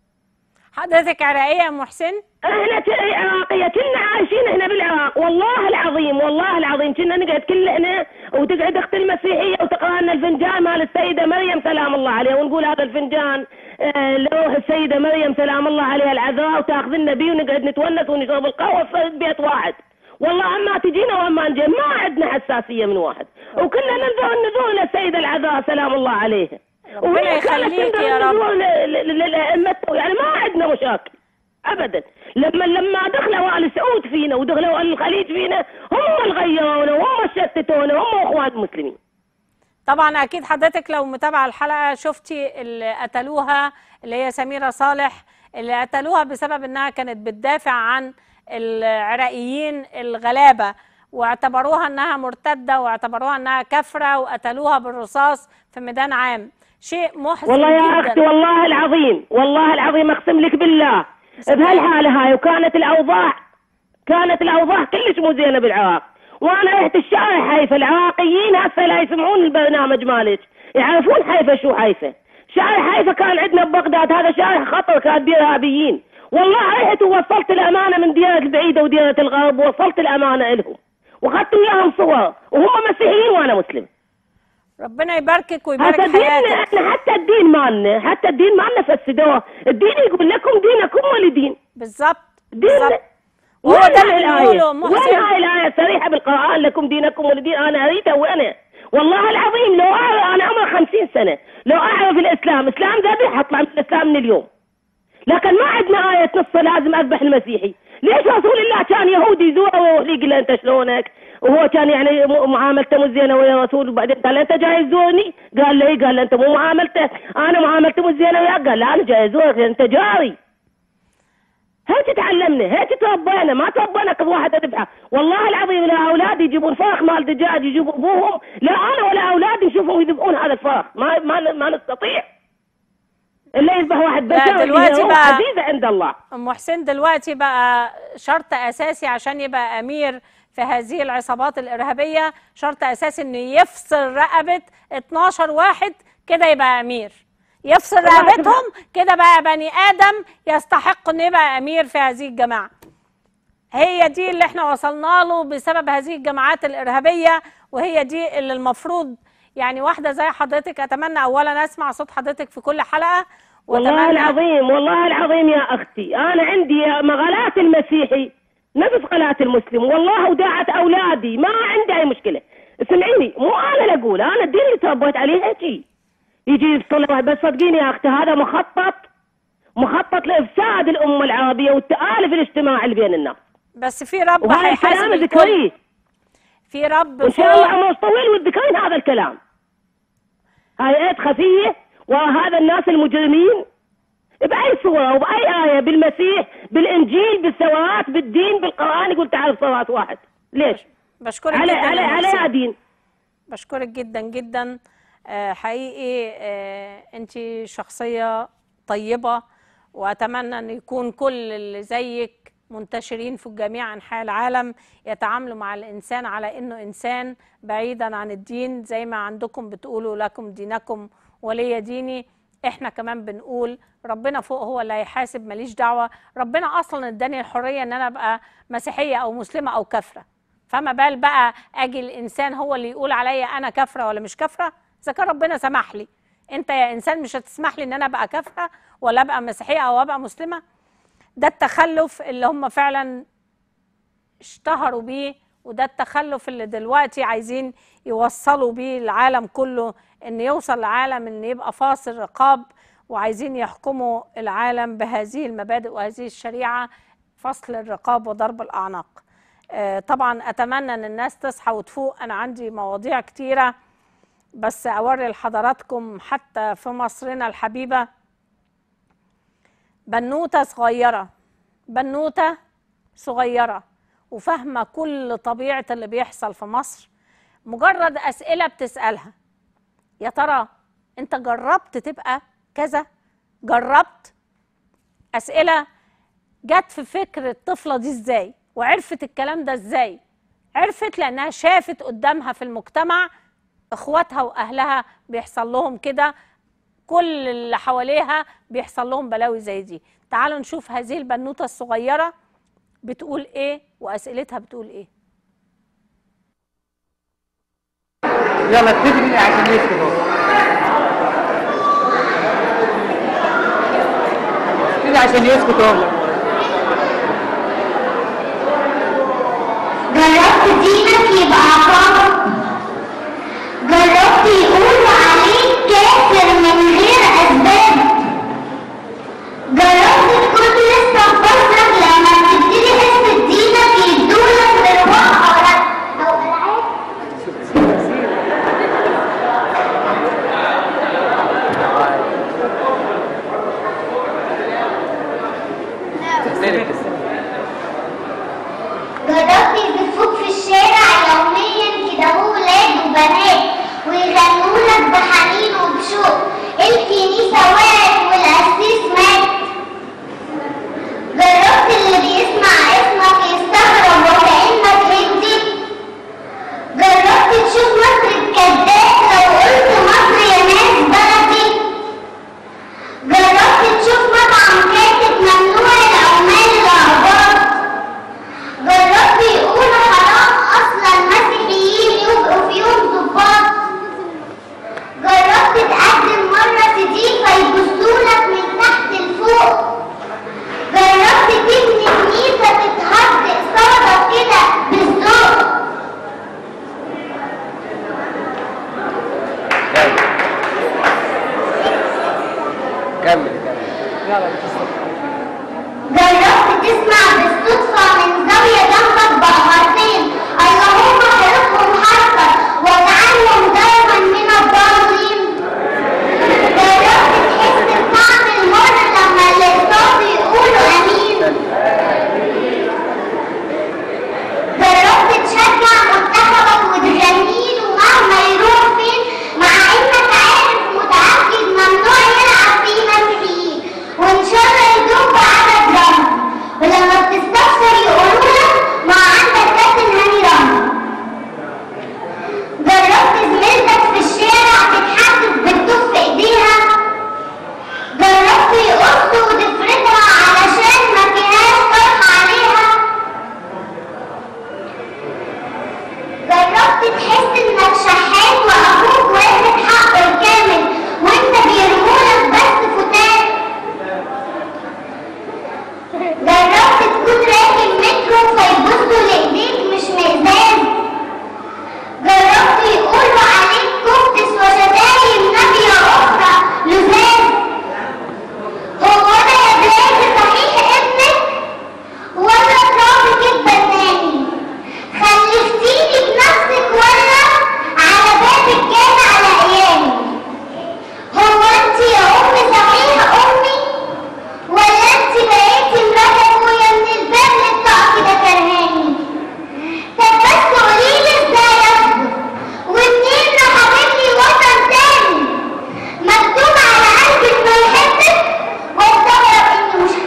حضرتك عراقيه يا ام حسين احنا ت- عراقية كنا عايشين احنا بالعراق والله العظيم والله العظيم كنا نقعد كلنا وتقعد اخت المسيحية وتقرا لنا الفنجان مال السيدة مريم سلام الله عليها ونقول هذا الفنجان آه، لروح السيدة مريم سلام الله عليها العذراء وتاخذ لنا بيه ونقعد نتونس ونشرب القهوة في بيت واحد والله اما تجينا واما نجي ما عندنا حساسية من واحد وكنا ننظر النذور للسيدة العذراء سلام الله عليها ربنا وهي كانت يخليك تنظر يا رب. النذور ل- ل- للأئمة يعني ما عندنا مشاكل ابدا لما لما دخلوا ال سعود فينا ودخلوا ال الخليج فينا هم اللي غيرونا وهم اللي شتتونا هم اخوان المسلمين طبعا اكيد حضرتك لو متابعه الحلقه شفتي اللي قتلوها اللي هي سميره صالح اللي قتلوها بسبب انها كانت بتدافع عن العراقيين الغلابه واعتبروها انها مرتده واعتبروها انها كافره وقتلوها بالرصاص في ميدان عام شيء محزن والله يا جدا اختي والله العظيم والله العظيم اقسم لك بالله بهالحاله هاي وكانت الاوضاع كانت الاوضاع كلش مو زينه بالعراق وانا رحت الشارع حيفا العراقيين هسه لا يسمعون البرنامج مالك يعرفون حيفا شو حيفا شارع حيفا كان عندنا ببغداد هذا شارع خطر كان بيه ارهابيين والله رحت ووصلت الامانه من ديره البعيده وديره الغرب ووصلت الامانه لهم واخذت وياهم صور وهم مسيحيين وانا مسلم ربنا يباركك ويبارك هذا ديننا حياتك احنا حتى الدين مالنا حتى الدين مالنا فسدوه الدين يقول لكم دينكم ولي دين بالضبط دين وهو وين ده اللي هاي بنقوله الآية؟ أم وين حسين. هاي الآية الصريحة بالقرآن لكم دينكم ولي دين أنا أريدها وأنا والله العظيم لو أعرف أنا عمري خمسين سنة لو أعرف الإسلام إسلام ذبح أطلع من الإسلام من اليوم لكن ما عندنا آية نص لازم أذبح المسيحي ليش رسول الله كان يهودي يزوره ويروح لي يقول له أنت شلونك وهو كان يعني م- معاملته مو زينه ويا رسول وبعدين قال له انت جاي تزورني؟ قال له ايه؟ قال له انت مو معاملته انا معاملتي مو زينه وياك قال لا انا جاي ازورك انت جاري هيك تعلمنا هيك تربينا ما تربينا كل واحد يذبحه والله العظيم لا اولادي يجيبون فرخ مال دجاج يجيبوا ابوهم لا انا ولا اولادي نشوفهم يذبحون هذا الفرخ ما ما ما نستطيع الا يذبح واحد لا، بشر دلوقتي روح بقى- عزيزه عند الله ام حسين دلوقتي بقى شرط اساسي عشان يبقى امير في هذه العصابات الارهابيه شرط اساسي انه يفصل رقبه 12 واحد كده يبقى امير يفصل والله رقبتهم كده بقى بني ادم يستحق انه يبقى امير في هذه الجماعه هي دي اللي احنا وصلنا له بسبب هذه الجماعات الارهابيه وهي دي اللي المفروض يعني واحده زي حضرتك اتمنى اولا اسمع صوت حضرتك في كل حلقه والله العظيم والله العظيم يا اختي انا عندي مغالات المسيحي نفس قناة المسلم والله وداعت اولادي ما عندي اي مشكله اسمعيني مو انا اللي اقول انا الدين اللي تربيت عليه هيك يجي يفصل واحد بس صدقيني يا اختي هذا مخطط مخطط لافساد الامه العربيه والتالف الاجتماعي اللي بين الناس بس في رب وهذا هيحاسب الكلام الكل. ذكريه في رب وان شاء الله فوق. عمر طويل وتذكرين هذا الكلام هاي ايات خفيه وهذا الناس المجرمين باي صوره وباي ايه بالمسيح بالانجيل بالسواءات بالدين بالقران يقول تعالوا صلاه واحد ليش؟ بشكرك على جدا على يا على مرسي. دين بشكرك جدا جدا آه، حقيقي آه، انت شخصية طيبة واتمنى ان يكون كل اللي زيك منتشرين في جميع انحاء العالم يتعاملوا مع الانسان على انه انسان بعيدا عن الدين زي ما عندكم بتقولوا لكم دينكم ولي ديني احنا كمان بنقول ربنا فوق هو اللي هيحاسب ماليش دعوة ربنا اصلا اداني الحرية ان انا ابقى مسيحية او مسلمة او كافرة فما بال بقى اجي الانسان هو اللي يقول عليا انا كافره ولا مش كافره اذا كان ربنا سمح لي انت يا انسان مش هتسمح لي ان انا ابقى كافره ولا ابقى مسيحيه او ابقى مسلمه ده التخلف اللي هم فعلا اشتهروا بيه وده التخلف اللي دلوقتي عايزين يوصلوا بيه العالم كله ان يوصل العالم ان يبقى فاصل رقاب وعايزين يحكموا العالم بهذه المبادئ وهذه الشريعه فصل الرقاب وضرب الاعناق آه، طبعا اتمنى ان الناس تصحى وتفوق انا عندي مواضيع كتيره بس اوري لحضراتكم حتى في مصرنا الحبيبه بنوته صغيره بنوته صغيره وفاهمه كل طبيعه اللي بيحصل في مصر مجرد اسئله بتسالها يا ترى انت جربت تبقى كذا جربت اسئله جت في فكر الطفله دي ازاي وعرفت الكلام ده ازاي عرفت لانها شافت قدامها في المجتمع اخواتها واهلها بيحصل لهم كده كل اللي حواليها بيحصل لهم بلاوي زي دي تعالوا نشوف هذه البنوته الصغيره بتقول ايه واسئلتها بتقول ايه يلا تجري عشان يسكتوا تجري عشان يسكتوا جربت دينك يبقى عقاب جربت يقولوا عليك كافر من غير أسباب جربت تكون لسه في بصرك لما تبتدي حس دينك يدولك أرواح أو أو ألعاب جربت يزفوك في الشارع يوميا كده هو ولاد وبنات ويغنوا لك بحنين وبشوق الكنيسة وقعت والقسيس مات جربت اللي بيسمع اسمك يستغرب وكأنك هندي جربت تشوف مصر الكذاب لو قلت مصر يا ناس بلدي جربت تشوف مطعم كاتب ممنوع العمال الأعباط جربت يقولوا حرام اصلا مسيحيين يبقوا في يوم ضباط جربت تكون راكب مترو فيبصوا لايديك مش مئزاز جربت يقولوا عليك كفتس وشتايم نبية أخرى لزاز هو أنا يا بلاد صحيح ابنك ولا ترابك اتبناني خلفتيني بنفسك ولا على باب الجامع على أيامي هو أنت يا أمي صحيح أمي ولا أنت بقيتي مرات أبويا من الباب للطاق كده كرهاني طب بس قوليلي ازاي اصبر ومنين حبيبني وطن تاني مكتوب على قلبي انه يحبك واستغرب اني مش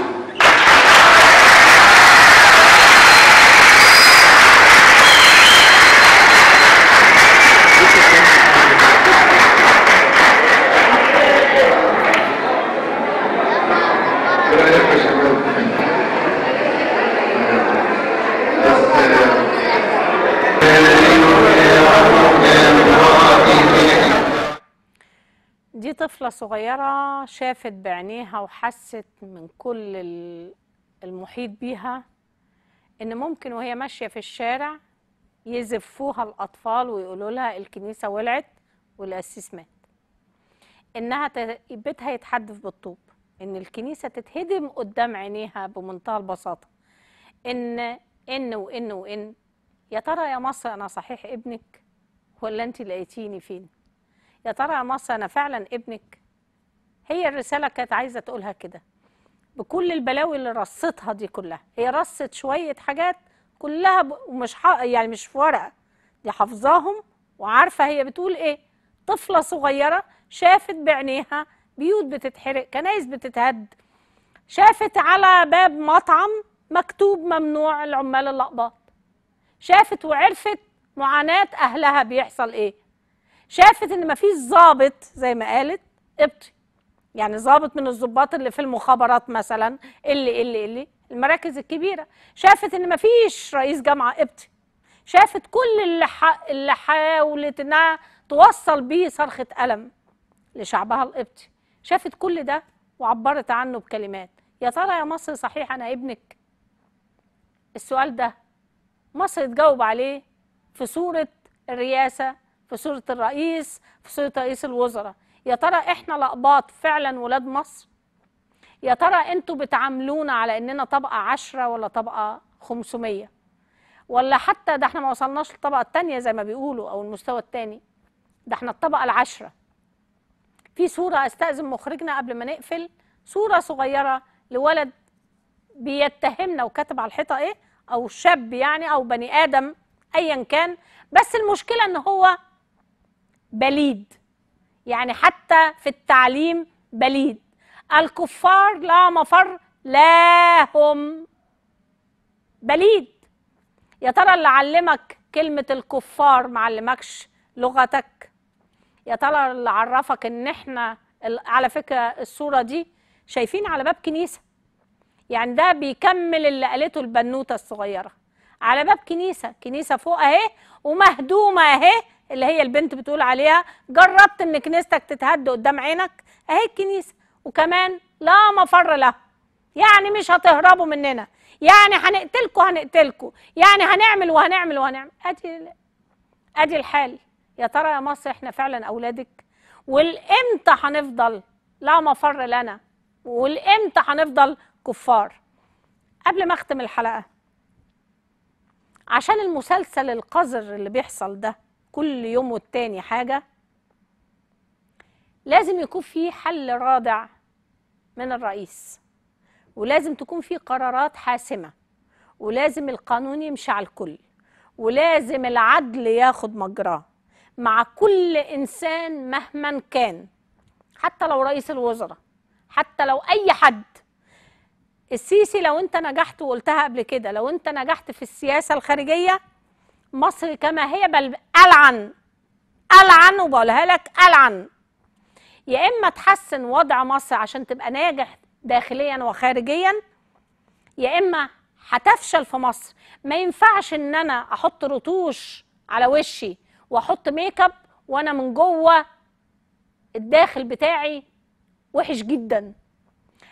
دي طفلة صغيرة شافت بعينيها وحست من كل ال- المحيط بيها إن ممكن وهي ماشية في الشارع يزفوها الأطفال ويقولوا لها الكنيسة ولعت والقسيس مات إنها ت- بيتها يتحدف بالطوب إن الكنيسة تتهدم قدام عينيها بمنتهى البساطة إن إن وإن وإن يا ترى يا مصر أنا صحيح ابنك ولا أنت لقيتيني فين؟ يا ترى يا مصر انا فعلا ابنك هي الرساله كانت عايزه تقولها كده بكل البلاوي اللي رصتها دي كلها هي رصت شويه حاجات كلها ب... ومش ح... يعني مش في ورقه دي حافظاهم وعارفه هي بتقول ايه طفله صغيره شافت بعينيها بيوت بتتحرق كنايس بتتهد شافت على باب مطعم مكتوب ممنوع العمال الاقباط شافت وعرفت معاناه اهلها بيحصل ايه شافت ان مفيش ضابط زي ما قالت قبطي يعني ضابط من الضباط اللي في المخابرات مثلا اللي اللي اللي المراكز الكبيره شافت ان مفيش رئيس جامعه قبطي شافت كل اللي ح... اللي حاولت انها توصل بيه صرخه الم لشعبها القبطي شافت كل ده وعبرت عنه بكلمات يا ترى يا مصر صحيح انا ابنك السؤال ده مصر تجاوب عليه في صوره الرئاسه في صورة الرئيس في صورة رئيس الوزراء يا ترى احنا لقباط فعلا ولاد مصر يا ترى انتوا بتعاملونا على اننا طبقة عشرة ولا طبقة خمسمية ولا حتى ده احنا ما وصلناش للطبقة التانية زي ما بيقولوا او المستوى التاني ده احنا الطبقة العشرة في صورة استأذن مخرجنا قبل ما نقفل صورة صغيرة لولد بيتهمنا وكاتب على الحيطة ايه او شاب يعني او بني ادم ايا كان بس المشكلة ان هو بليد يعني حتى في التعليم بليد الكفار لا مفر لهم بليد يا ترى اللي علمك كلمة الكفار معلمكش لغتك يا ترى اللي عرفك ان احنا ال- على فكرة الصورة دي شايفين على باب كنيسة يعني ده بيكمل اللي قالته البنوتة الصغيرة على باب كنيسة كنيسة فوق اهي ومهدومة اهي اللي هي البنت بتقول عليها جربت ان كنيستك تتهد قدام عينك اهي الكنيسة وكمان لا مفر له يعني مش هتهربوا مننا يعني هنقتلكوا هنقتلكوا يعني هنعمل وهنعمل وهنعمل ادي ادي الحال يا ترى يا مصر احنا فعلا اولادك والامتى هنفضل لا مفر لنا والامتى هنفضل كفار قبل ما اختم الحلقه عشان المسلسل القذر اللي بيحصل ده كل يوم والتاني حاجه لازم يكون في حل رادع من الرئيس ولازم تكون في قرارات حاسمه ولازم القانون يمشي على الكل ولازم العدل ياخد مجراه مع كل انسان مهما كان حتى لو رئيس الوزراء حتى لو اي حد السيسي لو انت نجحت وقلتها قبل كده لو انت نجحت في السياسه الخارجيه مصر كما هي بل العن العن وبقولها لك العن يا اما تحسن وضع مصر عشان تبقى ناجح داخليا وخارجيا يا اما هتفشل في مصر ما ينفعش ان انا احط رتوش على وشي واحط ميك اب وانا من جوه الداخل بتاعي وحش جدا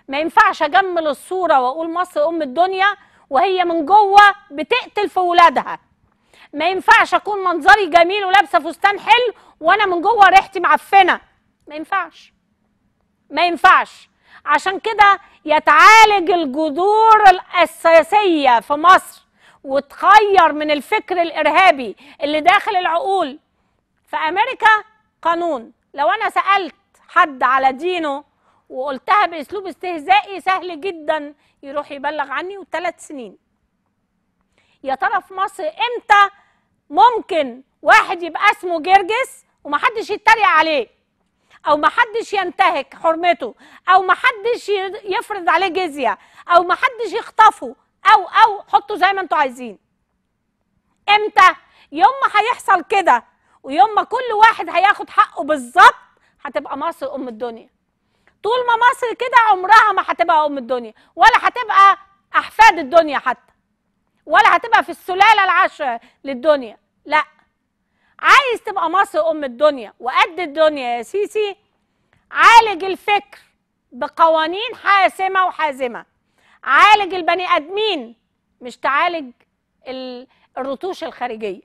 ما ينفعش اجمل الصوره واقول مصر ام الدنيا وهي من جوه بتقتل في ولادها ما ينفعش اكون منظري جميل ولابسه فستان حلو وانا من جوه ريحتي معفنه ما ينفعش ما ينفعش عشان كده يتعالج الجذور الاساسيه في مصر وتغير من الفكر الارهابي اللي داخل العقول في امريكا قانون لو انا سالت حد على دينه وقلتها باسلوب استهزائي سهل جدا يروح يبلغ عني وثلاث سنين يا ترى في مصر امتى ممكن واحد يبقى اسمه جرجس ومحدش يتريق عليه او محدش ينتهك حرمته او محدش ي- يفرض عليه جزيه او محدش يخطفه او او حطوا زي ما انتوا عايزين امتى يوم ما هيحصل كده ويوم ما كل واحد هياخد حقه بالظبط هتبقى مصر ام الدنيا طول ما مصر كده عمرها ما هتبقى ام الدنيا ولا هتبقى احفاد الدنيا حتى ولا هتبقى في السلاله العاشره للدنيا لا عايز تبقى مصر ام الدنيا وقد الدنيا يا سيسي عالج الفكر بقوانين حاسمه وحازمه عالج البني ادمين مش تعالج ال- الرتوش الخارجيه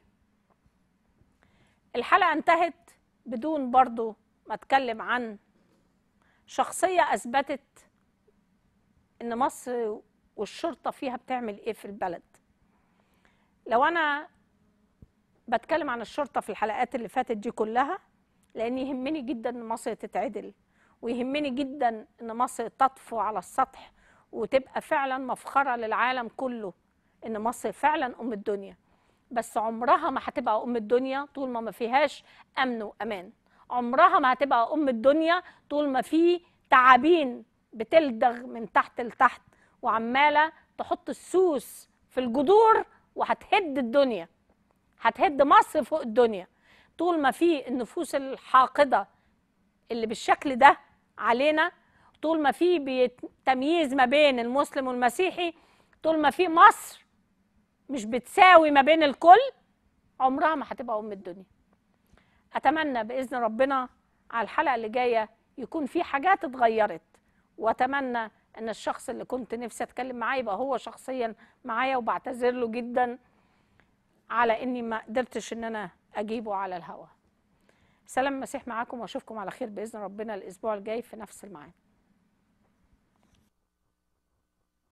الحلقه انتهت بدون برضو ما اتكلم عن شخصيه اثبتت ان مصر والشرطه فيها بتعمل ايه في البلد لو انا بتكلم عن الشرطه في الحلقات اللي فاتت دي كلها لان يهمني جدا ان مصر تتعدل ويهمني جدا ان مصر تطفو على السطح وتبقى فعلا مفخره للعالم كله ان مصر فعلا ام الدنيا بس عمرها ما هتبقى ام الدنيا طول ما ما فيهاش امن وامان عمرها ما هتبقى ام الدنيا طول ما في تعابين بتلدغ من تحت لتحت وعماله تحط السوس في الجذور وهتهد الدنيا هتهد مصر فوق الدنيا طول ما في النفوس الحاقده اللي بالشكل ده علينا طول ما في بيت- تمييز ما بين المسلم والمسيحي طول ما في مصر مش بتساوي ما بين الكل عمرها ما هتبقى ام الدنيا اتمنى باذن ربنا على الحلقه اللي جايه يكون في حاجات اتغيرت واتمنى ان الشخص اللي كنت نفسي اتكلم معاه يبقى هو شخصيا معايا وبعتذر له جدا على اني ما قدرتش ان انا اجيبه على الهوا سلام المسيح معاكم واشوفكم على خير باذن ربنا الاسبوع الجاي في نفس الميعاد